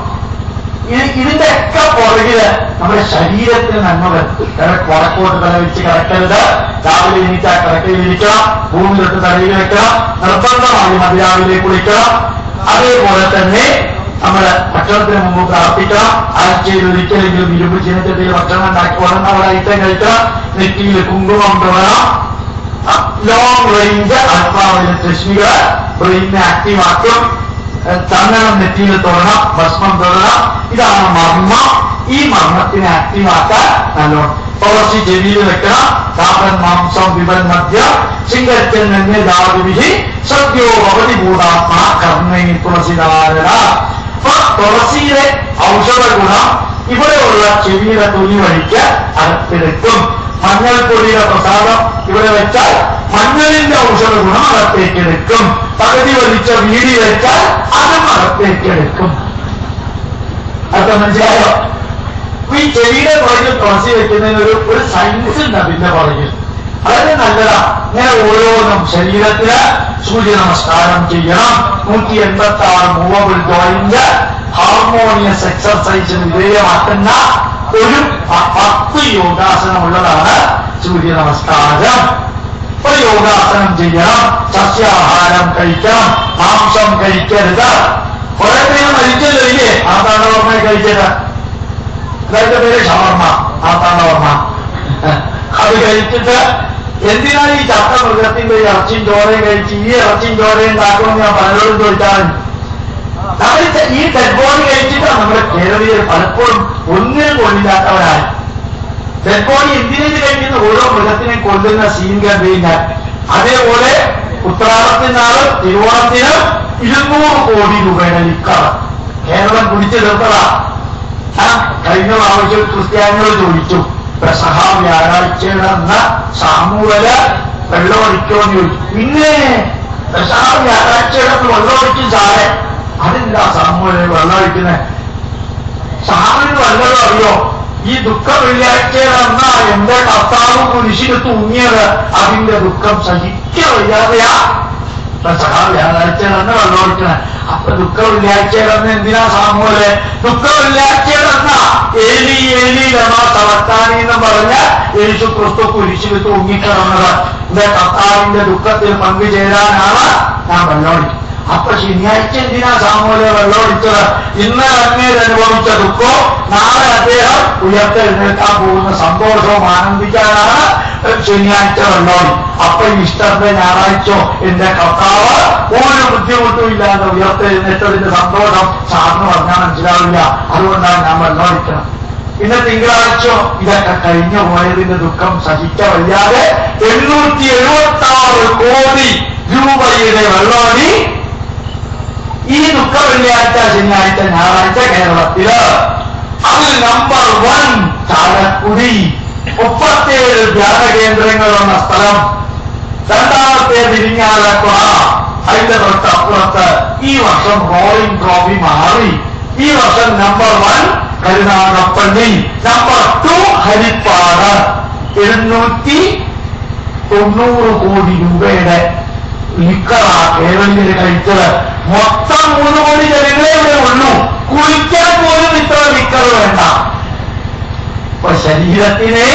ഇത് ഇതിന്റെ ഒക്കെ പുറകില് നമ്മുടെ ശരീരത്തിന് നന്മ വരുത്തും കിഴക്ക് വടക്കോട്ട് തല വെച്ച് കിടക്കരുത് രാവിലെ എണീറ്റാൽ കിടക്കയിലിരിക്കണം ഭൂമിയിലോട്ട് തലയിൽ വെക്കണം നിർബന്ധമായി മതിരാവിലെ കുളിക്കണം അതേപോലെ തന്നെ നമ്മൾ ഭക്ഷണത്തിന് മുമ്പ് പ്രാർത്ഥിക്കണം ആഴ്ചയിൽ ഒരിക്കലെങ്കിലും ഇരുമ്പ് ചിഹ്നത്തിൽ ഭക്ഷണം ഉണ്ടാക്കി ഉടനെ ഒരു ഐറ്റം കഴിക്കണം നെറ്റിയിൽ കുങ്കുമം തൊഴണം ലോങ് റേഞ്ച് അൾട്രാവയലറ്റ് രശ്മികൾ ബ്രെയിനെ ആക്റ്റീവ് ആക്കും ഏഹ് ചന്ദനം നെറ്റിയിൽ തൊടണം ഭസ്മം തൊടണം ഇതാണ് മർമ്മം ഈ മർമ്മത്തിനെ ആക്റ്റീവ് ആക്കാൻ നല്ലോണം തുളസി ചെവിയിൽ വെക്കണം കാപ്പൻ മാംസം വിപൻ മധ്യ സിംഗച്ചൻ ധാതുവിധി സദ്യോ ഭവതി ഭൂതാത്മാ കർമ്മൈ തുളസിധാരണ അപ്പൊ തുളസിയിലെ ഔഷധ ഗുണം ഇവിടെയുള്ള ചെവിയുടെ തൊലി വഴിക്ക് അകത്തെടുക്കും മഞ്ഞൾപ്പൊടിയുടെ പ്രസാദം ഇവിടെ വെച്ചാൽ മഞ്ഞളിന്റെ ഔഷധ ഗുണം അകത്തേക്ക് എടുക്കും എടുക്കും പകുതി വലിച്ച വീടി വെച്ചാൽ അതും അകത്തേക്ക് എടുക്കും അതൊക്കെ മനസ്സിലായോ അപ്പൊ ഈ ചെടിയുടെ പുറകിൽ തുളസി വെക്കുന്നതിന് ഒരു ഒരു സയൻസ് ഉണ്ട് അതിന്റെ പുറകിൽ വളരെ നല്ലതാ ഇങ്ങനെ ഓരോന്നും ശരീരത്തിന് സൂര്യ നമസ്കാരം ചെയ്യണം നൂറ്റി എൺപത്തി ആറ് മൂവബിൾ ജോയിന്റ് ഹാർമോണിയസ് എക്സർസൈസിന് വിധേയമാക്കുന്ന ഒരു പ- പത്ത് യോഗാസനമുള്ളതാണ് സൂര്യ നമസ്കാരം ഒരു യോഗാസനം ചെയ്യണം സസ്യാഹാരം കഴിക്കണം മാംസം കഴിക്കരുത് കുറെ പേര് മരിച്ചല്ലോ ഇല്ലേ ആർക്കാണ് ഓർമ്മ കഴിച്ചത് അതായത് പേര് ഷവർമ്മ ആർക്കാണ് ഓർമ്മ അത് കഴിച്ചിട്ട് എന്തിനാണ് ഈ ചത്ത മൃഗത്തിന്റെ ഇറച്ചിയും ചോരയും കഴിച്ച് ഈ ഇറച്ചിയും ചോരയും ഉണ്ടാക്കുമെന്ന് ഞാൻ പലരോടും ചോദിക്കാറുണ്ട് നമ്മൾ ഈ ഡെഡ് ബോഡി കഴിച്ചിട്ടാണ് നമ്മുടെ കേരളീയർ പലപ്പോഴും ഒന്നിനും കൊള്ളില്ലാത്തവരായി ഡെഡ് ബോഡി എന്തിനേത് കഴിക്കുന്ന ഓരോ മൃഗത്തിനെ കൊല്ലുന്ന സീൻ കണ്ടു കഴിഞ്ഞാൽ അതേപോലെ ഉത്രാടത്തിനാളും തിരുവോണത്തിനും ഇരുന്നൂറ് കോടി രൂപയുടെ ലിക്കർ കേരളം പിടിച്ചു തീർത്തതാ ആ, കഴിഞ്ഞ പ്രാവശ്യം ക്രിസ്ത്യാനികൾ ചോദിച്ചു പെസഹ വ്യാഴാഴ്ചയിലെന്ന സാമൂഹല് വെള്ളമൊഴിക്കോന്ന് ചോദിച്ചു പിന്നെ പെസഹ വ്യാഴാഴ്ചയിടത്ത് വെള്ളമൊഴിക്കും സാറേ അതില്ല സാമൂഹല് വെള്ളമൊഴിക്കുന്നത് സാറിന് വല്ലതും അറിയോ ഈ ദുഃഖ വെള്ളിയാഴ്ചയിലെന്ന എന്റെ കർത്താവ് കുരിശിന് തൂങ്ങിയത് അതിന്റെ ദുഃഖം സഹിക്ക വയ്യാതെയാ പെസഹ വ്യാഴാഴ്ചയിലെന്ന് വെള്ളമൊഴിക്കണേ അപ്പൊ ദുഃഖ വെള്ളിയാഴ്ചയിലെന്ന് എന്തിനാ സാമൂഹല് ദുഃഖ വെള്ളിയാഴ്ചയിലെന്ന ഏലി ഏലി രമ തളർത്താനി എന്ന് പറഞ്ഞ യേശു ക്രിസ്തു കുരിശിൽ തൂങ്ങിക്കിടന്നത് എന്റെ കർത്താവിന്റെ ദുഃഖത്തിൽ പങ്കുചേരാനാണ് ഞാൻ വെള്ളമൊഴിക്കുന്നത് അപ്പൊ ശനിയാഴ്ച എന്തിനാ സാമൂഹ്യ വെള്ളമൊഴിച്ചത് ഇന്ന് അങ്ങേര് അനുഭവിച്ച ദുഃഖവും നാളെ അദ്ദേഹം ഉയർത്തെഴുന്നേൽക്കാൻ പോകുന്ന സന്തോഷവും ആനന്ദിക്കാനാണ് ശനിയാഴ്ച വെള്ളമൊഴി അപ്പൊ ഈസ്റ്ററിന്റെ ഞായറാഴ്ചോ എന്റെ കർത്താവ് ഒരു ബുദ്ധിമുട്ടും ഇല്ലാതെ ഉയർത്തെഴുന്നേറ്റതിന്റെ സന്തോഷം സാറിന് പറഞ്ഞാൽ മനസ്സിലാവില്ല അതുകൊണ്ടാണ് ഞാൻ വെള്ളമൊഴിക്കണം പിന്നെ തിങ്കളാഴ്ച ഇതൊക്കെ കഴിഞ്ഞു പോയതിന്റെ ദുഃഖം സഹിക്ക വയ്യാതെ എണ്ണൂറ്റി എഴുപത്തി ആറ് കോടി രൂപയുടെ വെള്ളമണി ഈ ദുഃഖ വെള്ളിയാഴ്ച ശനിയാഴ്ച ഞായറാഴ്ച കേരളത്തില് അതിൽ നമ്പർ വൺ ചാലക്കുടി മുപ്പത്തേഴ് ധ്യാനകേന്ദ്രങ്ങളുള്ള സ്ഥലം രണ്ടാമത്തെ വിരിഞ്ഞാലക്കുള അതിന്റെ തൊട്ടപ്പുറത്ത് ഈ വർഷം റോളിംഗ് ട്രോഫി മാറി ഈ വർഷം number one Karunagappally number two Harippad എഴുന്നൂറ്റി തൊണ്ണൂറ് കോടി രൂപയുടെ ലിക്കറാ കേരളീയർ കഴിച്ചത് മൊത്തം മൂന്ന് കോടി ജനങ്ങളെ ഇവിടെ ഉള്ളൂ കുളിക്കാൻ പോലും ഇത്ര ലിക്കർ വേണ്ട അപ്പൊ ശരീരത്തിനെ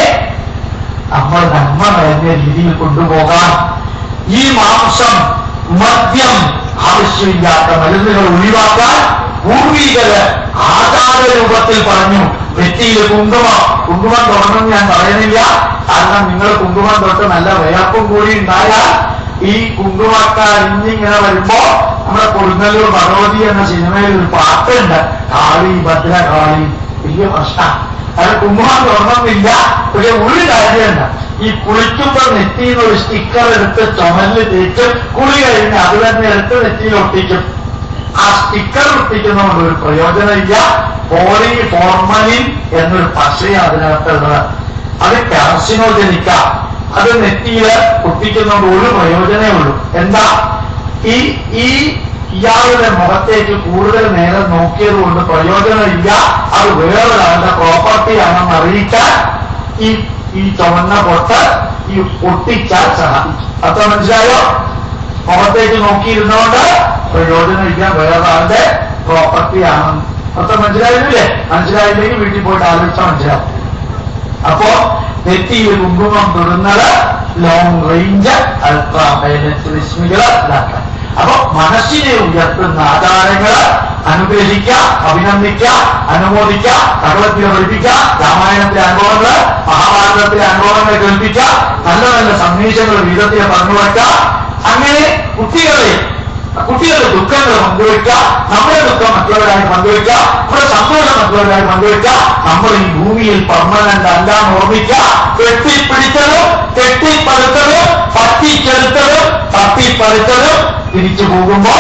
നമ്മൾ നന്മ നിറഞ്ഞ രീതിയിൽ കൊണ്ടുപോകാൻ ഈ മാംസം മദ്യം ആവശ്യമില്ലാത്ത മരുന്നുകൾ ഒഴിവാക്കാൻ പൂർവീകര് ആചാര രൂപത്തിൽ പറഞ്ഞു നെറ്റിയിൽ കുങ്കുമം കുങ്കുമം തൊടണമെന്ന് ഞാൻ പറയുന്നില്ല കാരണം നിങ്ങൾ കുങ്കുമം തൊട്ട് നല്ല വിയർപ്പും കൂടി ഉണ്ടായാൽ ഈ കുങ്കുമക്കാർ ഇന്നിങ്ങനെ വരുമ്പോ നമ്മുടെ കൊടുങ്ങല്ലൂർ ഭഗവതി എന്ന സിനിമയിൽ ഒരു പാട്ടുണ്ട് കാളി ഭദ്രകാളി വലിയ പ്രശ്നം അത് കുങ്കുമം തുറന്നില്ല പക്ഷെ ഒരു കാര്യമുണ്ട് ഈ കുളിക്കുമ്പോൾ നെറ്റിയിൽ ഒരു സ്റ്റിക്കർ എടുത്ത് ചുമലിൽ തേച്ച് കുളി കഴിഞ്ഞ് അത് തന്നെ എടുത്ത് നെറ്റിയിൽ ഒട്ടിക്കും ആ സ്റ്റിക്കർ ഒട്ടിക്കുന്നതുകൊണ്ട് ഒരു പ്രയോജനമില്ല പോളി ഫോർമലിൻ എന്നൊരു പശയാണ് അതിനകത്തുള്ളത് അത് കാർസിനോജനിക്ക അത് നെറ്റിയില് ഒട്ടിക്കുന്നതുകൊണ്ട് ഒരു പ്രയോജനമേ ഉള്ളൂ എന്താ ഈ ഈ ഇയാളുടെ മുഖത്തേക്ക് കൂടുതൽ നേരം നോക്കിയത് കൊണ്ട് പ്രയോജനമില്ല അത് വേറൊരാളുടെ പ്രോപ്പർട്ടിയാണെന്ന് അറിയിക്കാൻ ഈ ഈ ചുവന്ന പൊട്ട് ഈ ഒട്ടിച്ചാൽ സഹായിക്കും അത്ര മനസ്സിലായോ മുഖത്തേക്ക് നോക്കിയിരുന്നോണ്ട് പ്രയോജനമില്ല വേറൊരാളുടെ പ്രോപ്പർട്ടിയാണ് അത്ര മനസ്സിലായില്ലേ മനസ്സിലായില്ലെങ്കിൽ വീട്ടിൽ പോയിട്ട് ആലോചിച്ചാൽ മനസ്സിലാവും അപ്പോ നെറ്റിയിൽ കുങ്കുമം തൊടുന്നത് ലോങ് റേഞ്ച് അൾട്രാ വയലൻസ് രശ്മികൾ ഇതാക്കാം അപ്പൊ മനസ്സിനെ ഉയർത്തുന്ന ആചാരങ്ങള് അനുഗ്രഹിക്കുക അഭിനന്ദിക്കുക അനുമോദിക്കുക ഭഗവത്ഗീത പഠിപ്പിക്കുക രാമായണത്തിലെ അനുഭവങ്ങള് മഹാഭാരതത്തിലെ അനുഭവങ്ങൾ കേൾപ്പിക്കുക നല്ല നല്ല സന്ദേശങ്ങൾ വീരത്തിലെ പങ്കുവയ്ക്കുക അങ്ങനെ കുട്ടികളെ കുട്ടികളുടെ ദുഃഖങ്ങൾ പങ്കുവയ്ക്കുക നമ്മുടെ ദുഃഖം മറ്റുള്ളവരായി പങ്കുവയ്ക്കുക നമ്മുടെ സന്തോഷം മറ്റുള്ളവരായി പങ്കുവയ്ക്കുക നമ്മൾ ഈ ഭൂമിയിൽ പെർമനന്റ് അല്ലാന്ന് ഓർമ്മിക്കുക കെട്ടിപ്പിടിച്ചതും കെട്ടിപ്പടുത്തതും പറ്റിച്ചെടുത്തതും തട്ടിപ്പടുത്തതും തിരിച്ചു പോകുമ്പോ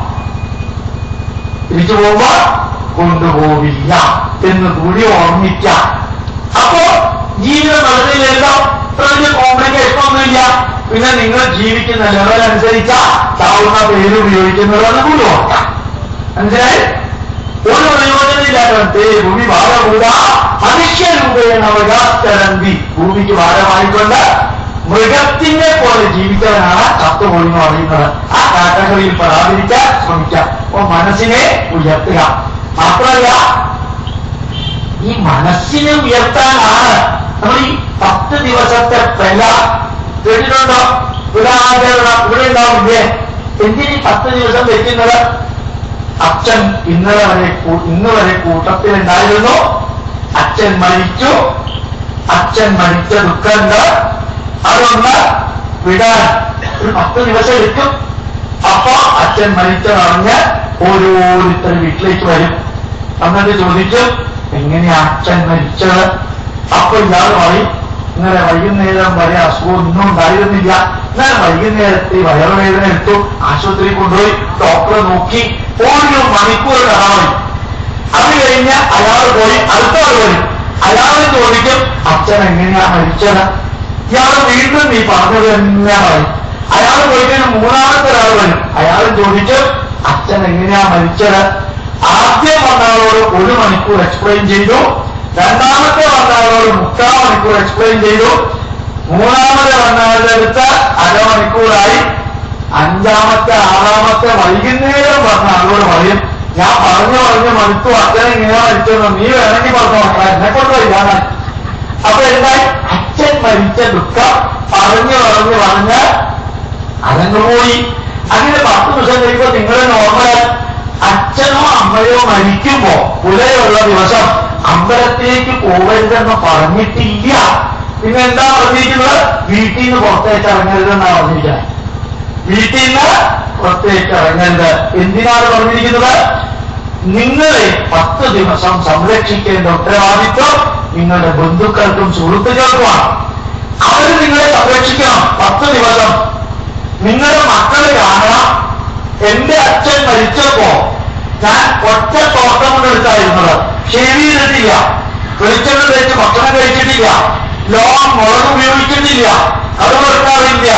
തിരിച്ചു പോകുമ്പോ കൊണ്ടുപോവില്ല എന്ന് കൂടി ഓർമ്മിക്കാം അപ്പോ ജീവിതം വളരെ ലളിതം ഇത്ര വലിയ കോംപ്ലിക്കേഷൻ ഒന്നുമില്ല പിന്നെ നിങ്ങൾ ജീവിക്കുന്ന ലെവൽ അനുസരിച്ച ചാവുന്ന പേര് ഉപയോഗിക്കുന്നതെന്ന് കൊണ്ടുപോകാം മനസ്സിലായി ഒരു പ്രയോജനമില്ലാത്തവർക്ക് ഭൂമി ഭാരമൂട മനുഷ്യരൂപേണ മൃഗാസ്തരന്തി ഭൂമിക്ക് ഭാരമായിക്കൊണ്ട് മൃഗത്തിനെ പോലെ ജീവിച്ചവനാണ് ചത്തുപോയി എന്ന് പറയുന്നത് ആ കാറ്റഗറിയിൽ പെടാതിരിക്കാൻ ശ്രമിക്കുക അപ്പൊ മനസ്സിനെ ഉയർത്തുക മാത്രമല്ല ഈ മനസ്സിനെ ഉയർത്താനാണ് നമ്മൾ ഈ പത്ത് ദിവസത്തെ പെല കേട്ടിട്ടുണ്ടോ പുരാചരണം ഇവിടെ ഉണ്ടാവില്ലേ എന്തിനീ പത്ത് ദിവസം വെക്കുന്നത് അച്ഛൻ ഇന്നലെ വരെ കൂ- ഇന്ന് വരെ കൂട്ടത്തിലുണ്ടായിരുന്നു അച്ഛൻ മരിച്ചു അച്ഛൻ മരിച്ച ദുഃഖമുണ്ട് അതൊന്ന് വിടാൻ ഒരു പത്ത് ദിവസം എടുക്കും അപ്പൊ അച്ഛൻ മരിച്ചതറിഞ്ഞ് ഓരോരുത്തർ വീട്ടിലേക്ക് വരും എന്നിട്ട് ചോദിക്കും എങ്ങനെയാ അച്ഛൻ മരിച്ചത് അപ്പൊ ഇയാൾ പറയും ഇന്നലെ വൈകുന്നേരം വരെ അസുഖം ഒന്നും ഉണ്ടായിരുന്നില്ല ഇന്നലെ വൈകുന്നേരത്തെ വയറുവേദന എടുത്തു ആശുപത്രിയിൽ കൊണ്ടുപോയി ഡോക്ടറെ നോക്കി ഒരു മണിക്കൂർ കാണാൻ അത് കഴിഞ്ഞ് അയാൾ പോയി അടുത്ത ആൾ വരും അയാൾ ചോദിക്കും അച്ഛൻ എങ്ങനെയാ മരിച്ചത് ഇയാൾ വീണ്ടും നീ പറഞ്ഞത് തന്നെ പറയും അയാൾ പോയിട്ട് മൂന്നാമത്തെ ഒരാൾ വരും അയാൾ ചോദിക്കും അച്ഛൻ എങ്ങനെയാ മരിച്ചത് ആദ്യം വന്നയാളോട് ഒരു മണിക്കൂർ എക്സ്പ്ലെയിൻ ചെയ്തു രണ്ടാമത്തെ വന്നയാളോട് മുക്കാൽ മണിക്കൂർ എക്സ്പ്ലെയിൻ ചെയ്തു മൂന്നാമത്തെ വന്നയാളുടെ അടുത്ത് അരമണിക്കൂറായി അഞ്ചാമത്തെ ആറാമത്തെ വൈകുന്നേരം പറഞ്ഞ ആളോട് പറയും ഞാൻ പറഞ്ഞു പറഞ്ഞു മടുത്തു അച്ഛനെ ഇങ്ങനെ മരിച്ചെന്ന് നീ വേണമെങ്കിൽ പറഞ്ഞു നോക്കാം എന്നെ കൊണ്ട് വയ്യാനായി അപ്പൊ എന്തായി അച്ഛൻ മരിച്ച ദുഃഖം പറഞ്ഞു പറഞ്ഞു പറഞ്ഞ് അതങ്ങ് പോയി അങ്ങനെ പത്ത് ദിവസം കഴിയുമ്പോൾ നിങ്ങൾ നോർമൽ അച്ഛനോ അമ്മയോ മരിക്കുമ്പോ പുലയുള്ള ദിവസം അമ്പലത്തിലേക്ക് പോകരുതെന്ന് പറഞ്ഞിട്ടില്ല പിന്നെ എന്താ പറഞ്ഞിരിക്കുന്നത് വീട്ടിൽ നിന്ന് പുറത്തേക്ക് ഇറങ്ങരുതെന്നാണ് പറഞ്ഞിരിക്കുന്നത് വീട്ടിൽ നിന്ന് പുറത്തേക്ക് ഇറങ്ങരുത് എന്തിനാണ് പറഞ്ഞിരിക്കുന്നത് നിങ്ങളെ പത്ത് ദിവസം സംരക്ഷിക്കേണ്ട ഉത്തരവാദിത്വം നിങ്ങളുടെ ബന്ധുക്കൾക്കും സുഹൃത്തുക്കൾക്കുമാണ് അവർ നിങ്ങളെ സംരക്ഷിക്കണം പത്ത് ദിവസം നിങ്ങളുടെ മക്കളെ കാണണം എന്റെ അച്ഛൻ മരിച്ചപ്പോ ഞാൻ ഒറ്റ തോട്ടം കൊണ്ട് എടുത്തായിരുന്നത് ഷേവ് ചെയ്തിട്ടില്ല വെളിച്ചെണ്ണ തേച്ച് ഭക്ഷണം കഴിച്ചിട്ടില്ല ലോൺ മുളക് ഉപയോഗിച്ചിട്ടില്ല അത് കൊടുക്കാറില്ല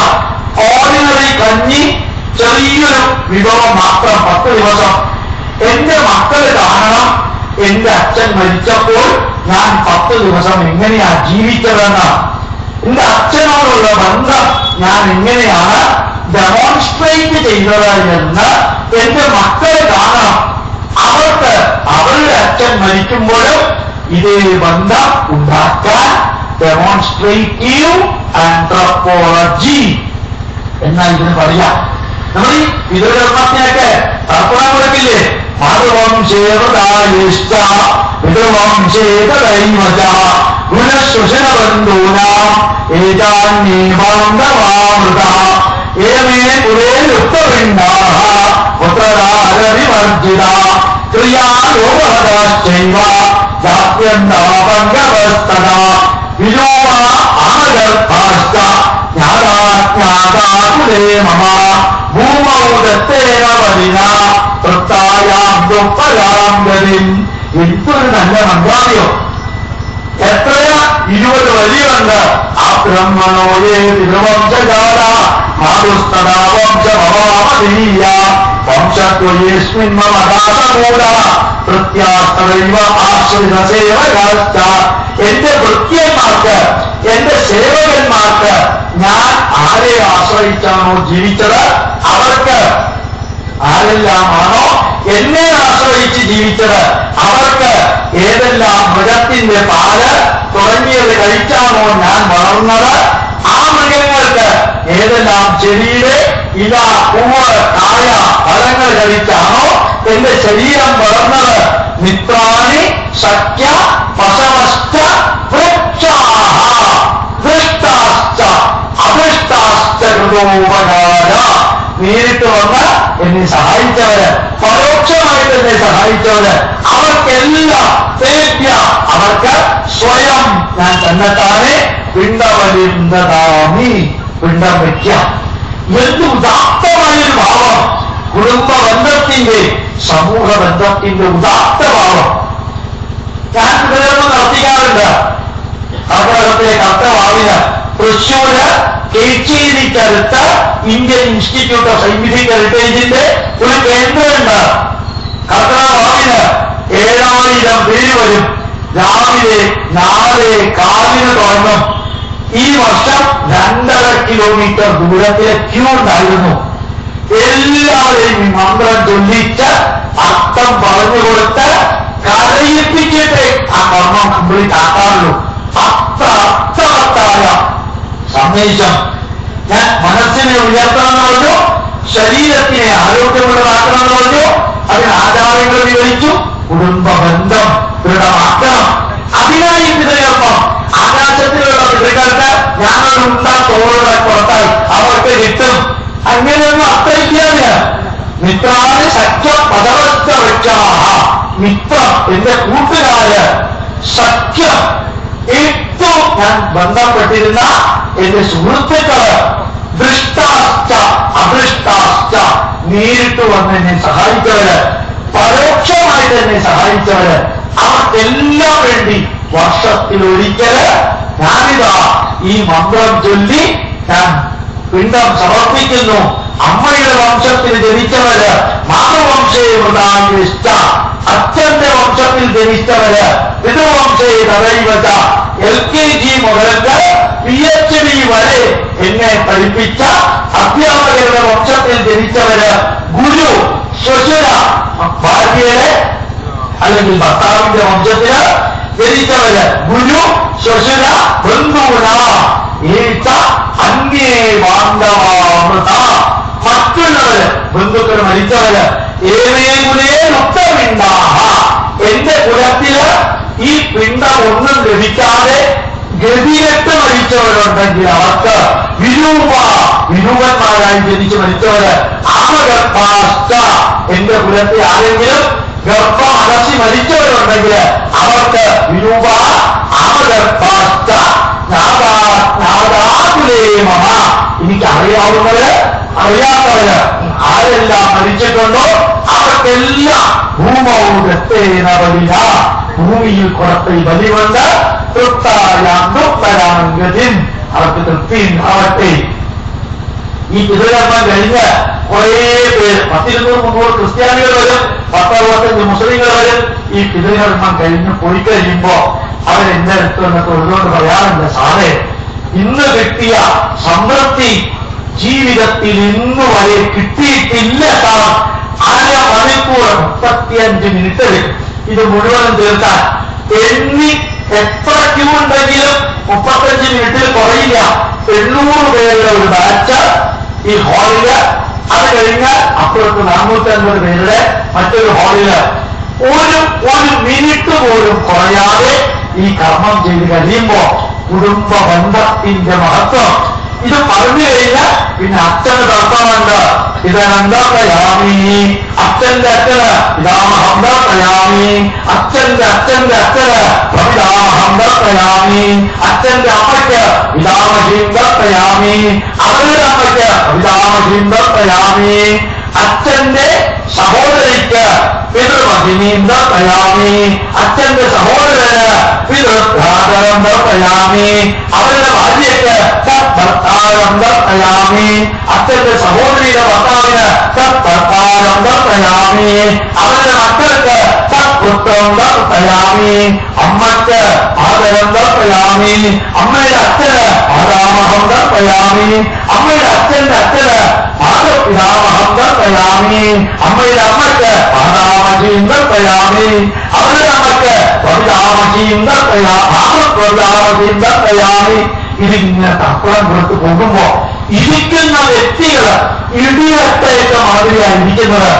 ഓർഡിനറി കഞ്ഞി ചെറിയൊരു വിഭവം മാത്രം പത്ത് ദിവസം എന്റെ മക്കൾ കാണണം എന്റെ അച്ഛൻ മരിച്ചപ്പോൾ ഞാൻ പത്ത് ദിവസം എങ്ങനെയാ ജീവിച്ചതെന്ന് എന്റെ അച്ഛനോടുള്ള ബന്ധം ഞാൻ എങ്ങനെയാണ് ഡെമോൺസ്ട്രേറ്റ് ചെയ്തത് എന്ന് എന്റെ മക്കൾ കാണണം അവർക്ക് അവരുടെ അച്ഛൻ മരിക്കുമ്പോഴും ഇതേ ബന്ധം ഉണ്ടാക്കാൻ ഡെമോൺസ്ട്രേറ്റീവ് ആന്ത്രപ്പോളജി എന്നാ ഇതിന് പറയാം നമ്മൾ ഈ പിതൃകർമ്മത്തിനൊക്കെ തർപ്പണം കൊടുക്കില്ലേ മാതൃവംശേവതായിഷ്ട പിതൃവംശേതൈവച ഗുണശ്വസനബന്ധൂനാം ഏതാന്യേവാന്തമാമൃത ഏമേ പുരേ യുക്തപിണ്ഡാः പുത്രരാരവിവർജിത ക്രിയാലോപഹതാശ്ചൈവ ജാത്യന്താപങ്കവസ്തത വിലോമ ആഗർഭാശ്ച ജ്ഞാതാജ്ഞാതാകുലേ മമ ഭൂമൗ ദത്തേന വരിന തൃത്തായാം ദുഃഖരാം ഗതിം എന്തൊരു നല്ല മന്ത്രാലയോ എത്രയാ ഇരുപത് വരിയുണ്ട് ആ ബ്രഹ്മണോയേ തിരുവംശജാത മാതുസ്തദാ വംശമവാമതീയ വംശത്വയേസ്മിൻ മമ ദാസമൂല പ്രത്യാസ്തദൈവ ആശ്രിത സേവകാശ്ച എന്റെ ഭൃത്യന്മാർക്ക് എന്റെ സേവകന്മാർക്ക് ഞാൻ ആരെ ആശ്രയിച്ചാണോ ജീവിച്ചത് അവർക്ക് ആരെല്ലാമാണോ എന്നെ ആശ്രയിച്ച് ജീവിച്ചത് അവർക്ക് ഏതെല്ലാം മൃഗത്തിന്റെ പാല് തുടങ്ങിയത് കഴിച്ചാണോ ഞാൻ വളർന്നത് ആ മൃഗങ്ങൾക്ക് ഏതെല്ലാം ചെടിയുടെ ഇല പൂവ് കായ ഫലങ്ങൾ കഴിച്ചാണോ എന്റെ ശരീരം വളർന്നത് മിത്രാണി ശക്യ പശവശ്ച വൃക്ഷാഹ ദൃഷ്ടാശ്ച അദൃഷ്ടാശ്ച കൃതോപകാര നേരിട്ട് വന്ന് എന്നെ സഹായിച്ചവര് പരോക്ഷമായിട്ട് എന്നെ സഹായിച്ചവര് അവർക്കെല്ലാം സേവ്യ അവർക്ക് സ്വയം ഞാൻ തന്നെത്താനെ പിണ്ടവലിന്ദാമി പിണ്ടം വയ്ക്കാം എന്ത് ഉദാത്തമായൊരു ഭാവം കുടുംബ ബന്ധത്തിന്റെ സമൂഹ ബന്ധത്തിന്റെ ഉദാത്ത ഭാവം ഞാൻ വിതരണം നടത്തിക്കാറുണ്ട് കർക്കടകത്തിലെ കർത്തവാവിന് തൃശ്ശൂര് കേച്ചേരിക്കടുത്ത് ഇന്ത്യൻ ഇൻസ്റ്റിറ്റ്യൂട്ട് ഓഫ് സയന്റിഫിക് ഹെറിറ്റേജിന്റെ ഒരു കേന്ദ്രമുണ്ട് കർക്കടവാവിന് ഏഴായിരം പേര് വരും രാവിലെ നാല് കാലിന് തുടങ്ങും ഈ വർഷം രണ്ടര കിലോമീറ്റർ ദൂരത്തിലെ ക്യൂ ഉണ്ടായിരുന്നു എല്ലാവരെയും ഈ മന്ത്രം ചൊല്ലിച്ച് അർത്ഥം പറഞ്ഞു കൊടുത്ത് കരയിപ്പിച്ചിട്ട് ആ കർമ്മം കംപ്ലീറ്റ് ആക്കാറുള്ളൂ അത്ര അർത്ഥവത്തായ സന്ദേശം ഞാൻ മനസ്സിനെ ഉയർത്തണമെന്ന് പറഞ്ഞു ശരീരത്തിനെ ആരോഗ്യമുള്ളതാക്കണമെന്ന് പറഞ്ഞു അതിന് ആചാരങ്ങൾ വിവരിച്ചു കുടുംബ ബന്ധം ദൃഢമാക്കണം അതിനായി പിതൃകർമ്മം ആകാശത്തിലുള്ള പിതൃക്കൾക്ക് ഞാനൊരു ഉണ്ട തോറുടെ പുറത്തായി അവർക്ക് കിട്ടും അങ്ങനെയൊന്നും അത്രയ്ക്കാണ് മിത്രാന് സഖ്യ പദവസ്ഥ വൃക്ഷാഹ മിത്രം എന്റെ കൂട്ടുകാര് സഖ്യം ഏറ്റവും ഞാൻ ബന്ധപ്പെട്ടിരുന്ന എന്റെ സുഹൃത്തുക്കള് ദൃഷ്ടാശ്ച അദൃഷ്ടാശ്ച നേരിട്ട് വന്ന് എന്നെ സഹായിച്ചവര് പരോക്ഷമായിട്ട് എന്നെ സഹായിച്ചവര് അവർക്കെല്ലാം വേണ്ടി വർഷത്തിലൊരിക്കല് ഞാനിതാ ഈ മന്ത്രം ചൊല്ലി ഞാൻ പിണ്ടം സമർപ്പിക്കുന്നു അമ്മയുടെ വംശത്തിൽ ജനിച്ചവര് മാതൃവംശേ വൃതാനിഷ്ട അച്ഛന്റെ വംശത്തിൽ ജനിച്ചവര് പിതൃവംശേ തടയുവച്ച എൽ കെ ജി മുതൽക്ക് പി എച്ച് ഡി വരെ എന്നെ പഠിപ്പിച്ച അധ്യാപകരുടെ വംശത്തിൽ ജനിച്ചവര് ഗുരു ശ്വശുര ഭാര്യയുടെ അല്ലെങ്കിൽ ഭർത്താവിന്റെ വംശത്തില് ജനിച്ചവര് ഗുരു ശ്വശുര ബന്ധുന ഈച്ച അന്യേ വാണ്ടവാമൃത മറ്റുള്ളവര് ബന്ധുക്കൾ മരിച്ചവര് ഏവേ കുലേ ഉത്തമിണ്ടാഹ എന്റെ കുലത്തില് ഈ പിണ്ടം ഒന്നും ലഭിക്കാതെ ഗതികെട്ട് മരിച്ചവരുണ്ടെങ്കിൽ അവർക്ക് വിരൂപ വിരൂപന്മാരായി ജനിച്ച് മരിച്ചവര് ആമഗർഭാഷ്ട എന്റെ കുലത്തിൽ ആരെങ്കിലും ഗർഭം അലസി മരിച്ചവരുണ്ടെങ്കിൽ അവർക്ക് വിരൂപ ആമഗർഭാഷ്ട നാദാകുലേ മമ എനിക്ക് അറിയാവുന്നവര് അറിയാത്തവര് ആരെല്ലാം മരിച്ചിട്ടുണ്ടോ അവർക്കെല്ലാം ഭൂമവും ഗത്തേന ബലിന ഭൂമിയിൽ കുറത്തിൽ ബലികൊണ്ട് തൃപ്തായാം തൃപ്തരാം ഗതിൻ അവർക്ക് തൃപ്തി ആവട്ടെ ഈ പിതൃകർമ്മം കഴിഞ്ഞ് കുറേ പേര് പത്തിരുന്നൂറ് മുന്നൂറ് ക്രിസ്ത്യാനികൾ വരും പത്തറുപത്തഞ്ച് മുസ്ലിങ്ങൾ വരും ഈ പിതൃകർമ്മം കഴിഞ്ഞ് പോയി കഴിയുമ്പോ അവരെന്റെ അടുത്ത് എന്നൊക്കെ ഒരുകൊണ്ട് പറയാറുണ്ട് സാറേ ഇന്ന് കിട്ടിയ സംതൃപ്തി ജീവിതത്തിൽ ഇന്ന് വരെ കിട്ടിയിട്ടില്ല സാർ അര മണിക്കൂർ മുപ്പത്തിയഞ്ച് മിനിറ്റ് എടുക്കും ഇത് മുഴുവനും തീർക്കാൻ എണ്ണി എത്ര ക്യൂ ഉണ്ടെങ്കിലും മുപ്പത്തഞ്ച് മിനിറ്റിൽ കുറയില്ല എണ്ണൂറ് പേരുടെ ഒരു ബാച്ച് ഈ ഹാളില് അത് കഴിഞ്ഞ് അപ്പുറത്ത് നാനൂറ്റി അൻപത് പേരുടെ മറ്റൊരു ഹാളില് ഒരു ഒരു മിനിറ്റ് പോലും കുറയാതെ ഈ കർമ്മം ചെയ്ത് കഴിയുമ്പോ കുടുംബ ബന്ധത്തിന്റെ മഹത്വം ഇത് പറഞ്ഞു കഴിഞ്ഞാൽ പിന്നെ അച്ഛന് തർക്കമുണ്ട് ഇതനന്തയാമി അച്ഛന്റെ അച്ഛന് പിതാമഹം തർക്കയാമി അച്ഛന്റെ അച്ഛന്റെ അച്ഛന് പ്രപിതാമഹം തർക്കയാമി അച്ഛന്റെ അമ്മയ്ക്ക് പിതാമഹീം തർക്കയാമി അവരുടെ അമ്മയ്ക്ക് പിതാമഹീം തർക്കയാമി അച്ഛന്റെ സഹോദരിക്ക് പിതൃമഹിമീം തർക്കയാമി അച്ഛന്റെ സഹോദരന് പിതൃഭ്രാതരം തർക്കയാമി അവരുടെ ഭാര്യയ്ക്ക് ഭർത്താരം തർക്കയാമി അച്ഛന്റെ സഹോദരിയുടെ ഭർത്താവിന് ഭർത്താരം തർക്കയാമി അവരുടെ മക്കൾക്ക് പുത്രം തർക്കയാമി അമ്മയ്ക്ക് ആദരം തർക്കയാമി അമ്മയുടെ അച്ഛന് ആദാമഹം തർക്കയാമി അമ്മയുടെ അച്ഛന്റെ അച്ഛന് മാതൃപിതാമഹം തർക്കയാമി അമ്മയുടെ അമ്മയ്ക്ക് ആദാമജീം തർക്കയാമി അവരുടെ അമ്മയ്ക്ക് പ്രവിതാമജീം തർക്കയാ മാതൃപ്രവിതാമജീം തർക്കയാമി ഇതിങ്ങനെ തർപ്പണം കൊടുത്തു പോകുമ്പോ ഇരിക്കുന്ന വ്യക്തികള് ഇടിവട്ടയൊക്കെ മാതിരിയാണ് ഇരിക്കുന്നത്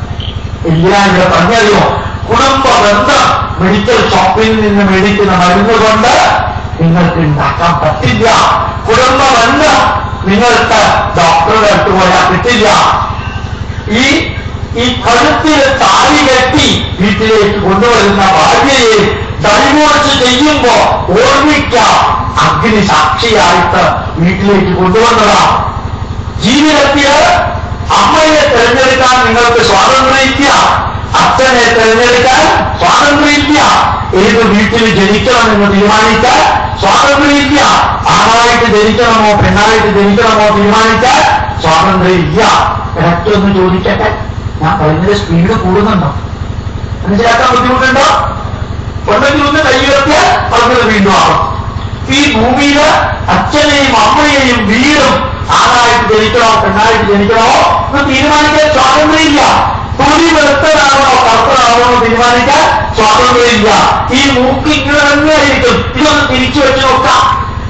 എല്ലാം ഇവിടെ പറഞ്ഞറിയോ കുടുംബ ബന്ധം മെഡിക്കൽ ഷോപ്പിൽ നിന്ന് മേടിക്കുന്ന മരുന്ന് കൊണ്ട് നിങ്ങൾക്ക് ഉണ്ടാക്കാൻ പറ്റില്ല കുടുംബ ബന്ധം നിങ്ങൾക്ക് ഡോക്ടറുടെ അടുത്ത് പോയാൽ കിട്ടില്ല ഈ ഈ കഴുത്തിൽ താലി കെട്ടി വീട്ടിലേക്ക് കൊണ്ടുവരുന്ന ഭാര്യയെ ഡൈവോഴ്സ് ചെയ്യുമ്പോ ഓർമ്മിക്കാം അഗ്നി സാക്ഷിയായിട്ട് വീട്ടിലേക്ക് കൊണ്ടുവന്നതാ ജീവിതത്തില് അമ്മയെ തിരഞ്ഞെടുക്കാൻ നിങ്ങൾക്ക് സ്വാതന്ത്ര്യമില്ല അച്ഛനെ തിരഞ്ഞെടുക്കാൻ സ്വാതന്ത്ര്യമില്ല ഏത് വീട്ടിൽ ജനിക്കണമെന്ന് തീരുമാനിക്കാൻ സ്വാതന്ത്ര്യമില്ല ആണായിട്ട് ജനിക്കണമോ പെണ്ണായിട്ട് ജനിക്കണമോ തീരുമാനിച്ചാൽ സ്വാതന്ത്ര്യമില്ല ഇടയ്ക്കൊന്ന് ചോദിക്കട്ടെ ഞാൻ പറയുന്നത് സ്പീഡ് കൂടുന്നുണ്ടോ മനസ്സിലാക്കാൻ ബുദ്ധിമുട്ടുണ്ടോ ഒന്നെങ്കിൽ ഒന്ന് കൈയുയർത്തിയാൽ പറഞ്ഞത് വീണ്ടും ആവും ഈ ഭൂമിയില് അച്ഛനെയും അമ്മയെയും വീടും ആണായിട്ട് ജനിക്കണോ പെണ്ണായിട്ട് ജനിക്കണോ എന്ന് തീരുമാനിക്കാൻ സ്വാതന്ത്ര്യമില്ല തൊലി വെളുത്തതാണോ കറുത്തതാണോ എന്ന് തീരുമാനിക്കാൻ സ്വാതന്ത്ര്യമില്ല ഈ മൂക്ക് ഇങ്ങനെ തന്നെയായിരിക്കും ഇതൊന്ന് തിരിച്ചു വെച്ച് നോക്കാം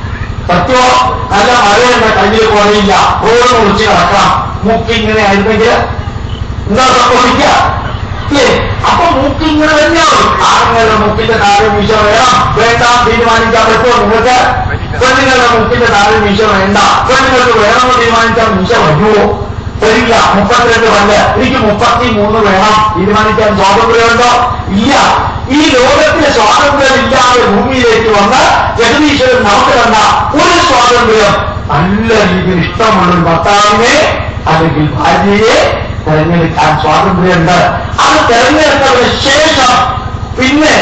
സത്യമോ നല്ല മഴയുണ്ട് കയ്യിൽ പോലെയില്ല റോഡ് മുറിച്ച് കിടക്കാം മൂക്ക് ഇങ്ങനെ ആയിരുന്നെങ്കിൽ എന്താ സംഭവിക്കുക അല്ലേ അപ്പൊ മൂക്ക് ഇങ്ങനെ തന്നെയാവും ആണുങ്ങളുടെ മൂക്കിന്റെ താഴെ മീശ വേണം വേണ്ട തീരുമാനിക്കാൻ പറ്റുമോ നിങ്ങൾക്ക് പെണ്ണുങ്ങളുടെ മൂക്കിന്റെ താഴെ മീശ വേണ്ട പെണ്ണുങ്ങൾക്ക് വേണമെന്ന് തീരുമാനിച്ചാൽ മീശ വരുമോ വരില്ല മുപ്പത്തിരണ്ട് പണ്ട് എനിക്ക് മുപ്പത്തി മൂന്ന് വേണം തീരുമാനിക്കാൻ സ്വാതന്ത്ര്യമുണ്ടോ ഇല്ല ഈ ലോകത്തിന് സ്വാതന്ത്ര്യമില്ലാതെ ഭൂമിയിലേക്ക് വന്ന് ജഗദീശ്വരൻ നമുക്ക് തന്ന ഒരു സ്വാതന്ത്ര്യം നല്ല രീതിയിൽ ഇഷ്ടമുള്ള ഒരു ഭർത്താവിനെ അല്ലെങ്കിൽ ഭാര്യയെ തെരഞ്ഞെടുക്കാൻ സ്വാതന്ത്ര്യമുണ്ട് അത് തെരഞ്ഞെടുത്തതിന് ശേഷം പിന്നെ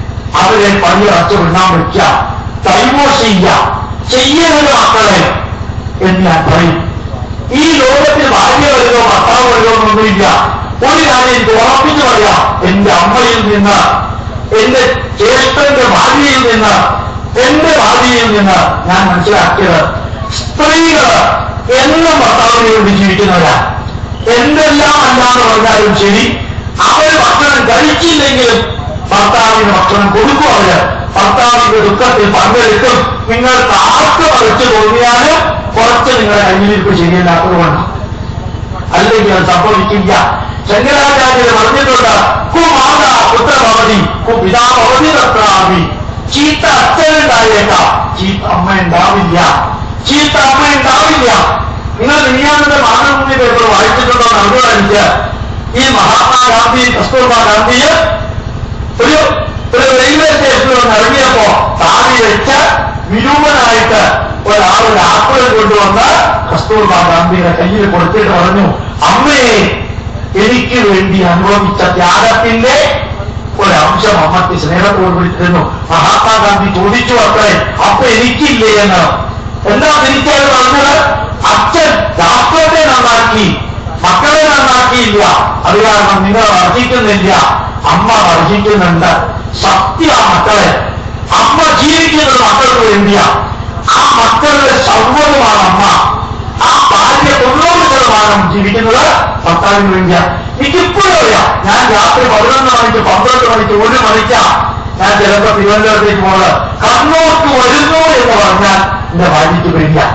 അവരെ പണി അടച്ചു വിടാൻ വയ്ക്കുക ഡൈവോഴ്സ് ചെയ്യുക ചെയ്യരുത് മക്കളെ എന്ന് ഞാൻ പറയും ഈ ലോകത്തിൽ ഭാര്യ വരുന്നോ ഭർത്താവ് വരുന്നോ എന്നൊന്നുമില്ല ഒരു കാര്യം എനിക്ക് ഉറപ്പിച്ചു പറയാം എന്റെ അമ്മയിൽ നിന്ന് എന്റെ ജ്യേഷ്ഠന്റെ ഭാര്യയിൽ നിന്ന് എന്റെ ഭാര്യയിൽ നിന്ന് ഞാൻ മനസ്സിലാക്കിയത് സ്ത്രീകൾ എന്നും ഭർത്താവിന് വേണ്ടി ജീവിക്കുന്നവരാ എന്തെല്ലാം അല്ലാന്ന് പറഞ്ഞാലും ശരി അവർ ഭക്ഷണം കഴിച്ചില്ലെങ്കിലും ഭർത്താവിന് ഭക്ഷണം കൊടുക്കും അവര് ഭർത്താവിന്റെ ദുഃഖത്തിൽ പങ്കെടുക്കും നിങ്ങൾക്ക് ആർക്ക് മറിച്ച് തോന്നിയാലും കുറച്ച് നിങ്ങളുടെ കയ്യിലിരിപ്പ് ശരിയല്ലാത്തതുകൊണ്ട് അല്ലെങ്കിൽ അത് സംഭവിക്കില്ല ശങ്കരാചാര്യർ പറഞ്ഞിട്ടുണ്ട് കുമാത പുത്രഭവതി കുപിതാഭവതി തത്രാമി ചീത്ത അച്ഛനുണ്ടായേക്കാം ചീത്ത അമ്മ ഉണ്ടാവില്ല ചീത്ത അമ്മ ഉണ്ടാവില്ല നിങ്ങൾ മിനിയാമിന്റെ മാതൃഭൂമി പേപ്പർ വായിച്ചിട്ടുണ്ടോ അറിഞ്ഞോടനുസരിച്ച് ഈ മഹാത്മാഗാന്ധി കസ്തൂർബ ഗാന്ധിയെ ഒരു ഒരു റെയിൽവേ സ്റ്റേഷനിൽ ഒന്ന് ഇറങ്ങിയപ്പോ താഴെ വെച്ച് വിരൂപനായിട്ട് ഒരാൾ ഒരു ആപ്പിൾ കൊണ്ടുവന്ന് കസ്തൂർബ ഗാന്ധിയുടെ കയ്യിൽ കൊടുത്തിട്ട് പറഞ്ഞു അമ്മയെ എനിക്ക് വേണ്ടി അനുഭവിച്ച ത്യാഗത്തിന്റെ ഒരംശം അമ്മയ്ക്ക് സ്നേഹത്തോട് വിളിച്ചിരുന്നു മഹാത്മാഗാന്ധി ചോദിച്ചു അത്രേ അപ്പൊ എനിക്കില്ലേ എന്ന് എന്താ തിരിച്ചത് പറഞ്ഞത് അച്ഛൻ രാഷ്ട്രത്തെ നന്നാക്കി മക്കളെ നന്നാക്കിയില്ല അത് കാരണം നിങ്ങൾ അർഹിക്കുന്നില്ല അമ്മ അർഹിക്കുന്നുണ്ട് സത്യ മക്കളെ അമ്മ ജീവിക്കുന്നത് മക്കൾക്ക് വേണ്ടിയാ ആ മക്കളുടെ സൗഹൃദമാണ് അമ്മ ആ ഭാര്യ തൊണ്ണൂറ് ശതമാനം ജീവിക്കുന്നത് ഭർത്താവിന് വേണ്ടിയാ എനിക്കിപ്പോഴും അറിയാം ഞാൻ രാത്രി പതിനൊന്ന് മണിക്ക് പന്ത്രണ്ട് മണിക്ക് ഒരു മണിക്കാ ഞാൻ ചിലപ്പോ തിരുവനന്തപുരത്തേക്ക് പോകുന്നത് കണ്ണൂർക്ക് വരുന്നു എന്ന് പറഞ്ഞാൽ എന്റെ ഭാര്യയ്ക്ക് പേടിയാ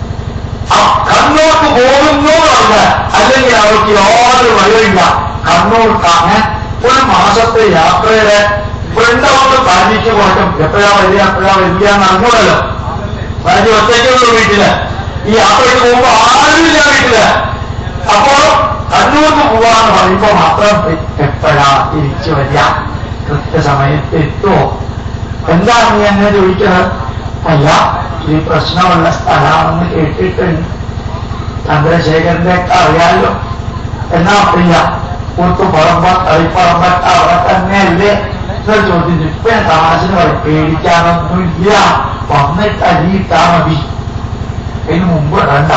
ആ കണ്ണൂർക്ക് പോകുന്നു എന്ന് പറഞ്ഞാൽ അല്ലെങ്കിൽ അവർക്ക് യാതൊരു വഴിയില്ല കണ്ണൂർക്കാണ് ഒരു മാസത്തെ യാത്രയുടെ ഫ്രണ്ടൗണ്ട് ഭാര്യയ്ക്ക് കൊടുക്കും എപ്പോഴാ വരിക എപ്പോഴാ വരിക എന്ന് അറിഞ്ഞൂടല്ലോ ഭാര്യ ഒറ്റയ്ക്കുള്ള വീട്ടില് ഈ യാത്രയ്ക്ക് പോകുമ്പോ ആരുമില്ല വീട്ടില് അപ്പോ കണ്ണൂർക്ക് പോവാന്ന് പറയുമ്പോ മാത്രം എപ്പോഴാ തിരിച്ചു വരിക കൃത്യസമയത്ത് എത്തുമോ എന്താണ് നീ എന്നെ ചോദിക്കുന്നത് അല്ല ഈ പ്രശ്നമുള്ള സ്ഥലമാണെന്ന് കേട്ടിട്ടുണ്ട് ചന്ദ്രശേഖരന്റെ ഒക്കെ അറിയാലോ എന്നാ പ്രിയ കൂത്തുപറമ്പ കളിപ്പറമ്പ അവിടെ തന്നെയല്ലേ എന്നൊരു ചോദ്യം ഇപ്പൊ ഞാൻ തമാശന് പറയും പേടിക്കാനൊന്നുമില്ല വന്നിട്ട് അരിയിട്ടാ മതി അതിന് മുമ്പ് ഇടണ്ട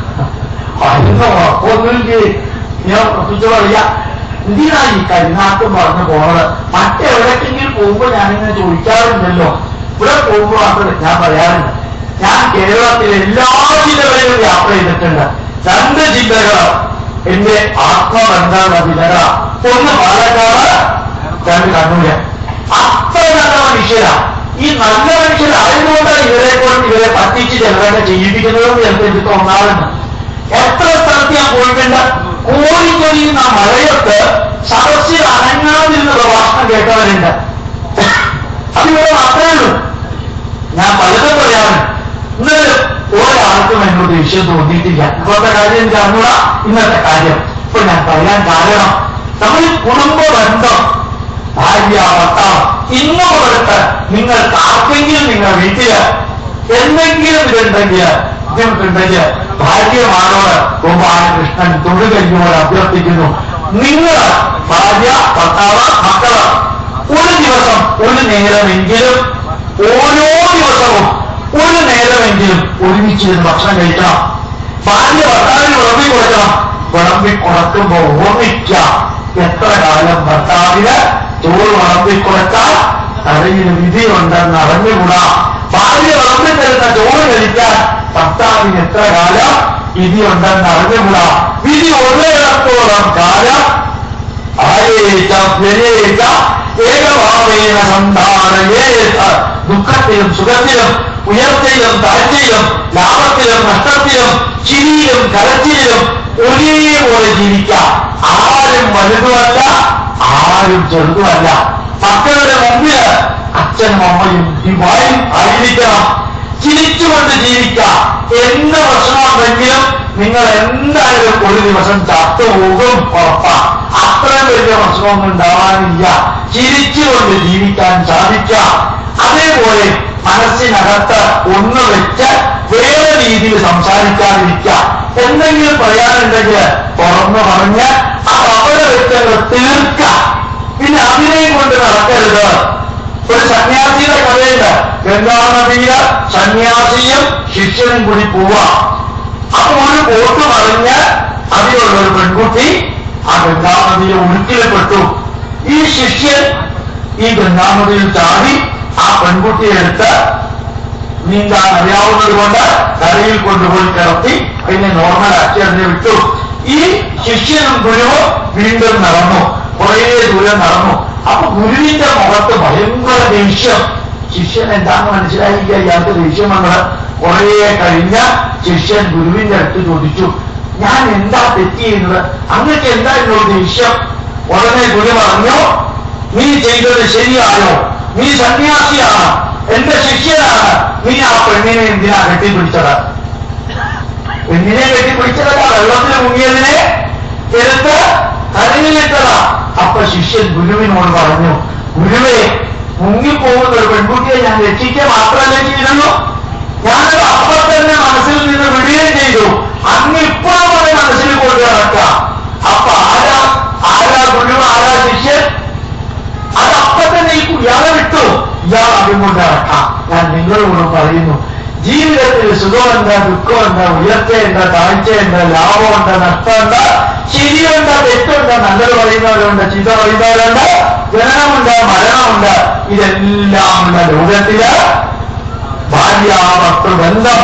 അതിന് ഉറപ്പൊന്നുമില്ലേ ഞാൻ ഉറപ്പിച്ചു പറയാ എന്തിനാ ഈ കരിനാട്ടും പറഞ്ഞു പോണത് മറ്റെവിടേക്കെങ്കിലും പോകുമ്പോ ഞാനിങ്ങനെ ചോദിക്കാറുണ്ടല്ലോ ഇവിടെ പോകുമ്പോൾ മാത്രമല്ല ഞാൻ പറയാറുണ്ട് ഞാൻ കേരളത്തിലെ എല്ലാ ജില്ലകളിലും യാത്ര ചെയ്തിട്ടുണ്ട് രണ്ട് ജില്ലകൾ എന്റെ ആത്മബന്ധമുള്ള ജില്ലകള ഒന്ന് പാലക്കാട് രണ്ട് കണ്ണൂര് അത്ര നല്ല മനുഷ്യരാ ഈ നല്ല മനുഷ്യരായതുകൊണ്ടാണ് ഇവരെ കൊണ്ട് ഇവരെ പറ്റിച്ച് ചിലരൊക്കെ ചെയ്യിപ്പിക്കുന്നതെന്ന് ചിലപ്പോൾ എനിക്ക് തോന്നാറുണ്ട് എത്ര സ്ഥലത്ത് ഞാൻ പോയിട്ടുണ്ട് കോരിച്ചൊരിയുന്ന മഴയത്ത് സദസ്സിൽ അനങ്ങാതിരുന്ന പ്രഭാഷണം കേട്ടവരുണ്ട് അതിവിടെ മാത്രമേ ഉള്ളൂ ഞാൻ പലതും പറയാറുണ്ട് ഇന്നലെ ഒരാൾക്കും എന്നോട് ദേഷ്യം തോന്നിയിട്ടില്ല ഇപ്പോഴത്തെ കാര്യം എനിക്ക് അറിഞ്ഞൂടാ ഇന്നത്തെ കാര്യം ഇപ്പൊ ഞാൻ പറയാൻ കാരണം നമ്മൾ ഈ കുടുംബ ബന്ധം ഭാര്യ ഭർത്താവ് ഇന്നും കൊടുത്ത് നിങ്ങൾക്ക് ആർക്കെങ്കിലും നിങ്ങളുടെ വീട്ടില് എന്തെങ്കിലും ഇതുണ്ടെങ്കിൽ ബുദ്ധിമുട്ടുണ്ടെങ്കിൽ ഭാര്യമാരോട് ഗോപാലകൃഷ്ണൻ തൊഴുകഞ്ഞോട് അഭ്യർത്ഥിക്കുന്നു നിങ്ങൾ ഭാര്യ ഭർത്താവ് മക്കള് ഒരു ദിവസം ഒരു നേരമെങ്കിലും ഓരോ ദിവസവും ഒരു നേരമെങ്കിലും ഒരുമിച്ചിരുന്ന് ഭക്ഷണം കഴിക്കണം ഭാര്യ ഭർത്താവിന് വിളമ്പി കൊടുക്കണം വിളമ്പി കൊടുക്കുമ്പോ ഓർമ്മിക്കാം എത്ര കാലം ഭർത്താവിന് ചോറ് വിളമ്പി കൊടുത്താൽ തലയിൽ വിധിയുണ്ടെന്ന് അറിഞ്ഞുകൂടാ ഭാര്യ വിളമ്പി തരുന്ന ചോറ് കഴിക്കാൻ ഭർത്താവിന് എത്ര കാലം വിധിയുണ്ടെന്ന് അറിഞ്ഞുകൂടാ വിധി ഉള്ളിടത്തോളം കാലം ആയേച്ച വ്യയേച്ച ഏകഭാവേന സന്ധാനയേച്ച ദുഃഖത്തിലും സുഖത്തിലും ഉയർച്ചയിലും താഴ്ചയിലും ലാഭത്തിലും നഷ്ടത്തിലും ചിരിയിലും കരച്ചിലും ഒരേപോലെ ജീവിക്കാം ആരും വലുതുമല്ല ആരും ചെറുതുമല്ല മക്കളുടെ മുമ്പിൽ അച്ഛനും അമ്മയും ഡിവൈൻ ആയിരിക്കണം ചിരിച്ചുകൊണ്ട് ജീവിക്കാം എന്ത് പ്രശ്നമുണ്ടെങ്കിലും നിങ്ങൾ എന്തായാലും ഒരു ദിവസം ചത്തുപോകും ഉറപ്പാ അത്രയും വലിയ പ്രശ്നമൊന്നും ഉണ്ടാവാനില്ല ചിരിച്ചുകൊണ്ട് ജീവിക്കാൻ സാധിക്കാം അതേപോലെ മനസ്സിനകത്ത് ഒന്ന് വെച്ച് വേറെ രീതിയിൽ സംസാരിക്കാതിരിക്കാം എന്തെങ്കിലും പറയാനുണ്ടെങ്കിൽ തുറന്നു പറഞ്ഞ് അത് അവിടെ വെച്ച് തീർക്കാം പിന്നെ അതിനെയും കൊണ്ട് നടക്കരുത് ഒരു സന്യാസിയുടെ കഥയുണ്ട് ഗംഗാനദിയില് സന്യാസിയും ശിഷ്യനും കൂടി പോവാം അപ്പൊ ഒരു ബോട്ട് മറിഞ്ഞ് അതിലുള്ള ഒരു പെൺകുട്ടി ആ ഗംഗാനദിയിലെ ഒഴുക്കിൽപ്പെട്ടു ഈ ശിഷ്യൻ ഈ ഗംഗാനദിയിൽ ചാടി ആ പെൺകുട്ടിയെ എടുത്ത് നീന്താൻ അറിയാവുന്നത് കൊണ്ട് കരയിൽ കൊണ്ടുപോയി കിടത്തി അതിനെ നോർമലാക്കി അതിനെ വിട്ടു ഈ ശിഷ്യനും ഗുരുവും വീണ്ടും നടന്നു കുറേ ദൂരം നടന്നു അപ്പൊ ഗുരുവിന്റെ മുഖത്ത് ഭയങ്കര ദേഷ്യം ശിഷ്യൻ എന്താന്ന് മനസ്സിലായില്ല ഇയാൾക്ക് ദേഷ്യം വന്നത് കുറേ കഴിഞ്ഞ ശിഷ്യൻ ഗുരുവിന്റെ അടുത്ത് ചോദിച്ചു ഞാൻ എന്താ തെറ്റ് ചെയ്യുന്നത് അങ്ങക്ക് എന്താ എന്നോട് ദേഷ്യം ഉടനെ ഗുരു പറഞ്ഞു നീ ചെയ്തത് ശരിയായോ നീ സന്യാസിയാണ് എന്റെ ശിഷ്യനാണ് നീ ആ പെണ്ണിനെ എന്തിനാ കെട്ടിപ്പിടിച്ചത് പെണ്ണിനെ കെട്ടിപ്പിടിച്ചതല്ല വെള്ളത്തിൽ മുങ്ങിയതിനെ എടുത്ത് കരയിലിട്ടതാ അപ്പൊ ശിഷ്യൻ ഗുരുവിനോട് പറഞ്ഞു ഗുരുവേ മുങ്ങിപ്പോകുന്ന ഒരു പെൺകുട്ടിയെ ഞാൻ രക്ഷിക്കുക മാത്രമല്ല ചെയ്തിരുന്നു ഞാനത് അപ്പോൾ തന്നെ മനസ്സിൽ നിന്ന് വിടുകയും ചെയ്തു അന്ന് ഇപ്പോഴും അത് മനസ്സിൽ കൊണ്ട് നടക്കാം അപ്പൊ ആരാ ആരാ ഗുരു ആരാ ശിഷ്യൻ അതപ്പൊ തന്നെ ഈ ഇയാളെ വിട്ടു ഇയാൾ അതുകൊണ്ട് ഇറക്കാം ഞാൻ നിങ്ങളോട് പറയുന്നു ജീവിതത്തിൽ സുഖമുണ്ട് ദുഃഖമുണ്ട് ഉയർച്ചയുണ്ട് താഴ്ചയുണ്ട് ലാഭമുണ്ട് നഷ്ടമുണ്ട് ശരിയുണ്ട് തെറ്റുണ്ട് നല്ലത് പറയുന്നവരുണ്ട് ചീത്ത പറയുന്നവരുണ്ട് ജനനമുണ്ട് മരണമുണ്ട് ഇതെല്ലാം ഉള്ള ലോകത്തില് ഭാര്യാഭർത്തൃബന്ധം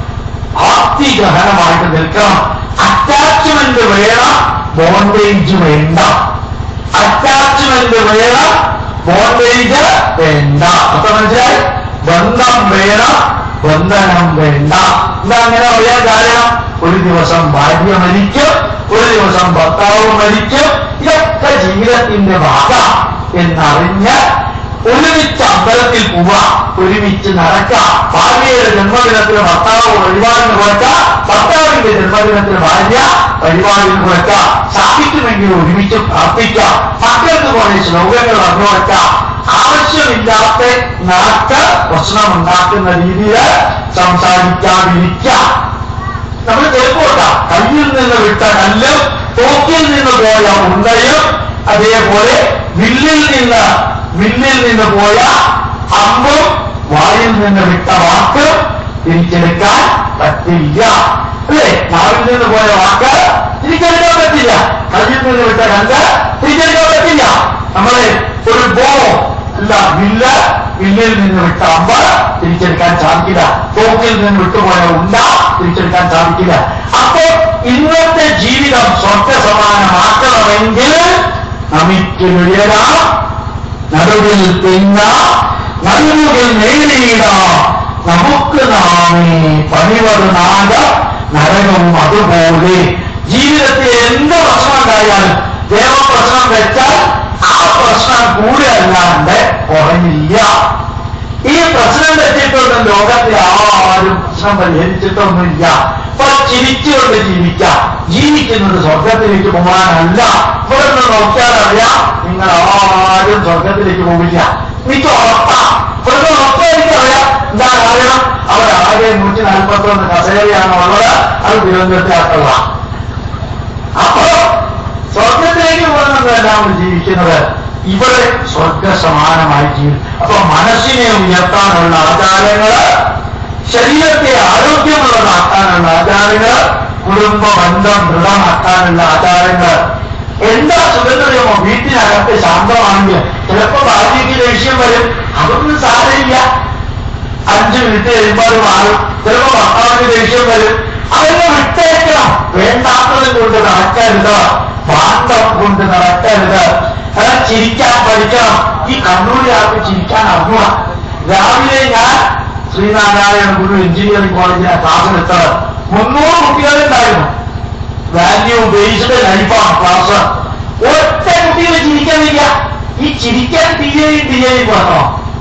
ആപ്തിഗഹനമായിട്ട് നിൽക്കണം അറ്റാച്ച്മെന്റ് വേണം ബോണ്ടേജ് വേണ്ട അറ്റാച്ച്മെന്റ് വേണം ബോണ്ടേജ് വേണ്ട അപ്പൊ മനസ്സിലായി ബന്ധം വേണം ബന്ധനം വേണ്ട എന്താ അങ്ങനെ പറയാൻ കാരണം ഒരു ദിവസം ഭാര്യ മരിക്കും ഒരു ദിവസം ഭർത്താവ് മരിക്കും ഇതൊക്കെ ജീവിതത്തിന്റെ ഭാഗം എന്നറിഞ്ഞ് ഒരുമിച്ച് അമ്പലത്തിൽ പോവാം ഒരുമിച്ച് നടക്കാം ഭാര്യയുടെ ജന്മദിനത്തിന് ഭർത്താവ് വഴിപാടിന് കൊടുക്കാം ഭർത്താവിന്റെ ജന്മദിനത്തിന് ഭാര്യ വഴിപാടിന് കൊടുക്കാം സാധിക്കുമെങ്കിൽ ഒരുമിച്ച് പ്രാർത്ഥിക്കാം മക്കൾക്ക് പോലെ ശ്ലോകങ്ങൾ പറഞ്ഞു കൊടുക്കാം ആവശ്യമില്ലാത്ത നാട്ട് പ്രശ്നമുണ്ടാക്കുന്ന രീതിയിൽ സംസാരിക്കാതിരിക്കാം നമ്മൾ കേൾക്കോട്ടാം കയ്യിൽ നിന്ന് വിട്ട കല്ലും തോക്കിൽ നിന്ന് പോയ ഉണ്ടയും അതേപോലെ വില്ലിൽ നിന്ന് വില്ലിൽ നിന്ന് പോയ അമ്പും വായിൽ നിന്ന് വിട്ട വാക്ക് തിരിച്ചെടുക്കാൻ പറ്റില്ല അല്ലേ നാവിൽ നിന്ന് പോയ വാക്ക് തിരിച്ചെടുക്കാൻ പറ്റില്ല കയ്യിൽ നിന്ന് വിട്ട കല്ല് തിരിച്ചെടുക്കാൻ പറ്റില്ല നമ്മളെ ഒരു ബോ അല്ല വില്ല വില്ലിൽ നിന്ന് വിട്ട അമ്പ് തിരിച്ചെടുക്കാൻ സാധിക്കില്ല തോക്കിൽ നിന്ന് വിട്ടുപോയ ഉണ്ട തിരിച്ചെടുക്കാൻ സാധിക്കില്ല അപ്പോ ഇന്നത്തെ ജീവിതം സ്വർഗ സമാനമാക്കണമെങ്കിൽ നമുക്ക് ഉയരാം നടുവിൽ തിന്ന നടുവിൽ നേടിയിട നമുക്ക് നാമേ പണിവത് നാഗ നരകവും അതുപോലെ ജീവിതത്തിൽ എന്ത് പ്രശ്നം ഉണ്ടായാലും ദേവപ്രശ്നം വെച്ചാൽ ആ പ്രശ്നം കൂടെ അല്ലാണ്ട് കുറഞ്ഞില്ല ഈ പ്രശ്നം വെച്ചിട്ടൊന്നും ലോകത്തെ ആരും പ്രശ്നം പരിഹരിച്ചിട്ടൊന്നുമില്ല ഇപ്പൊ ചിരിച്ചുകൊണ്ട് ജീവിക്കാം ജീവിക്കുന്നത് സ്വർഗത്തിലേക്ക് പോകാനല്ല ഇവിടെ നിന്ന് നോക്കിയാൽ അറിയാം നിങ്ങൾ ആരും സ്വർഗത്തിലേക്ക് പോവില്ല എനിക്ക് ഉറപ്പാ ഇവിടുത്തെ ഉറപ്പ് എനിക്കറിയാം എന്താ കാരണം അവിടെ ആകെ നൂറ്റി നാൽപ്പത്തി ഒന്ന് കസേരയാണ് ഉള്ളത് അത് തിരുവനന്തപുരത്തിനകത്തുള്ള അപ്പോ സ്വർഗത്തിലേക്ക് പോകുന്നതല്ല നമ്മൾ ജീവിക്കുന്നത് ഇവിടെ സ്വർഗ സമാനമായി ചെയ്യും അപ്പൊ മനസ്സിനെ ഉയർത്താനുള്ള ആചാരങ്ങള് ശരീരത്തെ ആരോഗ്യമുള്ളതാക്കാനുള്ള ആചാരങ്ങൾ കുടുംബ ബന്ധം ദൃഢമാക്കാനുള്ള ആചാരങ്ങൾ എന്താ സുഖതയോ വീട്ടിനകത്ത് ശാന്തമാണെങ്കിൽ ചിലപ്പോ ഭാര്യയ്ക്ക് ദേഷ്യം വരും അതൊന്നും സാരമില്ല അഞ്ചു മിനിറ്റ് കഴിയുമ്പോൾ അത് മാറും ചിലപ്പോ ഭർത്താവിന് ദേഷ്യം വരും അതൊക്കെ വിട്ടേക്കണം വേണ്ടാത്തത് കൊണ്ട് നടക്കരുത് ബാന്ധം കൊണ്ട് നടക്കരുത് അതാ ചിരിക്കാൻ പഠിക്കണം ഈ കണ്ണൂരിയാൾക്ക് ചിരിക്കാൻ അറിഞ്ഞൂടാ രാവിലെ ഞാൻ ശ്രീനാരായണ ഗുരു എഞ്ചിനീയറിംഗ് കോളേജിലെ ക്ലാസ്സിലെത്തത് മുന്നൂറ് കുട്ടികളുണ്ടായിരുന്നു വാല്യൂ ബേസ്ഡ് ലൈഫാണ് ക്ലാസ് ഒറ്റ കുട്ടികൾ ചിരിക്കാനില്ല ഈ ചിരിക്കാൻ ടി എയും ടി എയും പറഞ്ഞോ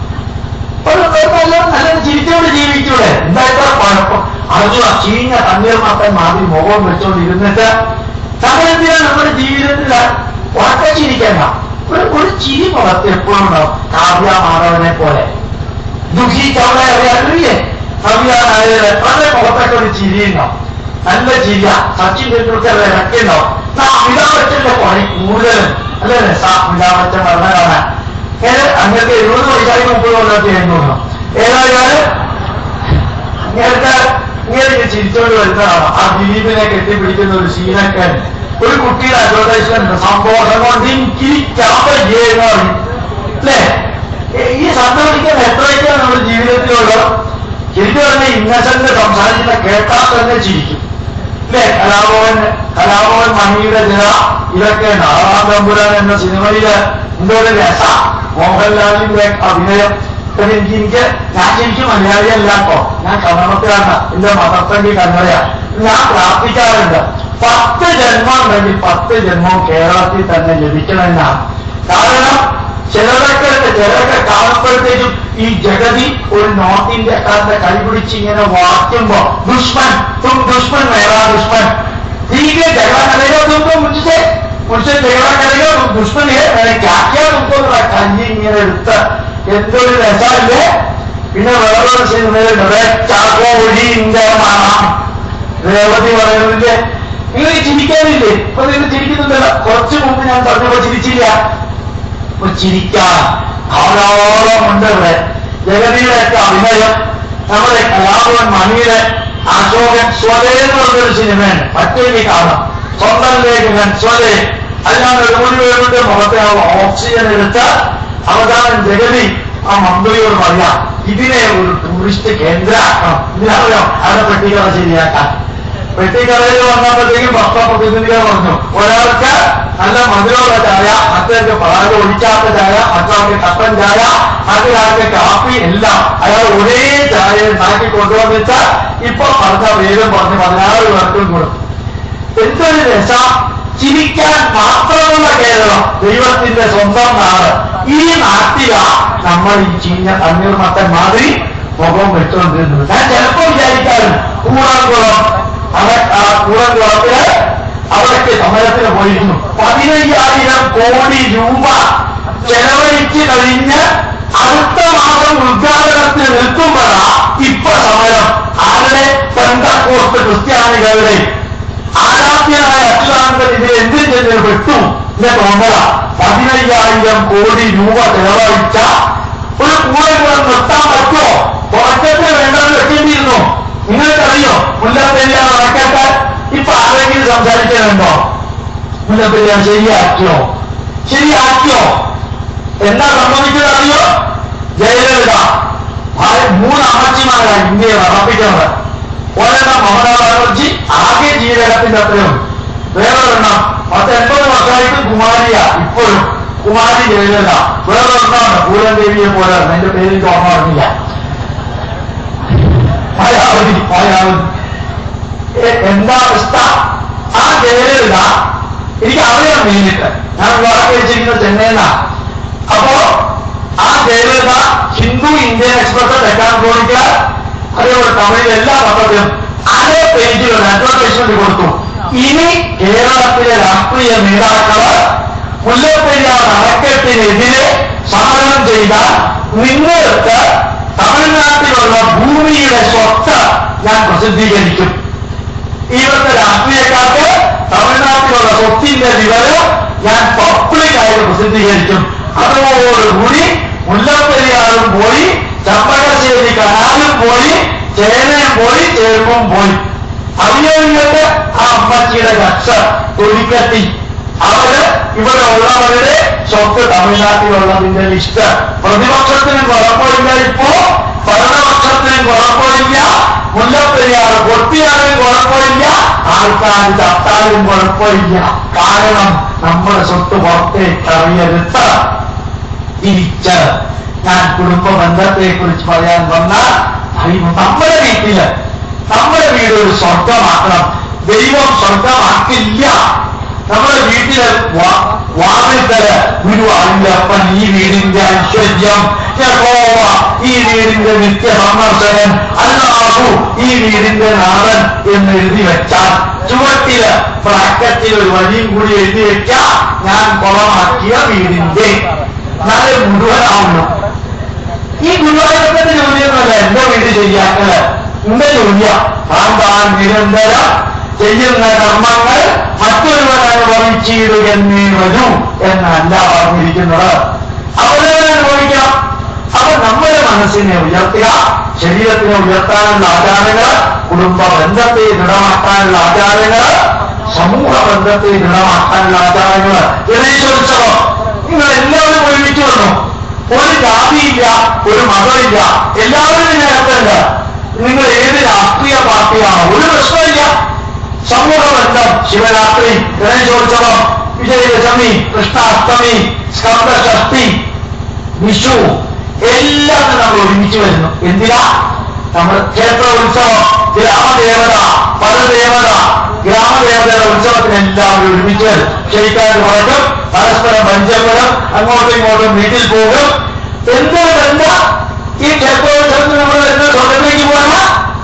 ഒരു നല്ല നല്ലൊരു ചിരിച്ചോട് ജീവിച്ചൂടെ എന്തായിട്ടാ കുഴപ്പം അറിഞ്ഞു ചീഞ്ഞ തണ്ണീർ മത്തൻ മാതിരി മുഖം വെച്ചോണ്ടിരുന്നിട്ട് നമ്മളെന്തിനാ നമ്മുടെ ജീവിതത്തിൽ ഉറക്ക ചിരിക്കണ്ട ഒരു ഒരു ചിരി മുഖത്ത് എപ്പോഴും ഉണ്ടാവും കാവ്യ മാധവനെ പോലെ ദുഃഖിച്ചവളെ അറിയാറില്ലേ കാവ്യ നായര് വളരെ മുഖത്തൊക്കെ ഒരു ചിരിയുണ്ടാവും നല്ല ചിരിയ സച്ചിൻ ടെണ്ടുൽക്കർ ഇറക്കിണ്ടാവും അമിതാഭ് ബച്ചന്റെ പണി കൂടുതലും അല്ലേ രസ അമിതാഭ് ബച്ചൻ പറഞ്ഞ കാണാൻ ഏത് അങ്ങനത്തെ എഴുപത് വയസ്സായി മുപ്പത് കൊല്ലത്തെ എഴുന്നൂറ് ഏതായാലും ഇങ്ങനത്തെ ഇങ്ങനെ ചിരിച്ചോണ്ട് വരുന്നതാണ് ആ ദിലീപിനെ കെട്ടിപ്പിടിക്കുന്ന ഒരു ശീലക്കൻ ഒരു കുട്ടിയുടെ അഡ്വർടൈസ്മെന്റ് സന്തോഷം കൊണ്ട് ചിരിക്കാൻ പറ്റിയെന്ന് പറയും അല്ലേ ഈ സന്തോഷിക്കാൻ എത്രയൊക്കെയാണ് നമ്മുടെ ജീവിതത്തിലുള്ളത് ശരിക്കും പറഞ്ഞാൽ ഇന്നസെന്റ് സംസാരിക്കുന്ന കേട്ടാൽ തന്നെ ചിരിക്കും അല്ലേ കലാഭവൻ കലാഭവൻ മണിയുടെ ചില ഇതൊക്കെ നാറാം തമ്പുരാൻ എന്ന സിനിമയില് എന്തോ ഒരു രസ മോഹൻലാലിന്റെ അഭിനയം ഇപ്പൊ എനിക്ക് എനിക്ക് ഞാൻ ശരിക്കും മലയാളിയല്ല കേട്ടോ ഞാൻ കന്നഡത്തിലാണ് എന്റെ മദർത്തണ്ടി കന്നഡയാ ഞാൻ പ്രാർത്ഥിക്കാറുണ്ട് പത്ത് ജന്മം ഉണ്ടെങ്കിൽ പത്ത് ജന്മം കേരളത്തിൽ തന്നെ ലഭിക്കണമെന്നാണ് കാരണം ചിലരൊക്കെ ചിലരൊക്കെ കാണുമ്പോഴത്തേക്കും ഈ ജഗതി ഒരു നോർത്ത് ഇന്ത്യക്കാരന്റെ കൈപിടിച്ച് ഇങ്ങനെ വാക്കുമ്പോ ദുഷ്മൻ തും ദുഷ്മൻ മേറാ ദുഷ്മൻ ठीक है झगड़ा करेगा तुमको मुझसे मुझसे झगड़ा करेगा तुम दुश्मन है मैंने क्या किया तुमको കഞ്ഞി ഇങ്ങനെ എടുത്ത് എന്തൊരു രസമല്ലേ പിന്നെ വേറൊരു സിനിമയിലുണ്ട് ചാക്കോ ഒഴിന്റെ മണം രേവതി പറയുന്നതിന്റെ നിങ്ങൾ ചിരിക്കാനില്ലേ ഇപ്പൊ നിങ്ങൾ ചിരിക്കുന്നുണ്ടല്ലോ കുറച്ചു മുമ്പ് ഞാൻ പറഞ്ഞപ്പോ ചിരിച്ചില്ല ഇപ്പൊ ചിരിക്കാൻ ധാരാളം ഉണ്ട് ഇവിടെ ജഗതിയുടെ ഒക്കെ അഭിനയം നമ്മുടെ കലാഭവൻ മണിയുടെ അശോകൻ സ്വതേ എന്ന് പറഞ്ഞൊരു സിനിമയാണ് മറ്റേക്ക് കാണാം സ്വന്തം ലേഖകൻ സ്വതേ അതിനാണ് ഒരു പേരുടെ മുഖത്തെ ആ ഓക്സിജൻ എടുത്ത് അവസാനം ജഗതി ആ മന്ത്രിയോട് പറയാം ഇതിനെ ഒരു ടൂറിസ്റ്റ് കേന്ദ്രമാക്കണം ഇതിനാണല്ലോ അവിടെ പെട്ടിക്കട ശരിയാക്കാൻ പെട്ടിക്കടയിൽ വന്നപ്പോഴത്തേക്കും ഭക്ത പ്രതിനിധികൾ പറഞ്ഞു ഒരാൾക്ക് നല്ല മധുരമുള്ള ചായ മറ്റൊരാൾക്ക് പാല് ഒഴിക്കാത്ത ചായ മറ്റൊരാൾക്ക് കട്ടൻ ചായ മറ്റൊരാൾക്ക് കാപ്പി എല്ലാം അയാൾ ഒരേ ചായ ഉണ്ടാക്കി കൊണ്ടുവന്നിട്ട് ഇപ്പൊ പറഞ്ഞ പേരും പറഞ്ഞ് പതിനാറ് പേർക്കും കൊടുത്തു എന്തൊരു രസം ചിരിക്കാൻ മാത്രമുള്ള കേരളം ദൈവത്തിന്റെ സ്വന്തം നാട് ഈ നാട്ടിലാ നമ്മൾ ഈ ചീഞ്ഞ തണ്ണീർമത്തൻ മാതിരി മുഖം വെച്ചുകൊണ്ടിരുന്നത് ഞാൻ ചിലപ്പോൾ വിചാരിക്കാറുണ്ട് കൂടാൻകുളം അവിടെ ആ കൂടൻകുളത്തില് അവിടേക്ക് സമരത്തിന് പോയിരുന്നു പതിനയ്യായിരം കോടി രൂപ ചെലവഴിച്ച് കഴിഞ്ഞ് അടുത്ത മാസം ഉദ്ഘാടനത്തിന് നിൽക്കുമ്പോഴാ ഇപ്പൊ സമരം ആരുടെ പെന്തക്കോസ്റ്റ് ക്രിസ്ത്യാനികളുടെ ആരാധ്യനായ അച്യുതാനന്ദൻ ഇതിൽ എന്തിൽ ചെന്ന് വിട്ടു എന്നെ തോന്നല പതിനയ്യായിരം കോടി രൂപ ചെലവഴിച്ച ഒരു കൂടെ കൂടെ നിർത്താൻ പറ്റുമോ തുടക്കത്തിൽ വേണ്ടത് വെക്കേണ്ടിയിരുന്നു നിങ്ങൾക്കറിയോ മുല്ലപ്പെരിയാർ നടക്കട്ടെ ഇപ്പൊ ആരെങ്കിലും സംസാരിക്കാനുണ്ടോ മുല്ലപ്പെരിയാർ ശരിയാക്കിയോ ശരിയാക്കിയോ എന്താ സംഭവിച്ചത് അറിയോ ജയലളിത ഭാര്യ മൂന്ന് അമ്മച്ചിമാരാണ് ഇന്ത്യയെ നടപ്പിക്കുന്നത് ഒരെണ്ണം മമതാ ബാനർജി ആകെ ജീരകത്തിന്റെ അത്രയും വേറൊരെണ്ണം പത്തൊൻപത് വർഷമായിട്ട് കുമാരിയ ഇപ്പോഴും കുമാരി ജയലളിത വേറൊരെണ്ണമാണ് പൂരൻ ദേവിയെ പോലെ എന്റെ പേര് എനിക്ക് ഓർമ്മ പറഞ്ഞില്ല മായാവതി മായാവതി എ- എന്താ അവസ്ഥ ആ ജയലളിത എനിക്ക് അറിയാം നേരിട്ട് ഞാൻ വിവാഹം കഴിച്ചിരിക്കുന്നത് ചെന്നൈന്നാ അപ്പോ ആ Jayalalitha Hindu Indian Express Deccan Chronicle അതേപോലെ തമിഴിൽ എല്ലാ പത്രത്തിലും അര പേജിൽ ഒരു അഡ്വർടൈസ്മെന്റ് കൊടുത്തു ഇനി കേരളത്തിലെ രാഷ്ട്രീയ നേതാക്കള് മുല്ലപ്പെരിയാർ അണക്കെട്ടിനെതിരെ സമരം ചെയ്താൽ നിങ്ങൾക്ക് തമിഴ്നാട്ടിലുള്ള ഭൂമിയുടെ സ്വത്ത് ഞാൻ പ്രസിദ്ധീകരിക്കും ഇവിടുത്തെ രാഷ്ട്രീയക്കാർക്ക് തമിഴ്നാട്ടിലുള്ള സ്വത്തിന്റെ വിവരം ഞാൻ പബ്ലിക്കായിട്ട് പ്രസിദ്ധീകരിക്കും അതോടുകൂടി മുല്ലപ്പെരിയാറും പോയി ചമ്പകശ്ശേരി കനാലും പോയി ചേനയും പോയി ചേർപ്പും പോയി അതിനുവേണ്ടിയിട്ട് ആ അമ്മച്ചിയുടെ രക്ഷ തൊലിക്കത്തി അവര് ഇവിടെ ഉള്ളവരുടെ സ്വത്ത് തമിഴ്നാട്ടിലുള്ളതിന്റെ ലിസ്റ്റ് പ്രതിപക്ഷത്തിനും കുഴപ്പമില്ല ഇപ്പോ ഭരണപക്ഷത്തിനും കുഴപ്പമില്ല മുല്ലപ്പെരിയാറ് പൊട്ടിയാലും കുഴപ്പമില്ല ആൾക്കാർ ചത്താലും കുഴപ്പമില്ല കാരണം നമ്മുടെ സ്വത്ത് പുറത്തേക്ക് അറിയരുത് തിരിച്ച് ഞാൻ കുടുംബ ബന്ധത്തെ കുറിച്ച് പറയാൻ വന്നാൽ അറിയുന്നു നമ്മുടെ വീട്ടില് നമ്മുടെ വീട് ഒരു സ്വർഗമാക്കണം ദൈവം സ്വർഗമാക്കില്ല നമ്മുടെ വീട്ടില് വാതിൽക്കല് ഗുരുവായൂരപ്പൻ ഈ വീടിന്റെ ഐശ്വര്യം യഹോവ ഈ വീടിന്റെ നിത്യ സന്ദർശകൻ അല്ലാഹു ഈ വീടിന്റെ നാടൻ എന്ന് എഴുതി വെച്ചാൽ ചുവട്ടില് ബ്രാക്കറ്റിൽ ഒരു വഴിയും കൂടി എഴുതി വെച്ചാൽ ഞാൻ കുളമാക്കിയ വീടിന്റെ നാളെ മുഴുവനാവുള്ളൂ ഈ ഗുരുവായൂരപ്പന്റെ ജോലിയൊന്നുമല്ല എന്റെ വീട് ശരിയാക്കല് എന്റെ ജോലിയാ താൻ താൻ നിരന്തരം ചെയ്യുന്ന കർമ്മങ്ങൾ മറ്റൊരുവൻ അനുഭവിച്ചിടുകന്നേ വരൂ എന്നല്ല പറഞ്ഞിരിക്കുന്നത് അവരെ അനുഭവിക്കാം അപ്പൊ നമ്മുടെ മനസ്സിനെ ഉയർത്തുക ശരീരത്തിനെ ഉയർത്താനുള്ള ആചാരങ്ങൾ കുടുംബ ബന്ധത്തെ ദൃഢമാക്കാനുള്ള ആചാരങ്ങൾ സമൂഹ ബന്ധത്തെ ദൃഢമാക്കാനുള്ള ആചാരങ്ങൾ ഗണേശോത്സവം നിങ്ങൾ എല്ലാവരും ഒരുമിച്ച് വന്നു ഒരു ജാതിയില്ല ഒരു മതമില്ല എല്ലാവരും ഇതിനകത്തല്ല നിങ്ങൾ ഏത് രാഷ്ട്രീയ പാർട്ടിയാണോ ഒരു പ്രശ്നമില്ല സമൂഹ ബന്ധം ശിവരാത്രി ഗണേശോത്സവം വിജയദശമി കൃഷ്ണാഷ്ടമി സ്കന്ദഷഷ്ടി വിഷു എല്ലാം നമ്മൾ ഒരുമിച്ച് വരുന്നു എന്തിനാ നമ്മൾ ക്ഷേത്ര ഉത്സവം ഗ്രാമദേവത പരദേവത ഗ്രാമദേവതയുടെ ഉത്സവത്തിന് എല്ലാവരും ഒരുമിച്ച് വരും ക്ഷയിക്കാൻ പുറക്കും പരസ്പരം പഞ്ചപരം അങ്ങോട്ടും ഇങ്ങോട്ടും വീട്ടിൽ പോകും എന്തൊരു ബന്ധം ഈ ക്ഷേത്രോത്സവത്തിന് നമ്മൾ വരുന്ന സ്വർഗത്തിലേക്ക് പോകാനാ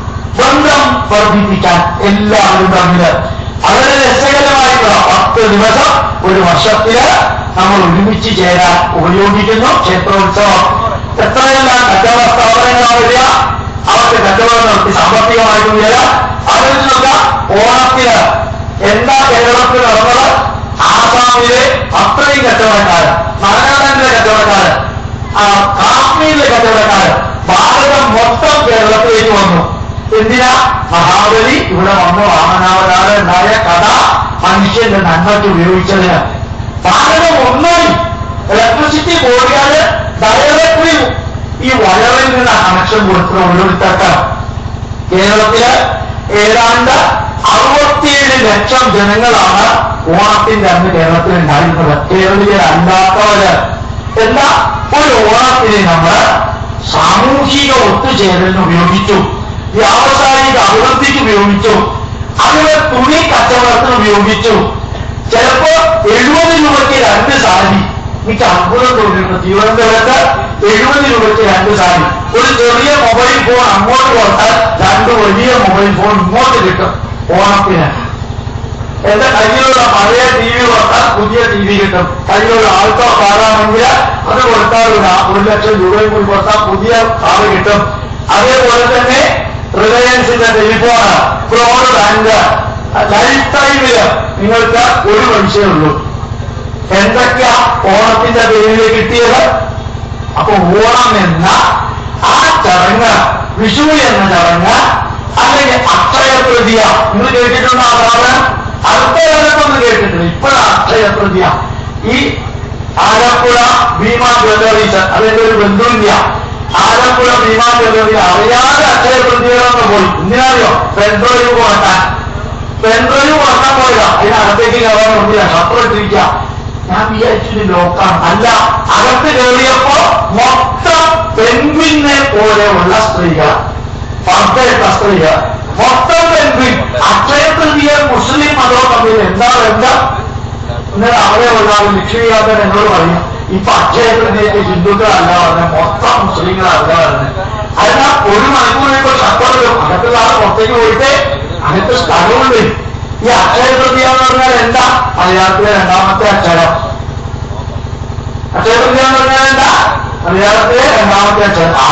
ബന്ധം വർദ്ധിപ്പിക്കാൻ എല്ലാവരും തമ്മിൽ വളരെ രസകരമായിട്ടുള്ള പത്ത് ദിവസം ഒരു വർഷത്തില് നമ്മൾ ഒരുമിച്ച് ചേരാൻ ഉപയോഗിക്കുന്നു ക്ഷേത്രോത്സവം എത്രയെല്ലാം കച്ചവട സ്ഥാപനങ്ങളാണ് വരിക അവർക്ക് കച്ചവടം നടത്തി സാമ്പത്തികമായിട്ട് ഉയരാം അതിൽ നിന്നൊക്കെ ഓണത്തിന് എന്താ കേരളത്തിൽ നടന്നത് ആസാമിലെ അത്രയും കച്ചവടക്കാര് നാഗാലാൻഡിലെ കച്ചവടക്കാര് ആ, കാശ്മീരിലെ കച്ചവടക്കാര് ഭാരതം മൊത്തം കേരളത്തിലേക്ക് വന്നു എന്തിനാ മഹാബലി ഇവിടെ വന്നു വാമനാവതാരം ഉണ്ടായ കഥ മനുഷ്യന്റെ നന്മയ്ക്ക് ഉപയോഗിച്ചതിന് ഭാരതം ഒന്നായി ഇലക്ട്രിസിറ്റി ബോർഡുകാര് ഡയറക്ട്ലി ഈ വയറിൽ നിന്ന് കണക്ഷൻ കൊടുക്കുന്ന ഓരോരുത്തർക്ക് കേരളത്തില് ഏതാണ്ട് അറുപത്തിയേഴ് ലക്ഷം ജനങ്ങളാണ് ഓണത്തിന്റെ അന്ന് കേരളത്തിൽ ഉണ്ടായിരുന്നത് കേരളീയരല്ലാത്തവര് എന്താ ഒരു ഓണത്തിന് നമ്മൾ സാമൂഹിക ഒത്തുചേരലിന് ഉപയോഗിച്ചു വ്യാവസായിക അഭിവൃദ്ധിക്ക് ഉപയോഗിച്ചു അതുപോലെ തുണി കച്ചവടത്തിന് ഉപയോഗിച്ചു ചിലപ്പോ എഴുപത് രൂപയ്ക്ക് രണ്ട് സാരി എനിക്ക് അത്ഭുതം തോന്നിയിട്ടുണ്ട് തിരുവനന്തപുരത്ത് എഴുപത് രൂപയ്ക്ക് രണ്ട് സാരി ഒരു ചെറിയ മൊബൈൽ ഫോൺ അങ്ങോട്ട് കൊടുത്താൽ രണ്ട് വലിയ മൊബൈൽ ഫോൺ ഇങ്ങോട്ട് കിട്ടും ഓണത്തിന് എന്റെ കയ്യിലുള്ള പഴയ ടി വി കൊടുത്താൽ പുതിയ ടി വി കിട്ടും കയ്യിലുള്ള ആൾട്ടോ കാറാണെങ്കിൽ അത് കൊടുത്താൽ ഒരു ആ- ഒരു ലക്ഷം രൂപയും കൂടി കൊടുത്താൽ പുതിയ കാറ് കിട്ടും അതേപോലെ തന്നെ റിലയൻസിന്റെ ടെലിഫോണ് ഫ്രോഡ് ബാങ്ക് ലൈഫ് ടൈമില് നിങ്ങൾക്ക് ഒരു പൈസയേ ഉള്ളൂ എന്തൊക്കെയാ ഓണത്തിന്റെ പേരിൽ കിട്ടിയത് അപ്പൊ ഓണം എന്ന ആ ചടങ്ങ് വിഷു എന്ന ചടങ്ങ് അല്ലെങ്കിൽ അക്ഷയ തൃതീയ നിങ്ങൾ കേട്ടിട്ടുണ്ടോ ആ സാധനം അടുത്ത കാലത്തൊന്നും കേട്ടിട്ടില്ല ഇപ്പോഴാണ് അക്ഷയ തൃതീയ ഈ ആലപ്പുഴ ഭീമ ജ്വല്ലറീസ് അതിന്റെ ഒരു ബന്ധുവില്ല ആലപ്പുഴ ഭീമ ജ്വല്ലറി അറിയാതെ അക്ഷയ തൃതീയകളൊന്ന് പോയി എന്തിനറിയോ പെൺഡ്രൈവ് കൊടുക്കാൻ പെൺഡ്രൈവ് കൊടുക്കാൻ പോയതാ അതിനകത്തേക്ക് കയറാൻ നോക്കില്ല ഷട്ടർ ഇട്ടിരിക്കുക ഞാൻ വിചാരിച്ചു ലോക്കാണ് അല്ല അകത്ത് കയറിയപ്പോ മൊത്തം പെൺകുഞ്ഞെ പോലെയുള്ള സ്ത്രീകൾ പർദ്ദയിട്ട സ്ത്രീകൾ മൊത്തം പെൺകുൻ അക്ഷയതൃതീയ മുസ്ലിം മതവും തമ്മിൽ എന്താ ബന്ധം എന്നാൽ അവിടെ ഉള്ള ആൾ ലക്ഷ്മികാന്തൻ എന്നോട് പറയും ഇപ്പൊ അക്ഷയതൃതീയക്ക് ഹിന്ദുക്കളല്ല പറഞ്ഞത് മൊത്തം മുസ്ലിങ്ങളല്ല പറഞ്ഞത് അതിനാൽ ഒരു മണിക്കൂർ ഇപ്പൊ ഷട്ടറിലും അകത്തുള്ള ആൾ പുറത്തേക്ക് പോയിട്ട് അകത്ത് സ്ഥലമുണ്ട് ഈ അക്ഷയതൃതീയ എന്ന് പറഞ്ഞാൽ എന്താ മലയാളത്തിലെ രണ്ടാമത്തെ അക്ഷരം അക്ഷയതൃതീയ എന്ന് പറഞ്ഞാൽ എന്താ മലയാളത്തിലെ രണ്ടാമത്തെ അക്ഷരം ആ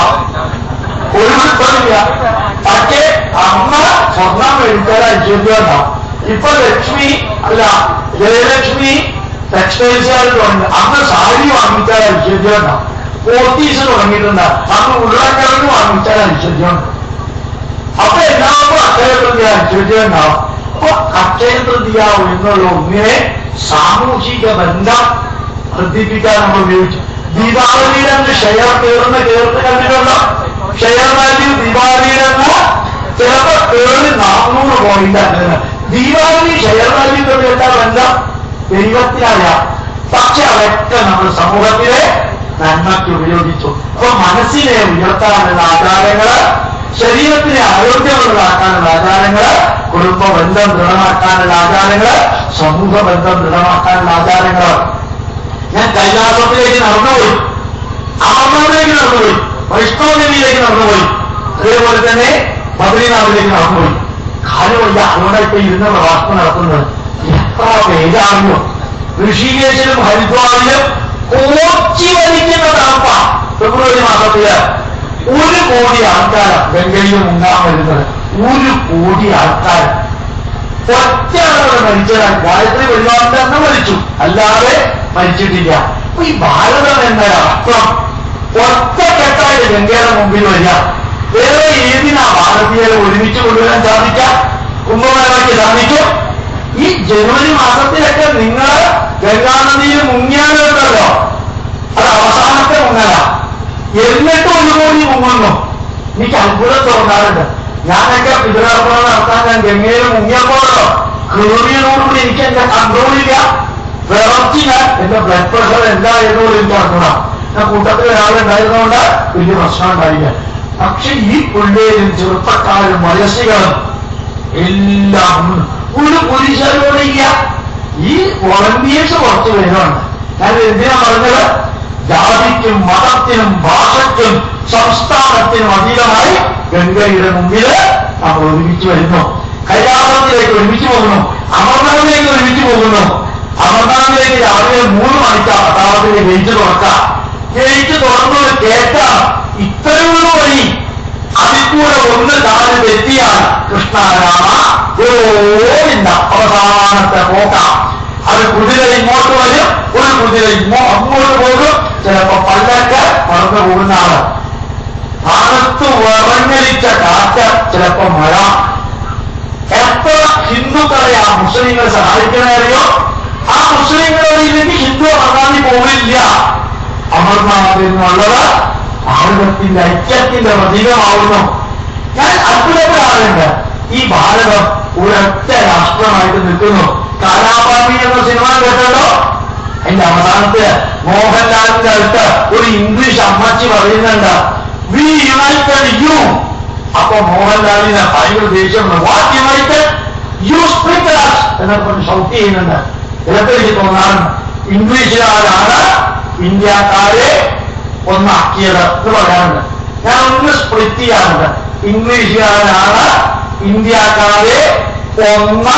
ഒരു വൃത്തമില്ല പക്ഷേ അമ്മ സ്വർണം മേടിച്ചാൽ ഐശ്വര്യം ഉണ്ടാവും ഇപ്പൊ ലക്ഷ്മി അല്ല ജയലക്ഷ്മി ടെക്സ്റ്റൈൽസുകാർ തുടങ്ങി അന്ന് സാരി വാങ്ങിച്ചാൽ ഐശ്വര്യമുണ്ടാവും പോത്തീസ് തുടങ്ങിയിട്ടുണ്ട് അന്ന് ഉരുളക്കിഴങ്ങ് വാങ്ങിച്ചാൽ ഐശ്വര്യമുണ്ട് അപ്പൊ എല്ലാവർക്കും അക്ഷയ തൃതീയ ഐശ്വര്യം ഉണ്ടാവും അപ്പൊ അക്ഷയ തൃതീയ എന്നുള്ള ഒന്നിനെ സാമൂഹിക ബന്ധം വർദ്ധിപ്പിക്കാൻ നമ്മൾ ഉപയോഗിച്ചു ദീപാവലിയുടെ അന്ന് ഷെയർ കയറുന്ന കേർത്ത് കണ്ടിട്ടുണ്ടോ ഷെയർ വാല്യൂ ദീപാവലിയുടെ അന്ന് ചിലപ്പോ കേറി നാനൂറ് പോയിന്റ് അങ്ങനെ ദീപാവലി ഷെയർ വാല്യൂ തമ്മിൽ എന്താ ബന്ധം ദൈവത്തിനായ പക്ഷെ അതൊക്കെ നമ്മൾ സമൂഹത്തിലെ നന്മയ്ക്ക് ഉപയോഗിച്ചു അപ്പൊ മനസ്സിനെ ഉയർത്താനുള്ള ആചാരങ്ങള് ശരീരത്തിനെ ആരോഗ്യമുള്ളതാക്കാനുള്ള ആചാരങ്ങള് കുടുംബ ബന്ധം ദൃഢമാക്കാനുള്ള ആചാരങ്ങള് സമൂഹ ബന്ധം ദൃഢമാക്കാനുള്ള ആചാരങ്ങള് ഞാൻ കൈലാസത്തിലേക്ക് നടന്നുപോയി അമർനാഥിലേക്ക് നടന്നുപോയി വൈഷ്ണവദേവിയിലേക്ക് നടന്നുപോയി അതേപോലെ തന്നെ ബദ്രീനാഥിലേക്ക് നടന്നുപോയി കാലുമില്ല അതുകൊണ്ട് ഇപ്പൊ ഇരുന്ന പ്രഭാഷണം നടത്തുന്നത് എത്ര പേരാറിയോ ഋഷികേശിലും ഹരിദ്വാറിലും കോച്ചി വലിക്കുന്ന തണുപ്പ ഫെബ്രുവരി മാസത്തില് ഒരു കോടി ആൾക്കാർ ഗംഗയിൽ മുങ്ങാൻ വരുന്നത് ഒരു കോടി ആൾക്കാർ ഒറ്റ ആളുകൾ മരിച്ചതാണ് ഗായത്രി പരിപാടിന്റെ അന്ന് മരിച്ചു അല്ലാതെ മരിച്ചിട്ടില്ല അപ്പൊ ഈ ഭാരതം എന്ന അർത്ഥം ഒറ്റക്കെട്ടായിട്ട് ഗംഗയുടെ മുമ്പിൽ വരിക വേറെ ഏതിനാ ഭാരതീയരെ ഒരുമിച്ച് കൊണ്ടുവരാൻ സാധിക്കാം കുംഭമേളയ്ക്ക് സാധിക്കും ഈ ജനുവരി മാസത്തിലൊക്കെ നിങ്ങൾ ഗംഗാനദിയിൽ മുങ്ങിയാലുണ്ടല്ലോ അത് അവസാനത്തെ മുങ്ങല എന്നിട്ട് ഒരു കോടി മുങ്ങുന്നു എനിക്ക് അത്ഭുതം തോന്നാറുണ്ട് ഞാനൊക്കെ പിതൃകർമ്മം നടത്താൻ ഞാൻ ഗംഗയിൽ മുങ്ങിയപ്പോഴോ ക്ലോറിയനോടുകൂടി എനിക്ക് എന്റെ കൺട്രോളില്ല വിറച്ച് ഞാൻ എന്റെ ബ്ലഡ് പ്രഷർ എന്തായിരുന്നു എനിക്ക് അറിഞ്ഞണം ഞാൻ കൂട്ടത്തിൽ ഒരാളുണ്ടായിരുന്നതുകൊണ്ട് വലിയ പ്രശ്നം ഉണ്ടായില്ല പക്ഷെ ഈ പിള്ളേരും ചെറുപ്പക്കാരും വയസ്സുകളും എല്ലാം ഒരു പുരുഷരോട് ഇല്ല ഈ വോളണ്ടിയേഴ്സ് കുറച്ച് പേരുണ്ട് ഞാൻ എന്തിനാ പറഞ്ഞത് ജാതിക്കും മതത്തിനും ഭാഷയ്ക്കും സംസ്ഥാനത്തിനും അതീതമായി ഗംഗയുടെ മുമ്പിൽ നമ്മൾ ഒരുമിച്ച് വരുന്നു കൈലാസത്തിലേക്ക് ഒരുമിച്ച് പോകുന്നു അമർനാഥിലേക്ക് ഒരുമിച്ച് പോകുന്നു അമർനാഥിലേക്ക് രാവിലെ മൂന്ന് മണിക്കാ പട്ടാളത്തിലെ ഗേറ്റ് തുറക്കാം ഗേറ്റ് തുറന്നത് കേട്ടാൽ ഇത്രയുള്ള വഴി അതിൽ കൂടെ ഒന്ന് കാല് തെറ്റിയാൽ കൃഷ്ണരാമ ഓടില്ല അവസാനത്തെ പോക്കാം അത് കുതിര ഇങ്ങോട്ട് വരും ഒരു കുതിര ഇങ്ങോ അങ്ങോട്ട് പോകും ചിലപ്പോ പല്ലക്ക് പറന്നു പോകുന്ന ആള് ഭാഗത്ത് വിറങ്ങലിച്ച കാറ്റ് ചിലപ്പോ മഴ എത്ര ഹിന്ദുക്കളെ ആ മുസ്ലിങ്ങൾ സഹായിക്കണേ അറിയോ ആ മുസ്ലിങ്ങളോട് ഇല്ലെങ്കിൽ ഹിന്ദു അമർനാഥി പോവില്ല അമർനാഥ് എന്നുള്ളത് ഭാരതത്തിന്റെ ഐക്യത്തിന്റെ പ്രതീകമാവുന്നു ഞാൻ അത്ഭുതപ്പെടാറുണ്ട് ഈ ഭാരതം ഒരൊറ്റ രാഷ്ട്രമായിട്ട് നിൽക്കുന്നു കാലാപാനി എന്ന സിനിമ കേട്ടല്ലോ എന്റെ അവസാനത്ത് മോഹൻലാലിന്റെ അടുത്ത് ഒരു ഇംഗ്ലീഷ് അമ്മച്ചി പറയുന്നുണ്ട് വി യുണൈറ്റഡ് യു അപ്പൊ മോഹൻലാലിന് ഭയങ്കര ദേഷ്യം വാട്ട് യുണൈറ്റഡ് യു സ്പ്രിറ്റ് എന്നൊക്കെ പറഞ്ഞ് ഷൗട്ട് ചെയ്യുന്നുണ്ട് ചിലപ്പോൾ എനിക്ക് തോന്നാറുണ്ട് ഇംഗ്ലീഷുകാരാണ് ഇന്ത്യക്കാരെ ഒന്നാക്കിയത് എന്ന് പറയാറുണ്ട് ഞാൻ ഒന്ന് സ്പ്ലിറ്റ് ചെയ്യാറുണ്ട് ഇംഗ്ലീഷുകാരാണ് ഇന്ത്യക്കാരെ ഒന്ന്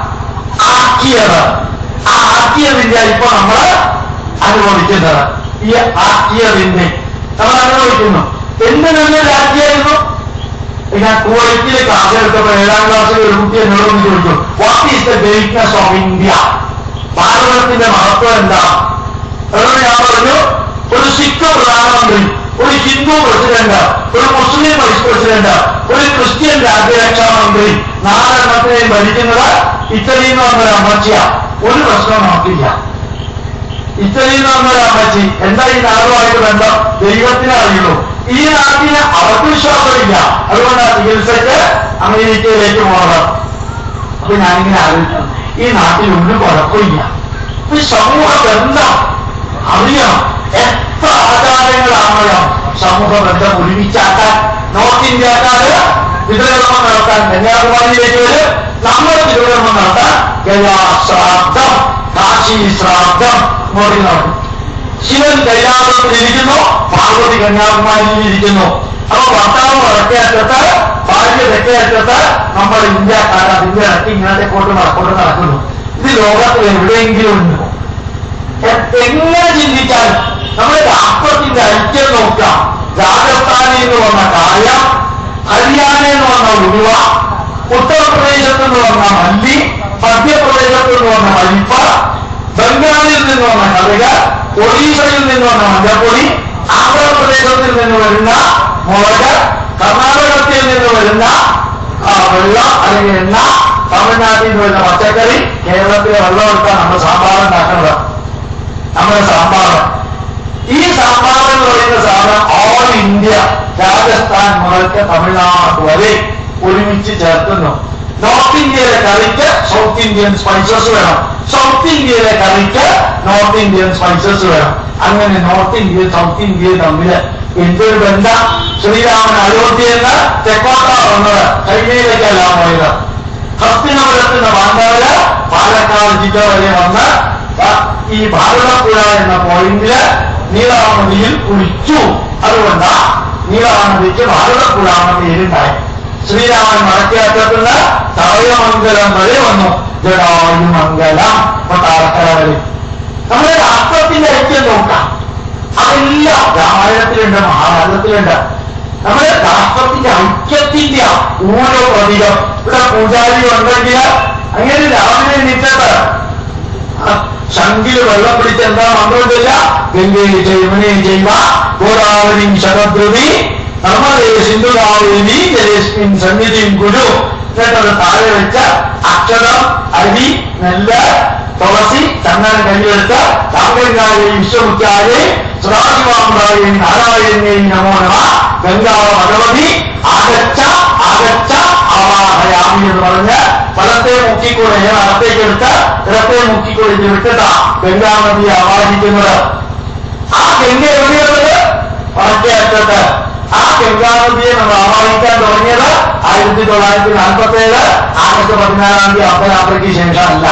ആക്കിയത് ആ ആക്കിയതിന്റെ ഇപ്പൊ നമ്മൾ അനുഭവിക്കുന്നത് ഈ ആക്കിയതിന്റെ നമ്മൾ അനുഭവിക്കുന്നു എന്തിനൊന്ന് ആക്കിയായിരുന്നു ഞാൻ കുവൈറ്റിൽ ക്ലാസ് എടുത്തപ്പോ ഏഴാം ക്ലാസ്സിൽ ഒരു കുട്ടി എന്നോടൊന്ന് ചോദിച്ചു what is the greatness of India ഭാരതത്തിന്റെ മഹത്വം എന്താ അതുകൊണ്ട് ഞാൻ പറഞ്ഞു ഒരു സിഖ് പ്രധാനമന്ത്രി ഒരു ഹിന്ദു പ്രസിഡന്റ് ഒരു മുസ്ലിം വൈസ് പ്രസിഡന്റ് ഒരു ക്രിസ്ത്യൻ രാജ്യരക്ഷാ മന്ത്രി നാലെണ്ണത്തിനെയും ഭരിക്കുന്നത് ഇറ്റലിയിൽ നിന്ന് വന്നൊരു അമ്മച്ചിയ ഒരു പ്രശ്നം നമുക്കില്ല ഇറ്റലിയിൽ നിന്ന് വന്നൊരു അമ്മച്ചി എന്താ ഈ നാടുമായിട്ട് ബന്ധം ദൈവത്തിനെ അറിയുള്ളൂ ഈ നാട്ടിന് അവർക്ക് വിശ്വാസമില്ല അതുകൊണ്ട് ചികിത്സയ്ക്ക് അമേരിക്കയിലേക്ക് പോകണം അപ്പൊ ഞാനിങ്ങനെ ആലോചിച്ചു ഈ നാട്ടിൽ ഒരു കുഴപ്പമില്ല ഈ സമൂഹ ബന്ധം അറിയണം എത്ര ആചാരങ്ങളാണല്ലോ സമൂഹ ബന്ധം ഒരുമിച്ചാക്കാൻ നോർത്ത് ഇന്ത്യക്കാര് പിതൃകർമ്മം നടത്താൻ കന്യാകുമാരിയിലേക്ക് വരും നമ്മൾ പിതൃകർമ്മം നടത്താൻ ഗയാ ശ്രാദ്ധം കാശി ശ്രാദ്ധം മോഡി നടക്കും ശിവൻ കൈലാസത്തിലിരിക്കുന്നു പാർവതി കന്യാകുമാരിയിൽ ഇരിക്കുന്നു അപ്പൊ ഭർത്താവ് വടക്കേ അറ്റത്ത് ഭാര്യ തെക്കേ അറ്റത്ത് നമ്മൾ ഇന്ത്യക്കാർ അതിന്റെ ഇടയ്ക്ക് ഇങ്ങനത്തെ കൊണ്ട് നടക്കൊണ്ട് നടക്കുന്നു ഇത് ലോകത്തിൽ എവിടെയെങ്കിലും ഉണ്ട് എ- എങ്ങനെ ചിന്തിച്ചാൽ നമ്മുടെ രാഷ്ട്രത്തിന്റെ ഐക്യം നോക്കാം രാജസ്ഥാനിൽ നിന്ന് വന്ന കാര്യം ഹരിയാനയിൽ നിന്ന് വന്ന ഉരുവ ഉത്തർപ്രദേശത്ത് നിന്ന് വന്ന മല്ലി മധ്യപ്രദേശത്ത് നിന്ന് വന്ന മലിപ്പ ബംഗാളിൽ നിന്ന് ഒറീസയിൽ നിന്ന് വന്ന മഞ്ഞപ്പൊടി ആന്ധ്രാപ്രദേശത്തിൽ നിന്ന് വരുന്ന മുളക് കർണാടകത്തിൽ നിന്ന് വരുന്ന ആ, വെള്ളം അല്ലെങ്കിൽ എണ്ണ തമിഴ്നാട്ടിൽ നിന്ന് വരുന്ന പച്ചക്കറി കേരളത്തിലെ വെള്ളം എടുത്താൽ നമ്മൾ സാമ്പാർ ഉണ്ടാക്കുന്നത് നമ്മുടെ സാമ്പാർ ഈ സാമ്പാർ എന്ന് പറയുന്ന സാധനം ഓൾ ഇന്ത്യ രാജസ്ഥാൻ മുതൽക്ക് തമിഴ്നാട് വരെ ഒരുമിച്ച് ചേർക്കുന്നു നോർത്ത് ഇന്ത്യയിലെ കറിക്ക് സൗത്ത് ഇന്ത്യൻ സ്പൈസസ് വേണം സൗത്ത് ഇന്ത്യയിലെ കറിക്ക് നോർത്ത് ഇന്ത്യൻ സ്പൈസസ് വേണം അങ്ങനെ നോർത്ത് ഇന്ത്യ സൗത്ത് ഇന്ത്യ തമ്മിൽ എന്തൊരു ബന്ധം ശ്രീരാമൻ അയോധ്യയിൽ നിന്ന് തെക്കോട്ട വന്നത് ചൈനയിലേക്കല്ല പോയത് ഹസ്തിനപുരത്ത് നിന്ന് പാണ്ഡവര് പാലക്കാട് ജില്ല വരെ വന്ന് ആ ഈ ഭാരതപ്പുഴ എന്ന പോയിന്റില് നീളാനദിയിൽ കുളിച്ചു അതുകൊണ്ട് നീളാനദിക്ക് ഭാരതപ്പുഴ എന്ന പേരുണ്ടായി ശ്രീരാമൻ മടക്കേറ്റത്തുനിന്ന് തവയമംഗലം വരെ വന്നു ജടായുമംഗലം കൊട്ടാരക്കര വരെ നമ്മുടെ രാഷ്ട്രത്തിന്റെ ഐക്യം നോക്കാം അതെല്ലാം രാമായണത്തിലുണ്ട് മഹാഭാരതത്തിലുണ്ട് നമ്മുടെ രാഷ്ട്രത്തിന്റെ ഐക്യത്തിന്റെ ഓരോ പ്രതീകം ഇവിടെ പൂജാരി ഉണ്ടെങ്കിൽ അങ്ങനെ രാവിലെ എണീറ്റിട്ട് ശങ്കില് വെള്ളം പിടിച്ച് എന്താ മന്ത്രമില്ല ഗംഗയെ ജൈവനെ ജൈവ ഗോദാവരി ശരദ്രുതി നർമ്മദേ സിന്ധുകാവേരി ജലേസ്മിൻ സന്നിധിയും ഗുരു എന്നിട്ടത് താഴെ വെച്ച് അക്ഷരം അരി നെല്ല് തുളസി ചന്ദന കയ്യെടുത്ത് രാമഗംഗായെയും വിശ്വമുഖ്യായെയും സദാശിവാമ്പായെയും നാരായണനെയും നമോ നമ ഗംഗാ ഭഗവതി ആഗച്ച ആഗച്ച ആവാഹയാമി എന്ന് പറഞ്ഞ് വലത്തെ മുക്കിക്കൂടെ ഞാൻ അകത്തേക്ക് എടുത്ത് ഇടത്തെ മുക്കിക്കൂടെ ഇത് വിട്ടിട്ടാ ഗംഗാനദിയെ ആവാഹിക്കുന്നത് ആ ഗംഗ എവിടെയുള്ളത് വടക്കേറ്റത്ത് ആ ഗംഗാനദിയെ നമ്മൾ ആവാഹിക്കാൻ തുടങ്ങിയത് ആയിരത്തി തൊള്ളായിരത്തി നാൽപ്പത്തി ഏഴ് ആഗസ്റ്റ് പതിനാറാം തീയതി അർദ്ധരാത്രിക്ക് ശേഷമല്ല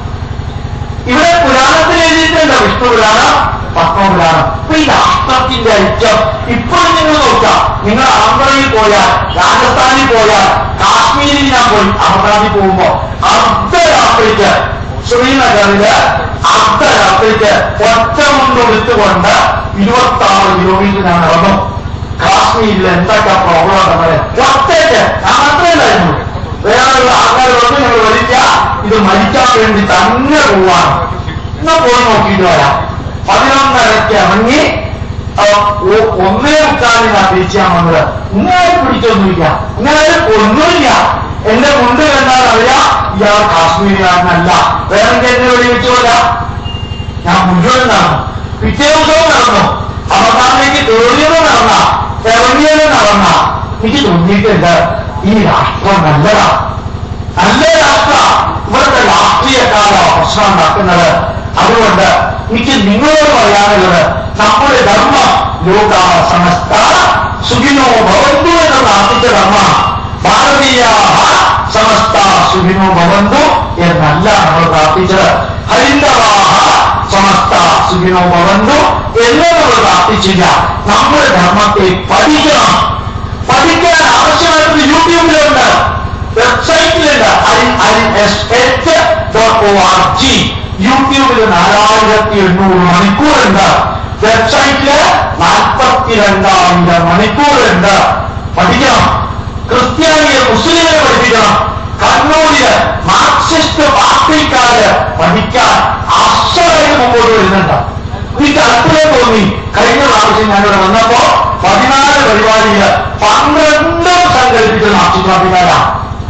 ഇവിടെ പുരാണത്തിൽ എഴുതിയിട്ടുണ്ട് വിഷ്ണു പുരാണം പത്മപുരാണം അപ്പൊ ഈ രാഷ്ട്രത്തിന്റെ ഐക്യം ഇപ്പോഴും നിങ്ങൾ നോക്കാം നിങ്ങൾ ആന്ധ്രയിൽ പോയാൽ രാജസ്ഥാനിൽ പോയാൽ കാശ്മീരിൽ ഞാൻ പോയി അമർനാഥിൽ പോകുമ്പോ അർദ്ധരാത്രിക്ക് ശ്രീനഗറില് അർദ്ധരാത്രിക്ക് ഒറ്റ മുണ്ട് എടുത്തുകൊണ്ട് ഇരുപത്തി ആറ് കിലോമീറ്റർ ഞാൻ നടന്നു കാശ്മീരിൽ എന്തൊക്കെ പ്രോബ്ലം ഉണ്ടെന്നത് ഒറ്റയ്ക്ക് ഞാൻ മാത്രമല്ലായിരുന്നു വേറെയുള്ള ആൾക്കാർ വന്ന് ഞങ്ങൾ വലിക്ക ഇത് മരിക്കാൻ വേണ്ടി തന്നെ പോവാണ് എന്നാ പോയി നോക്കിയിട്ട് വരാം പതിനൊന്നരയ്ക്ക് ഇറങ്ങി ആ, ഒ- ഒന്നേ മുക്കാലിനാ തിരിച്ചാൻ വന്നത് ഇങ്ങനെ പിടിച്ചൊന്നുമില്ല ഇങ്ങനെ ഒന്നുമില്ല എന്റെ മുണ്ട് കണ്ടാൽ അറിയാം ഇയാൾ കാശ്മീരുകാരനല്ല വേറെ എന്നെ വെടിവെച്ചോല്ല ഞാൻ മുഴുവൻ നടന്നു പിറ്റേ ദിവസവും നടന്നു അവസാനത്തേക്ക് കയറിയത് നടന്ന ഇറങ്ങിയത് നടന്ന എനിക്ക് തോന്നിയിട്ടുണ്ട് ഈ രാഷ്ട്രം നല്ലതാ നല്ല രാഷ്ട്ര ഇവിടുത്തെ രാഷ്ട്രീയക്കാരോ പ്രശ്നം ഉണ്ടാക്കുന്നത് അതുകൊണ്ട് എനിക്ക് നിങ്ങളോട് പറയാനുള്ളത് നമ്മുടെ ധർമ്മം ലോക സമസ്ത സുഖിനോ ഭവന്തു എന്ന് പ്രാർത്ഥിച്ച ധർമ്മ ഭാരതീയ സമസ്ത സുഖിനോ ഭവന്തു എന്നല്ല നമ്മൾ പ്രാർത്ഥിച്ചത് ഹരിന്ദവാഹ സമസ്ത സുഖിനോ ഭവന്തു എന്ന് നമ്മൾ പ്രാർത്ഥിച്ചില്ല നമ്മുടെ ധർമ്മത്തെ പഠിക്കണം പഠിക്കാൻ ആവശ്യമായിട്ട് യൂട്യൂബിലുണ്ട് വെബ്സൈറ്റിലുണ്ട് I I S H dot O R G യൂട്യൂബിൽ നാലായിരത്തി എണ്ണൂറ് മണിക്കൂറുണ്ട് വെബ്സൈറ്റില് നാൽപ്പത്തിരണ്ടായിരം മണിക്കൂറുണ്ട് പഠിക്കണം ക്രിസ്ത്യാനിയെ മുസ്ലിമിനെ പഠിപ്പിക്കണം കണ്ണൂരില് മാർക്സിസ്റ്റ് പാർട്ടിക്കാര് പഠിക്കാൻ അക്ഷരായിട്ട് മുമ്പോട്ട് വരുന്നുണ്ട് എനിക്ക് അത്ഭുതം തോന്നി കഴിഞ്ഞ പ്രാവശ്യം ഞാനിവിടെ വന്നപ്പോ പതിനാല് പരിപാടിയില് പന്ത്രണ്ടും സംഘടിപ്പിച്ച മാർക്സിസ്റ്റ് പാർട്ടിക്കാരാണ്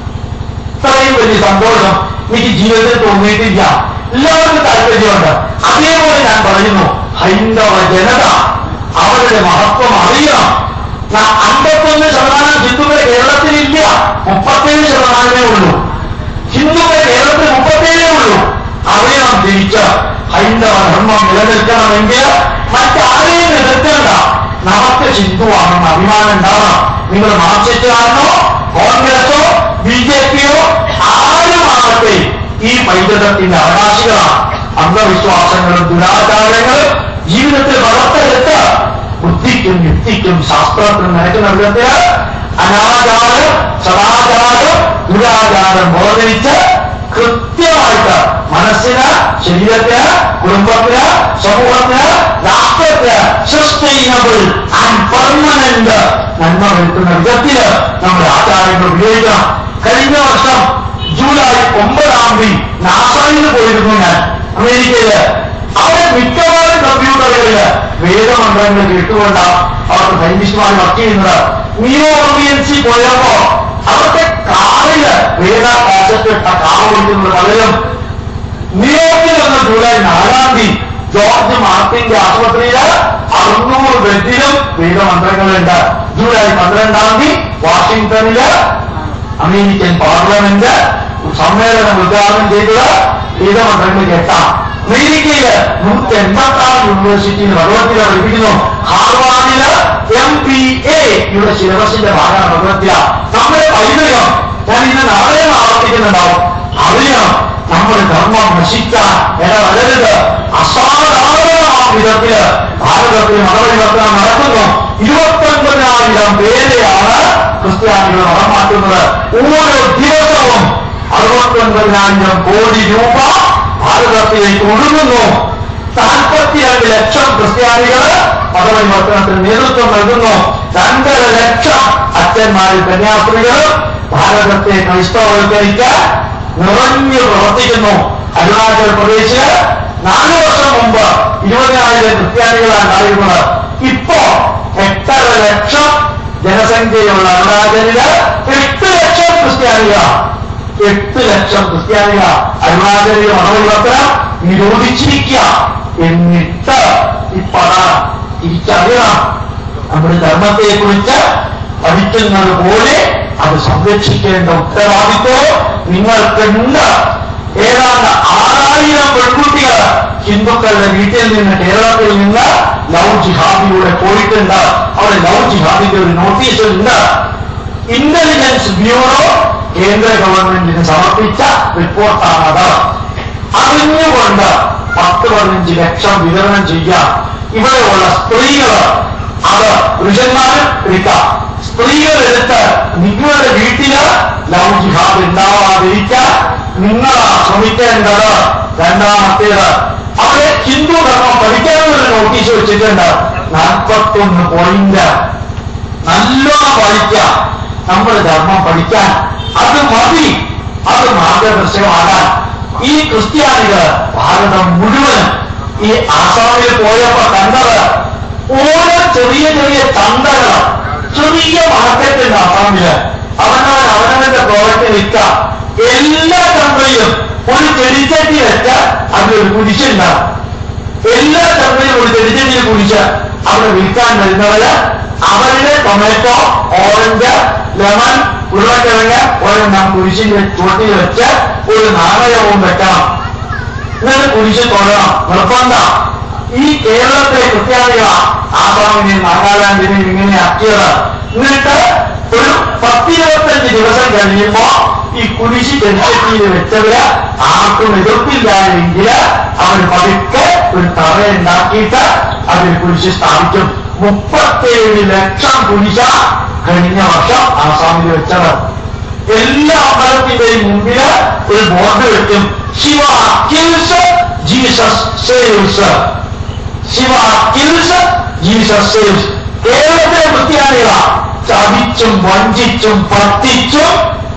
ഇത്രയും വലിയ സന്തോഷം എനിക്ക് ജീവിതത്തിൽ തോന്നിയിട്ടില്ല എല്ലാവർക്കും താല്പര്യമുണ്ട് അതേപോലെ ഞാൻ പറയുന്നു ഹൈന്ദവ ജനത അവരുടെ മഹത്വം അറിയണം ന- അമ്പത്തൊന്ന് ശതമാനം ഹിന്ദുക്കൾ കേരളത്തിലില്ല മുപ്പത്തേഴ് ശതമാനമേ ഉള്ളൂ ഹിന്ദുക്കൾ കേരളത്തിൽ മുപ്പത്തേഴേ ഉള്ളൂ അറിയണം തിരിച്ച് ഹൈന്ദവ ധർമ്മം നിലനിൽക്കണമെങ്കിൽ മറ്റാരെയും എതിർക്കേണ്ട നമുക്ക് ഹിന്ദുവാണെന്ന് അഭിമാനം ഉണ്ടാവണം നിങ്ങൾ മാർക്സിസ്റ്റുകാരനോ കോൺഗ്രസോ ബി ജെ പിയോ ആരുമാകട്ടെ ഈ പൈതൃകത്തിന്റെ അവകാശികളാണ് അന്ധവിശ്വാസങ്ങളും ദുരാചാരങ്ങളും ജീവിതത്തിൽ വളർത്തെടുത്ത് ബുദ്ധിക്കും യുക്തിക്കും ശാസ്ത്രത്തിനും നിരക്കുന്ന വിധത്തിൽ അനാചാരം സദാചാരം ദുരാചാരം വേർതിരിച്ച് കൃത്യമായിട്ട് മനസ്സിന് ശരീരത്തിന് കുടുംബത്തിന് സമൂഹത്തിന് രാഷ്ട്രത്തിന് സസ്റ്റൈനബിൾ ആൻഡ് പെർമനന്റ് നന്മ വരുത്തുന്ന വിധത്തില് നമ്മുടെ ആചാരങ്ങൾ ഉപയോഗിക്കണം കഴിഞ്ഞ വർഷം ജൂലൈ ഒമ്പതാം തീയതി നാസായിൽ പോയിരുന്നു ഞാൻ അമേരിക്കയില് അവിടെ മിക്കവാറും കമ്പ്യൂട്ടറുകളില് വേദമന്ത്രങ്ങൾ കേട്ടുകൊണ്ട് അവർക്ക് സൈന്റിസ്റ്റുമാർ വർക്ക് ചെയ്യുന്നത് നിയോ ഓറിയൻസി പോയപ്പോ അവർക്ക് കാറില് വേദ കാശത്ത് ഇട്ട കാർ ഓടിക്കുന്നത് പലരും ന്യൂയോർക്കിൽ വന്ന ജൂലൈ നാലാം തീയതി ജോർജ് മാർട്ടിന്റെ ആശുപത്രിയില് അറുന്നൂറ് ബെഡിലും വേദമന്ത്രങ്ങളുണ്ട് ജൂലൈ പന്ത്രണ്ടാം തീയതി വാഷിംഗ്ടണില് അമേരിക്കൻ പാർലമെന്റ് സമ്മേളനം ഉദ്ഘാടനം ചെയ്തത് വേദമന്ത്രങ്ങൾ കേട്ടാം അമേരിക്കയില് നൂറ്റി എൺപത്തി ആറ് യൂണിവേഴ്സിറ്റിയിൽ ഭഗവത്ഗീത പഠിപ്പിക്കുന്നു ഹാർവാർഡില് എം പി എ യുടെ സിലബസിന്റെ ഭാഗമാണ് ഭഗവത്ഗീത നമ്മുടെ പൈതൃകം ഞാൻ ഇന്ന് നാളെ ആവർത്തിക്കുന്നുണ്ടാവും അറിയണം നമ്മുടെ ധർമ്മം നശിക്കാൻ ഇട വരരുത് അസാധാരണ വിധത്തില് ഭാരതത്തിൽ മതപരിവർത്തനം നടക്കുന്നു ഇരുപത്തൊൻപതിനായിരം പേരെയാണ് ക്രിസ്ത്യാനികൾ മതം മാറ്റുന്നത് ഓരോ ദിവസവും അറുപത്തൊൻപതിനായിരം കോടി രൂപ ഭാരതത്തിലേക്ക് ഒഴുകുന്നു നാൽപ്പത്തിരണ്ട് ലക്ഷം ക്രിസ്ത്യാനികൾ മതപരിവർത്തനത്തിന് നേതൃത്വം നൽകുന്നു രണ്ടര ലക്ഷം അച്ഛന്മാരിൽ കന്യാസ്ത്രീകൾ ഭാരതത്തെ ക്രൈസ്തവവൽക്കരിക്കാൻ നിറഞ്ഞു പ്രവർത്തിക്കുന്നു അരുണാചൽ പ്രദേശില് നാലു വർഷം മുമ്പ് ഇരുപതിനായിരം ക്രിസ്ത്യാനികളാണ് ഉണ്ടായിരുന്നത് ഇപ്പോ എട്ടര ലക്ഷം ജനസംഖ്യയുള്ള അരുണാചലില് എട്ട് ലക്ഷം ക്രിസ്ത്യാനികളാണ് എട്ട് ലക്ഷം ക്രിസ്ത്യാനികൾ അരുണാചലിലെ മതപരിവർത്തനം നിരോധിച്ചിരിക്കുക എന്നിട്ട് ഇപ്പറ തിരിച്ചറിയണം നമ്മുടെ ധർമ്മത്തെ കുറിച്ച് പഠിക്കുന്നത് പോലെ അത് സംരക്ഷിക്കേണ്ട ഉത്തരവാദിത്വം നിങ്ങൾക്കുണ്ട് ഏതാണ്ട് ആറായിരം പെൺകുട്ടികൾ ഹിന്ദുക്കളുടെ വീട്ടിൽ നിന്ന് കേരളത്തിൽ നിന്ന് ലവ് ജിഹാദിലൂടെ പോയിട്ടുണ്ട് അവിടെ ലവ് ജിഹാദിന്റെ ഒരു നോട്ടീസ് ഉണ്ട് ഇന്റലിജൻസ് ബ്യൂറോ കേന്ദ്ര ഗവൺമെന്റിന് സമർപ്പിച്ച റിപ്പോർട്ടാണത് അറിഞ്ഞുകൊണ്ട് പത്ത് പതിനഞ്ച് ലക്ഷം വിതരണം ചെയ്യാം ഇവിടെയുള്ള സ്ത്രീകൾ അത് പുരുഷന്മാരും എടുക്കാം സ്ത്രീകൾ എടുത്ത് നിങ്ങളുടെ വീട്ടില് ലവ് ജിഹാദ് ഉണ്ടാവാതിരിക്കാൻ നിങ്ങളാ ശ്രമിക്കേണ്ടത് രണ്ടാമത്തേത് അവിടെ ഹിന്ദു ധർമ്മം പഠിക്കാനൊരു നോട്ടീസ് വെച്ചിട്ടുണ്ട് നാൽപ്പത്തൊന്ന് പോയിന്റ് നല്ലോണം പഠിക്കാം നമ്മുടെ ധർമ്മം പഠിക്കാൻ അത് മതി അത് മാർഗദർശകമാകാൻ ഈ ക്രിസ്ത്യാനികൾ ഭാരതം മുഴുവൻ ഈ ആസാമിൽ പോയപ്പോ കണ്ടത് ഓരോ ചെറിയ ചെറിയ ചന്തകൾ ചെറിയ മാർക്കറ്റുണ്ട് ആസാമില് അവനവൻ അവനവന്റെ പ്രോഡക്റ്റ് വിൽക്കാം എല്ലാ ചന്തയിലും ഒരു ചെടിച്ചട്ടി വെച്ച് അതിലൊരു കുരിശുണ്ടാവും എല്ലാ ചന്തയിലും ഒരു ചെടിച്ചട്ടിയിൽ കുരിശ് അവിടെ വിൽക്കാൻ വരുന്നവര് അവരുടെ ടൊമാറ്റോ ഓറഞ്ച് ലെമൺ ഉരുളക്കിഴങ്ങ് ഒരെണ്ണം കുരിശിന്റെ ചുവട്ടിൽ വെച്ച് ഒരു നാണയവും വെക്കണം എന്നിട്ട് കുരിശ് തൊഴണം നിർബന്ധം ഈ കേരളത്തിലെ ക്രിസ്ത്യാനികളാ ആസാമിനെയും നാഗാലാൻഡിനെയും ഇങ്ങനെ ആക്കിയത് എന്നിട്ട് ഒരു പത്തിരുപത്തഞ്ച് ദിവസം കഴിയുമ്പോ ഈ കുരിശി ചെടിച്ചട്ടിയിൽ വെച്ചവര് ആർക്കും എതിർപ്പില്ല എങ്കിൽ അവർ പതുക്കെ ഒരു തറയുണ്ടാക്കിയിട്ട് അതിൽ കുരിശ് സ്ഥാപിക്കും മുപ്പത്തേഴ് ലക്ഷം കുരിശ കഴിഞ്ഞ വർഷം ആസാമിൽ വെച്ചത് എല്ലാ അമ്പലത്തിന്റെയും മുമ്പില് ഒരു ബോർഡ് വെക്കും Shiva kills Jesus saves Shiva kills Jesus saves കേരളത്തിലെ ക്രിസ്ത്യാനികള ചതിച്ചും വഞ്ചിച്ചും പത്തിച്ചും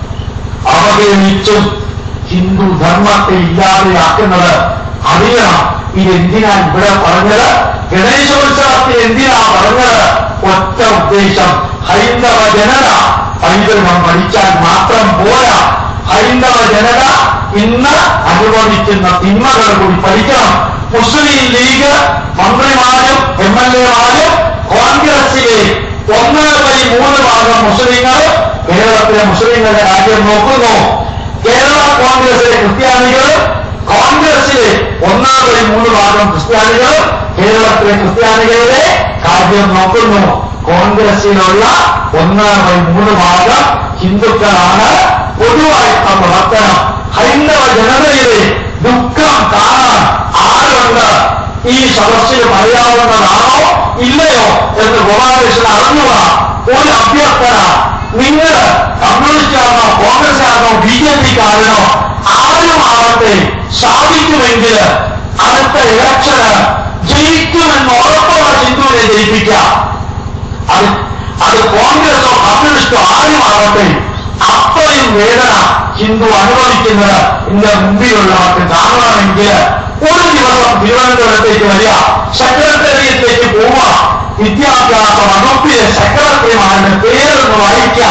അവഹേളിച്ചും ഹിന്ദു ധർമ്മത്തെ ഇല്ലാതെയാക്കുന്നത് അറിയണം ഇതെന്തിനാ ഇവിടെ പറഞ്ഞത് ഗണേശോത്സവത്തിൽ എന്തിനാ പറഞ്ഞത് ഒറ്റ ഉദ്ദേശം ഹൈന്ദവ ജനത പൈതൃകം പഠിച്ചാൽ മാത്രം പോരാ ഹൈന്ദവ ജനത ഇന്ന് അനുഭവിക്കുന്ന തിന്മകൾ കൂടി പഠിക്കണം മുസ്ലിം ലീഗ് മന്ത്രിമാരും എം എൽ എമാരും കോൺഗ്രസിലെ ഒന്നര ബൈ മൂന്ന് ഭാഗം മുസ്ലിങ്ങൾ കേരളത്തിലെ മുസ്ലിങ്ങളുടെ കാര്യം നോക്കുന്നു കേരള കോൺഗ്രസിലെ ക്രിസ്ത്യാനികൾ കോൺഗ്രസിലെ ഒന്നാം ബൈ മൂന്ന് ഭാഗം ക്രിസ്ത്യാനികൾ കേരളത്തിലെ ക്രിസ്ത്യാനികളുടെ കാര്യം നോക്കുന്നു കോൺഗ്രസിലുള്ള ഒന്നാം ബൈ മൂന്ന് ഭാഗം ഹിന്ദുക്കളാണ് പൊതുവായിട്ടുള്ള പ്രവർത്തനം ഹൈന്ദവ ജനതയിലെ ദുഃഖം കാണാൻ ആരുണ്ട് ഈ സദസ്സിൽ പറയാവുന്നതാണോ ഇല്ലയോ എന്ന് ഗോപാലകൃഷ്ണൻ അറിഞ്ഞുക ഒരു അഭ്യർത്ഥന നിങ്ങൾ കമ്മ്യൂണിസ്റ്റാണോ കോൺഗ്രസ് ആണോ ബി ജെ പിക്കാരനോ ആരുമാവട്ടെ സാധിക്കുമെങ്കിൽ അടുത്ത ഇലക്ഷന് ജയിക്കുമെന്ന് ഉറപ്പുള്ള ഹിന്ദുവിനെ ജയിപ്പിക്കാം അത് അത് കോൺഗ്രസോ കമ്മ്യൂണിസ്റ്റോ ആരുമാവട്ടെ അത്രയും വേദന ഹിന്ദു അനുഭവിക്കുന്നത് ഇന്ന് മുമ്പിലുള്ളവർക്ക് കാണണമെങ്കിൽ ഒരു ദിവസം തിരുവനന്തപുരത്തേക്ക് വരിക സെക്രട്ടേറിയറ്റിലേക്ക് പോവുക വിദ്യാഭ്യാസ വകുപ്പിലെ സെക്രട്ടറിമാരുടെ പേരൊന്ന് വായിക്കുക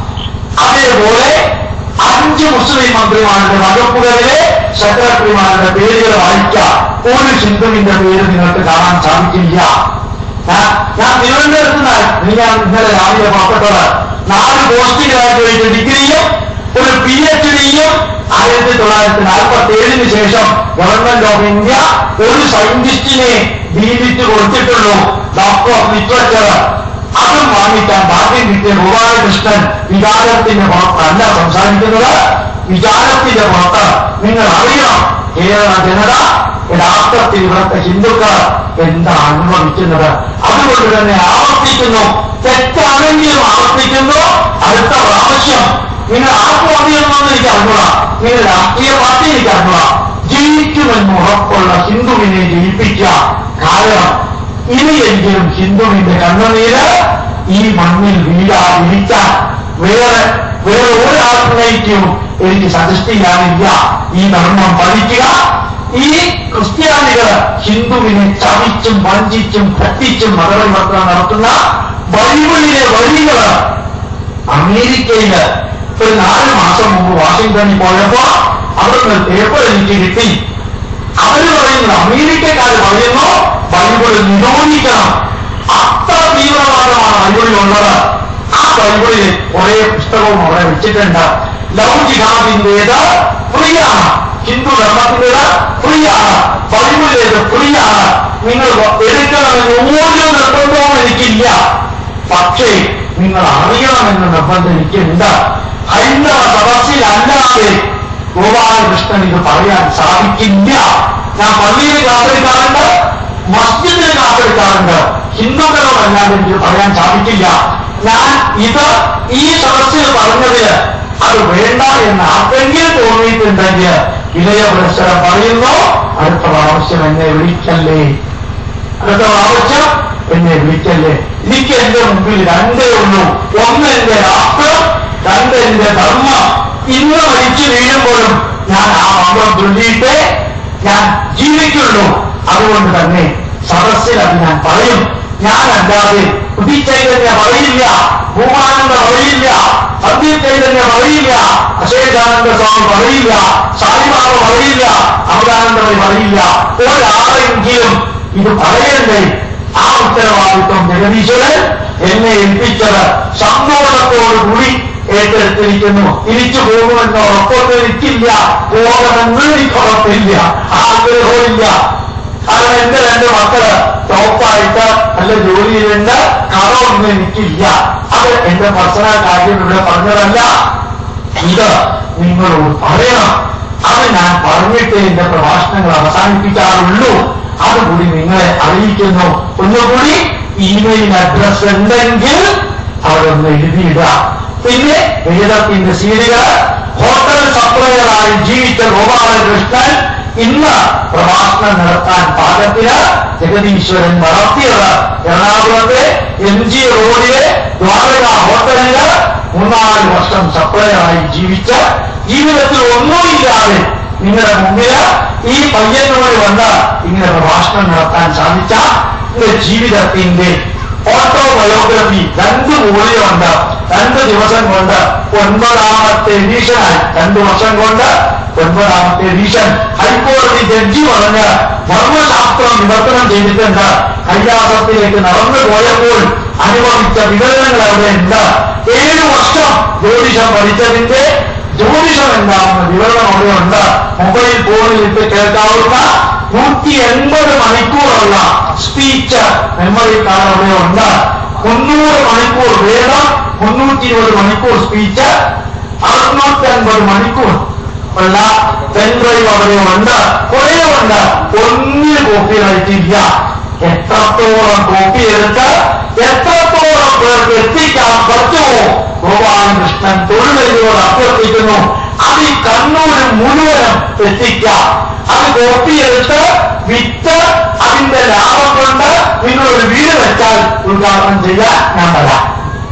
അതേപോലെ അഞ്ച് മുസ്ലിം മന്ത്രിമാരുടെ വകുപ്പുകളിലെ സെക്രട്ടറിമാരുടെ പേരുകൾ വായിക്കുക ഒരു ഹിന്ദുവിന്റെ പേര് നിങ്ങൾക്ക് കാണാൻ സാധിക്കില്ല ഞാൻ- ഞാൻ തിരുവനന്തപുരത്ത് നിന്ന് ഞാൻ ഇന്നലെ രാവിലെ പുറപ്പെട്ടത് നാല് പോസ്റ്റ് ഗ്രാജുവേറ്റ് ഡിഗ്രിയും ഒരു പി എച്ച് ഡിയും ആയിരത്തി തൊള്ളായിരത്തി നാൽപ്പത്തി ഏഴിന് ശേഷം ഗവൺമെന്റ് ഓഫ് ഇന്ത്യ ഒരു സയന്റിസ്റ്റിനെ നിയമിച്ചു കൊടുത്തിട്ടുള്ളൂ ഡോക്ടർ ഓഫ് ലിറ്ററേച്ചർ അതും വാങ്ങിക്കാൻ ഭാഗ്യം കിട്ടിയ ഗോപാലകൃഷ്ണൻ വികാരത്തിന്റെ പുറത്തല്ല സംസാരിക്കുന്നത് വിചാരത്തിന്റെ പുറത്ത് നിങ്ങൾ അറിയണം കേരള ജനത യഥാർത്ഥത്തിൽ ഇവിടുത്തെ ഹിന്ദുക്കൾ എന്താണ് അനുഭവിക്കുന്നത് അതുകൊണ്ട് തന്നെ ആവർത്തിക്കുന്നു തെറ്റാണെങ്കിലും ആവർത്തിക്കുന്നു അടുത്ത പ്രാവശ്യം നിങ്ങൾ ആർക്കും അറിയണമെന്ന് എനിക്ക് അറിഞ്ഞുക നിങ്ങൾ രാഷ്ട്രീയ പാർട്ടി എനിക്ക് അറിഞ്ഞുക ജയിക്കുമെന്ന് ഉറപ്പുള്ള ഹിന്ദുവിനെ ജയിപ്പിക്കുക കാരണം ഇനിയെങ്കിലും ഹിന്ദുവിന്റെ കണ്ണുനീര് ഈ മണ്ണിൽ വീഴാതിരിക്കാൻ വേറെ വേറെ ഒരു ആത്മൈക്യവും എനിക്ക് സജസ്റ്റ് ചെയ്യാനില്ല ഈ ധർമ്മം പഠിക്കുക ഈ ക്രിസ്ത്യാനികള് ഹിന്ദുവിനെ ചതിച്ചും വഞ്ചിച്ചും കത്തിച്ചും മതപരിവർത്തനം നടത്തുന്ന ബൈബിളിലെ വരികള് അമേരിക്കയില് ഒരു നാല് മാസം മുമ്പ് വാഷിംഗ്ടണിൽ പോയപ്പോ അവിടുന്ന് പേപ്പർ എനിക്ക് കിട്ടി അവര് പറയുന്നു അമേരിക്കക്കാർ പറയുന്നു ബൈബിൾ നിരോധിക്കണം അത്ര തീവ്രവാദമാണ് ബൈബിളിലുള്ളത് ആ ബൈബിളിൽ കുറെ പുസ്തകവും അവിടെ വെച്ചിട്ടുണ്ട് ലവ് ജിഹാദിന്റേത് ഫ്രീ ആണ് ഹിന്ദു ധർമ്മത്തിന്റേത് ഫ്രീ ആണ് ബൈബിളിലേത് ഫ്രീ ആണ് നിങ്ങൾ എടുക്കണമെന്ന് ഒരു നിർബന്ധവും എനിക്കില്ല പക്ഷേ നിങ്ങൾ അറിയണമെന്ന് നിർബന്ധം എനിക്കുണ്ട് ഹൈന്ദവ സദസ്സിലല്ലാതെ ഗോപാലകൃഷ്ണൻ ഇത് പറയാൻ സാധിക്കില്ല ഞാൻ പള്ളിയിൽ കാത്തിരിക്കാറുണ്ട് മസ്ജിദിൽ കാത്തിരിക്കാറുണ്ട് ഹിന്ദുക്കളോടല്ലാതെ എനിക്ക് പറയാൻ സാധിക്കില്ല ഞാൻ ഇത് ഈ സദസ്സിൽ പറഞ്ഞതില് അത് വേണ്ട എന്ന് ആർക്കെങ്കിലും തോന്നിയിട്ടുണ്ടെങ്കിൽ വിനയ പുരസ്സരം പറയുന്നു അടുത്ത പ്രാവശ്യം എന്നെ വിളിക്കല്ലേ അടുത്ത പ്രാവശ്യം എന്നെ വിളിക്കല്ലേ എനിക്ക് എന്റെ മുമ്പിൽ രണ്ടേ ഉള്ളൂ ഒന്ന് എന്റെ രാഷ്ട്രം രണ്ട് എന്റെ ധർമ്മം ഇന്ന് മരിച്ചു വീഴുമ്പോഴും ഞാൻ ആ മന്ത്രം ചൊല്ലിയിട്ടേ ഞാൻ ജീവിക്കുള്ളൂ അതുകൊണ്ട് തന്നെ സദസ്സിൽ അത് ഞാൻ പറയും ഞാനല്ലാതെ ഉദിച്ചൈതന്യ പറയില്ല ഭൂമാനന്ദ പറയില്ല സത്യചൈതന്യ പറയില്ല അശേഷാനന്ദ സ്വാമി പറയില്ല സായിബാബ പറയില്ല അമൃതാനന്ദമി പറയില്ല ഒരാളെങ്കിലും ഇത് പറയണ്ടേ ആ ഉത്തരവാദിത്വം ജഗദീശ്വരൻ എന്നെ ഏൽപ്പിച്ചത് സന്തോഷത്തോടുകൂടി ഏറ്റെടുത്തിരിക്കുന്നു തിരിച്ചു പോകുമെന്ന് ഉറപ്പൊന്നും എനിക്കില്ല പോകണമെന്ന് എനിക്ക് ഉറപ്പില്ല ആഗ്രഹവുമില്ല കാരണം എന്റെ രണ്ട് മക്കള് ടോപ്പായിട്ട് നല്ല ജോലിയിലുണ്ട് കടമൊന്നും എനിക്കില്ല അത് എന്റെ പേഴ്സണൽ കാര്യം ഇവിടെ പറഞ്ഞതല്ല ഇത് നിങ്ങളോട് പറയണം അത് ഞാൻ പറഞ്ഞിട്ട് എന്റെ പ്രഭാഷണങ്ങൾ അവസാനിപ്പിക്കാറുള്ളൂ അതുകൂടി നിങ്ങളെ അറിയിക്കുന്നു ഒന്നുകൂടി ഇമെയിൽ അഡ്രസ് ഉണ്ടെങ്കിൽ അവരൊന്ന് എഴുതിയിടുക പിന്നെ വേദത്തിന്റെ സീരിയൽ ഹോട്ടൽ സപ്ലയറായി ജീവിച്ച ഗോപാലകൃഷ്ണൻ ഇന്ന് പ്രഭാഷണം നടത്താൻ പാകത്തിന് ജഗദീശ്വരൻ നടത്തിയത് എറണാകുളത്തെ എം ജി റോഡിലെ ദ്വാരക ഹോട്ടലില് മൂന്നാല് വർഷം സപ്ലയറായി ജീവിച്ച ജീവിതത്തിൽ ഒന്നുമില്ലാതെ നിങ്ങളുടെ മുമ്പില് ഈ പയ്യനോട് വന്ന് ഇങ്ങനെ പ്രഭാഷണം നടത്താൻ സാധിച്ച എന്റെ ജീവിതത്തിന്റെ ഓട്ടോബയോഗ്രഫി രണ്ട് മൂല്യമുണ്ട് രണ്ട് ദിവസം കൊണ്ട് ഒൻപതാമത്തെ എഡീഷനായി രണ്ട് വർഷം കൊണ്ട് ഒൻപതാമത്തെ എഡീഷൻ ഹൈക്കോടതി ജഡ്ജി പറഞ്ഞ് ധർമ്മശാസ്ത്രം വിവർത്തനം ചെയ്തിട്ടുണ്ട് കൈലാസത്തിലേക്ക് നടന്നു പോയപ്പോൾ അനുഭവിച്ച വിവരണങ്ങൾ അവിടെ ഉണ്ട് ഏഴു വർഷം ജ്യോതിഷം പഠിച്ചതിന്റെ ജ്യോതിഷം എന്താണെന്ന് വിവരണം അവിടെയുണ്ട് മൊബൈൽ ഫോണിൽ ഇട്ട് കേൾക്കാവുന്ന നൂറ്റി എൺപത് മണിക്കൂറുള്ള സ്പീച്ച് മെമ്മറി കാർഡ് അവിടെ ഉണ്ട് മുന്നൂറ് മണിക്കൂർ വേദം മുന്നൂറ്റി ഇരുപത് മണിക്കൂർ സ്പീച്ച് അറുന്നൂറ്റൻപത് മണിക്കൂർ ഉള്ള പെൻഡ്രൈവ് അവിടെ ഉണ്ട് കുറേ ഉണ്ട് ഒന്നിന് കോപ്പി റൈറ്റില്ല എത്രത്തോളം കോപ്പി എടുത്ത് എത്രത്തോളം പേർക്ക് എത്തിക്കാൻ പറ്റുമോ ഗോപാലകൃഷ്ണൻ തൊഴിലരിയോട് അഭ്യർത്ഥിക്കുന്നു അത് ഈ കണ്ണൂര് മുഴുവനും എത്തിക്കാം അത് കോപ്പിയെടുത്ത് വിറ്റ് അതിന്റെ ലാഭം കൊണ്ട് നിങ്ങളൊരു വീട് വെച്ചാൽ ഉദ്ഘാടനം ചെയ്യാൻ ഞാൻ വരാം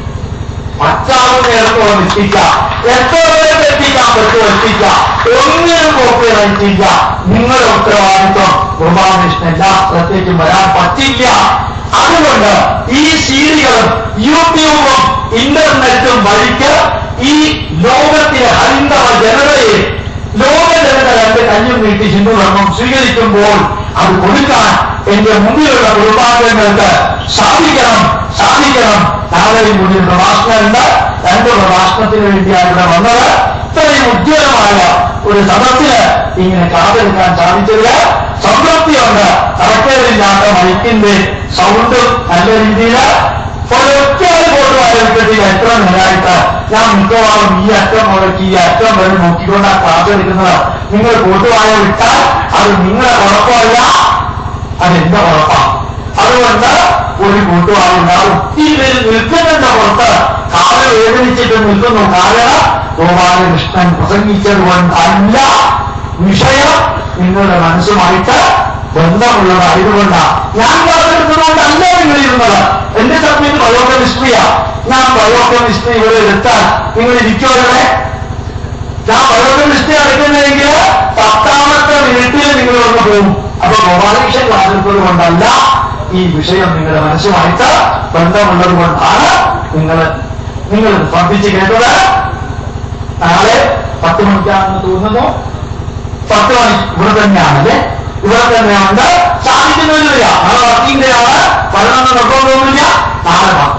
മറ്റാളുടെ ഇടത്തോളം എത്തിക്കാം എത്ര പേർക്ക് എത്തിക്കാൻ പറ്റുമോ എത്തിക്കാം ഒന്നിനും കോപ്പി റൈറ്റില്ല നിങ്ങളുടെ ഉത്തരവാദിത്വം ഗോപാലകൃഷ്ണൻ എല്ലാ സ്ഥലത്തേക്ക് ക്ലാസ്സിലേക്കും വരാൻ പറ്റില്ല അതുകൊണ്ട് ഈ സീരിയലും യൂട്യൂബും ഇന്റർനെറ്റും വഴിക്ക് ഈ ലോകത്തിലെ ഹൈന്ദവ ജനതയെ ലോക ജനത രണ്ട് കയ്യും നീട്ടി ഹിന്ദു ധർമ്മം സ്വീകരിക്കുമ്പോൾ അത് കൊടുക്കാൻ എന്റെ മുന്നിലുള്ള കുടുംബാംഗങ്ങൾക്ക് സാധിക്കണം സാധിക്കണം നാളെയും മുന്നിൽ പ്രഭാഷണമുണ്ട് രണ്ട് പ്രഭാഷണത്തിന് വേണ്ടിയാണ് ഇവിടെ വന്നത് ഇത്രയും ഉജ്ജ്വലമായ ഒരു സദസ്സിന് ഇങ്ങനെ കാതെടുക്കാൻ സാധിച്ചത് സംതൃപ്തിയുണ്ട് തറക്കേടില്ലാത്ത മൈക്കിന്റെ സൗണ്ട് നല്ല രീതിയിൽ ഒരൊറ്റ കോട്ടുവായ വിട്ടിട്ടില്ല എത്ര നേരമായിട്ട് ഞാൻ മിക്കവാറും ഈ അറ്റം മുടക്കി ഈ അറ്റം വരെ നോക്കിക്കൊണ്ടാണ് ക്ലാസ് എടുക്കുന്നത് നിങ്ങൾ കോട്ടുവായ വിട്ടാൽ അത് നിങ്ങളെ കുഴപ്പമല്ല അതെന്റെ കുഴപ്പമാണ് അതുകൊണ്ട് ഒരു കൂട്ടുവായ ഉണ്ടാവും ഈ പേര് നിൽക്കുന്നതിന്റെ പുറത്ത് കാല് വേദനിച്ചിട്ട് നിൽക്കുന്നു കാരണം ഗോപാലകൃഷ്ണൻ പ്രസംഗിച്ചത് കൊണ്ടല്ല വിഷയം നിങ്ങളുടെ മനസ്സുമായിട്ട് ബന്ധമുള്ളതായതുകൊണ്ടാണ് ഞാൻ പറഞ്ഞെടുത്തതുകൊണ്ടല്ല നിങ്ങൾ ഇരുന്നത് എന്റെ സബ്ജക്ട് ബയോകെമിസ്ട്രിയാ ഞാൻ ബയോകെമിസ്ട്രി ഇവിടെ എടുത്താൽ നിങ്ങൾ ഇരിക്കുവരെ ഞാൻ ബയോകെമിസ്ട്രി എടുക്കുന്നതെങ്കിൽ പത്താമത്തെ മിനിറ്റിൽ നിങ്ങൾ ഒന്ന് പോകും അപ്പൊ ഗോപാലകൃഷ്ണൻ ക്ലാസ് എടുത്തത് കൊണ്ടല്ല ഈ വിഷയം നിങ്ങളുടെ മനസ്സുമായിട്ട് ബന്ധമുള്ളത് കൊണ്ടാണ് നിങ്ങൾ നിങ്ങൾ ശ്രദ്ധിച്ച് കേട്ടത് നാളെ പത്ത് മണിക്കാണെന്ന് തോന്നുന്നു പത്ത് മണി ഇവിടെ തന്നെയാണല്ലേ ഇവിടെ തന്നെയുണ്ട് സാധിക്കുന്നില്ല നാളെ വർക്കിംഗ് ഡേ ആണ് പതിനൊന്ന് നിർബന്ധമൊന്നുമില്ല നാളെ വാ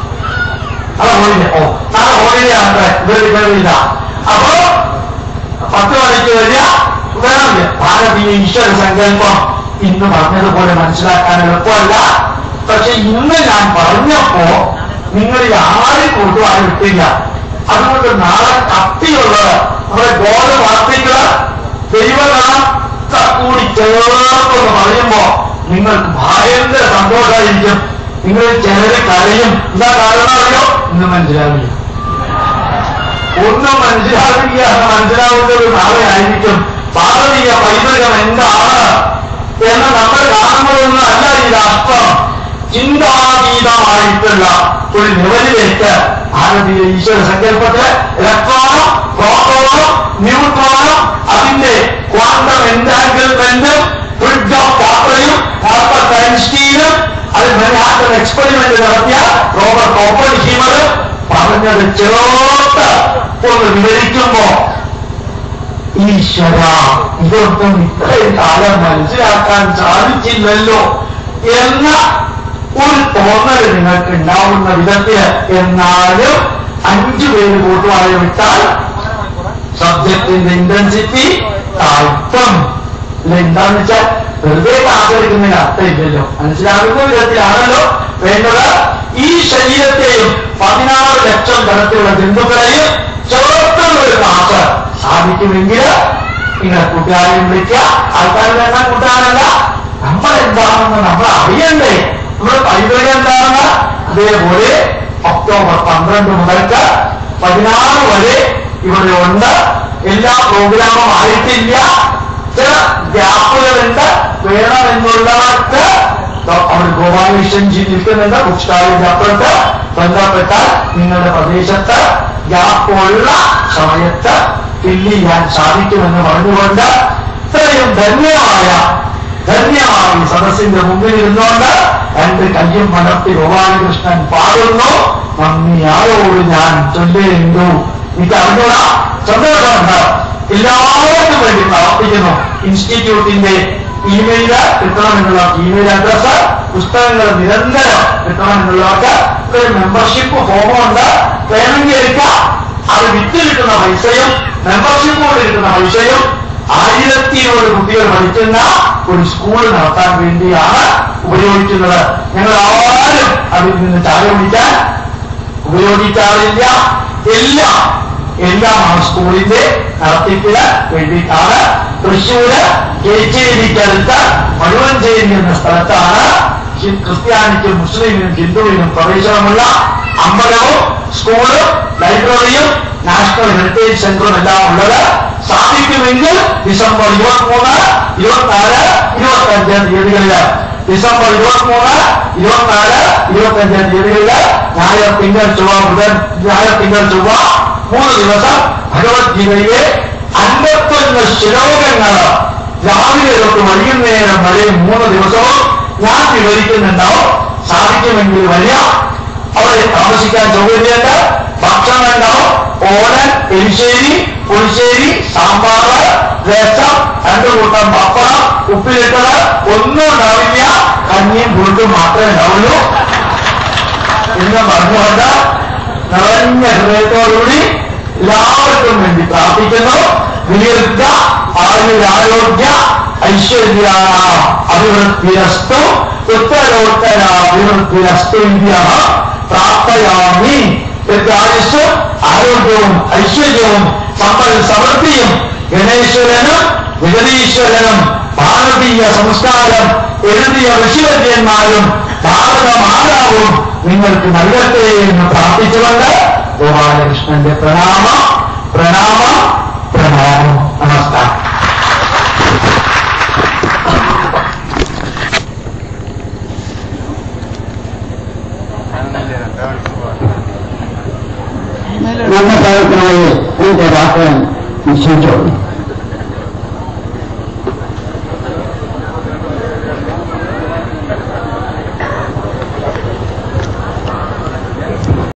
അത് ഹോളിഡേ ഓ നാളെ ഹോളിഡേ ആണ് ഇവിടെ കഴിയില്ല അപ്പോ പത്ത് മണിക്ക് വരിക വേണമെങ്കിൽ ഭാരതീയ ഈശ്വര സങ്കല്പം ഇന്ന് പറഞ്ഞതുപോലെ മനസ്സിലാക്കാൻ എളുപ്പമല്ല പക്ഷെ ഇന്ന് ഞാൻ പറഞ്ഞപ്പോ നിങ്ങൾ ആരും കൂട്ടുവാൻ വിട്ടില്ല അതുകൊണ്ട് നാളെ കത്തിയുള്ളത് നമ്മുടെ ഗോഡ് വാർത്തകള് ദൈവഗണം കൂടി ചേർത്തെന്ന് പറയുമ്പോ നിങ്ങൾക്ക് ഭയങ്കര സന്തോഷമായിരിക്കും നിങ്ങൾ ചിലര് കരയും എന്താ കാരണം അറിയോ ഇന്ന് മനസ്സിലാവില്ല ഒന്നും മനസ്സിലാവില്ല എന്ന് മനസ്സിലാവുന്നത് നാളെ ആയിരിക്കും ഭാരതീയ പൈതൃകം എന്താണ് എന്ന് നമ്മൾ കാണുന്നതൊന്നും അല്ല ഈ രാഷ്ട്രം ചിന്താതീതമായിട്ടുള്ള ഒരു ലെവലിലേക്ക് ഭാരതീയ ഈശ്വര സങ്കല്പത്തില് ഇലക്ട്രോണും പ്രോട്ടോണും ന്യൂട്രോണും അതിന്റെ ക്വാണ്ടം എൻഡാങ്കിൾമെന്റും ഫ്രിഡ്ജ് ഓഫ് കാപ്പറയും ആൽബർട്ട് ഐൻസ്റ്റീനും അത് മനാട്ടൻ എക്സ്പെരിമെന്റ് നടത്തിയ റോബർട്ട് ഓപ്പൺ ഹീമർ പറഞ്ഞത് ചേർത്ത് ഒന്ന് വിവരിക്കുമ്പോ ഈശ്വര ഇതൊന്നും ഇത്രയും കാലം മനസ്സിലാക്കാൻ സാധിച്ചില്ലല്ലോ എന്ന ഒരു തോന്നൽ നിങ്ങൾക്ക് ഉണ്ടാവുന്ന വിധത്തിൽ എന്നാലും അഞ്ചു പേര് കൂട്ടുവായ വിട്ടാൽ സബ്ജക്റ്റിന്റെ ഇന്റൻസിറ്റി താഴ്ത്തും അല്ല എന്താന്ന് വെച്ചാൽ വെറുതെ ക്ലാസ് എടുക്കുന്നതിന് അർത്ഥമില്ലല്ലോ മനസ്സിലാകുന്ന വിധത്തിലാണല്ലോ വേണ്ടത് ഈ ശരീരത്തെയും പതിനാറ് ലക്ഷം തരത്തിലുള്ള ജന്തുക്കളെയും ചേർത്തുള്ള ഒരു ക്ലാസ് സാധിക്കുമെങ്കിൽ നിങ്ങൾ കൂട്ടുകാരെയും വിളിക്കുക ആൾക്കാരുടെ എണ്ണം കൂട്ടാനല്ല നമ്മൾ എന്താണെന്ന് നമ്മൾ അറിയണ്ടേ നമ്മുടെ പൈതൃകം എന്താണെന്ന് അതേപോലെ ഒക്ടോബർ പന്ത്രണ്ട് മുതൽക്ക് പതിനാറ് വരെ ഇവിടെ ഉണ്ട് എല്ലാ പ്രോഗ്രാമും ആയിട്ടില്ല ചില ഗ്യാപ്പുകളുണ്ട് വേണമെന്നുള്ളവർക്ക് അവർ ഗോപാലകൃഷ്ണൻജി നിൽക്കുന്നുണ്ട് ബുക്ക് സ്റ്റാളിന്റെ അപ്പുറത്ത് ബന്ധപ്പെട്ടാൽ നിങ്ങളുടെ പ്രദേശത്ത് ഗ്യാപ്പുള്ള സമയത്ത് ഫില്ല് ചെയ്യാൻ സാധിക്കുമെന്ന് പറഞ്ഞുകൊണ്ട് ഇത്രയും ധന്യമായ ധന്യമായ ഈ സദസ്സിന്റെ മുമ്പിൽ ഇരുന്നുകൊണ്ട് രണ്ട് കയ്യും മലർത്തി ഗോപാലകൃഷ്ണൻ പാടുന്നു നന്ദി ആരോട് ഞാൻ ചൊല്ലേണ്ടു എനിക്ക് അറിഞ്ഞൂടാ സന്തോഷമുണ്ട് എല്ലാവർക്കും വേണ്ടി പ്രവർത്തിക്കുന്നു ഇൻസ്റ്റിറ്റ്യൂട്ടിന്റെ ഇമെയില് കിട്ടണമെന്നുള്ള ഇമെയിൽ അഡ്രസ് പുസ്തകങ്ങൾ നിരന്തരം കിട്ടണമെന്നുള്ളവർക്ക് ഒരു മെമ്പർഷിപ്പ് ഫോമുണ്ട് വേണമെങ്കിൽ എടുക്കാം അത് വിറ്റ് കിട്ടുന്ന പൈസയും മെമ്പർഷിപ്പ് കൊണ്ട് കിട്ടുന്ന പൈസയും ആയിരത്തി ഇരുപത് കുട്ടികൾ പഠിക്കുന്ന ഒരു സ്കൂൾ നടത്താൻ വേണ്ടിയാണ് ഉപയോഗിക്കുന്നത് ഞങ്ങൾ ആരും അതിൽ നിന്ന് ചായ കുടിക്കാൻ ഉപയോഗിക്കാറില്ല എല്ലാം എല്ലാം ആ സ്കൂളിന്റെ നടത്തിപ്പിന് വേണ്ടിയിട്ടാണ് തൃശ്ശൂര് കേച്ചേരിക്കടുത്ത് മഴുവഞ്ചേരി എന്ന സ്ഥലത്താണ് ഹി- ക്രിസ്ത്യാനിക്കും മുസ്ലിമിനും ഹിന്ദുവിനും പ്രവേശനമുള്ള അമ്പലവും സ്കൂളും ലൈബ്രറിയും നാഷണൽ ഹെറിറ്റേജ് സെന്ററും എല്ലാം ഉള്ളത് സാധിക്കുമെങ്കിൽ ഡിസംബർ ഇരുപത്തിമൂന്ന് ഇരുപത്തിനാല് ഇരുപത്തഞ്ച് തീയതികളില് ഡിസംബർ ഇരുപത്തിമൂന്ന് ഇരുപത്തിനാല് ഇരുപത്തഞ്ച് തീയതികളില് ഞായർ തിങ്കൾ ചൊവ്വ ബുധൻ ഞായർ തിങ്കൾ ചൊവ്വ മൂന്ന് ദിവസം ഭഗവത്ഗീതയിലെ അൻപത്തൊന്ന് ശ്ലോകങ്ങൾ രാവിലെ തൊട്ട് വൈകുന്നേരം വരെ മൂന്ന് ദിവസവും ഞാൻ വിവരിക്കുന്നുണ്ടാവും സാധിക്കുമെങ്കിൽ വരിക അവിടെ താമസിക്കാൻ സൗകര്യമുണ്ട് ഭക്ഷണം ഉണ്ടാവും ഓലൻ എരിശ്ശേരി പുളിശ്ശേരി സാമ്പാറ് രസം രണ്ടു കൂട്ടം പപ്പടം ഉപ്പിലിട്ടത് ഒന്നും ഉണ്ടാവില്ല കഞ്ഞിയും പുഴുക്കും മാത്രമേ ഉണ്ടാവുള്ളൂ എന്ന് പറഞ്ഞുകൊണ്ട് നിറഞ്ഞ ഹൃദയത്തോടുകൂടി എല്ലാവർക്കും വേണ്ടി പ്രാർത്ഥിക്കുന്നു ദീർഘ ആയുരാരോഗ്യ ഐശ്വര്യ അഭിവൃദ്ധിരസ്തു ഉത്തരോത്തര അഭിവൃദ്ധിരസ്തു ഇന്ത്യ പ്രാർത്ഥയാമി ദീർഘായുസ് ആരോഗ്യവും ഐശ്വര്യവും സമ്പൽ സമൃദ്ധിയും ഗണേശ്വരനും ജഗതീശ്വരനും ഭാരതീയ സംസ്കാരം എഴുതിയ ഋഷിവര്യന്മാരും ഭാരതമാതാവും നിങ്ങൾക്ക് നൽകട്ടെ എന്ന് പ്രാർത്ഥിച്ചുകൊണ്ട് ഗോപാലകൃഷ്ണന്റെ പ്രണാമം പ്രണാമം പ്രണാമം നമസ്കാരം
നമ്മുടെ പ്രവർത്തനങ്ങളിൽ എന്റെ വാക്കുകൾ നിശ്ചയിച്ചോളൂ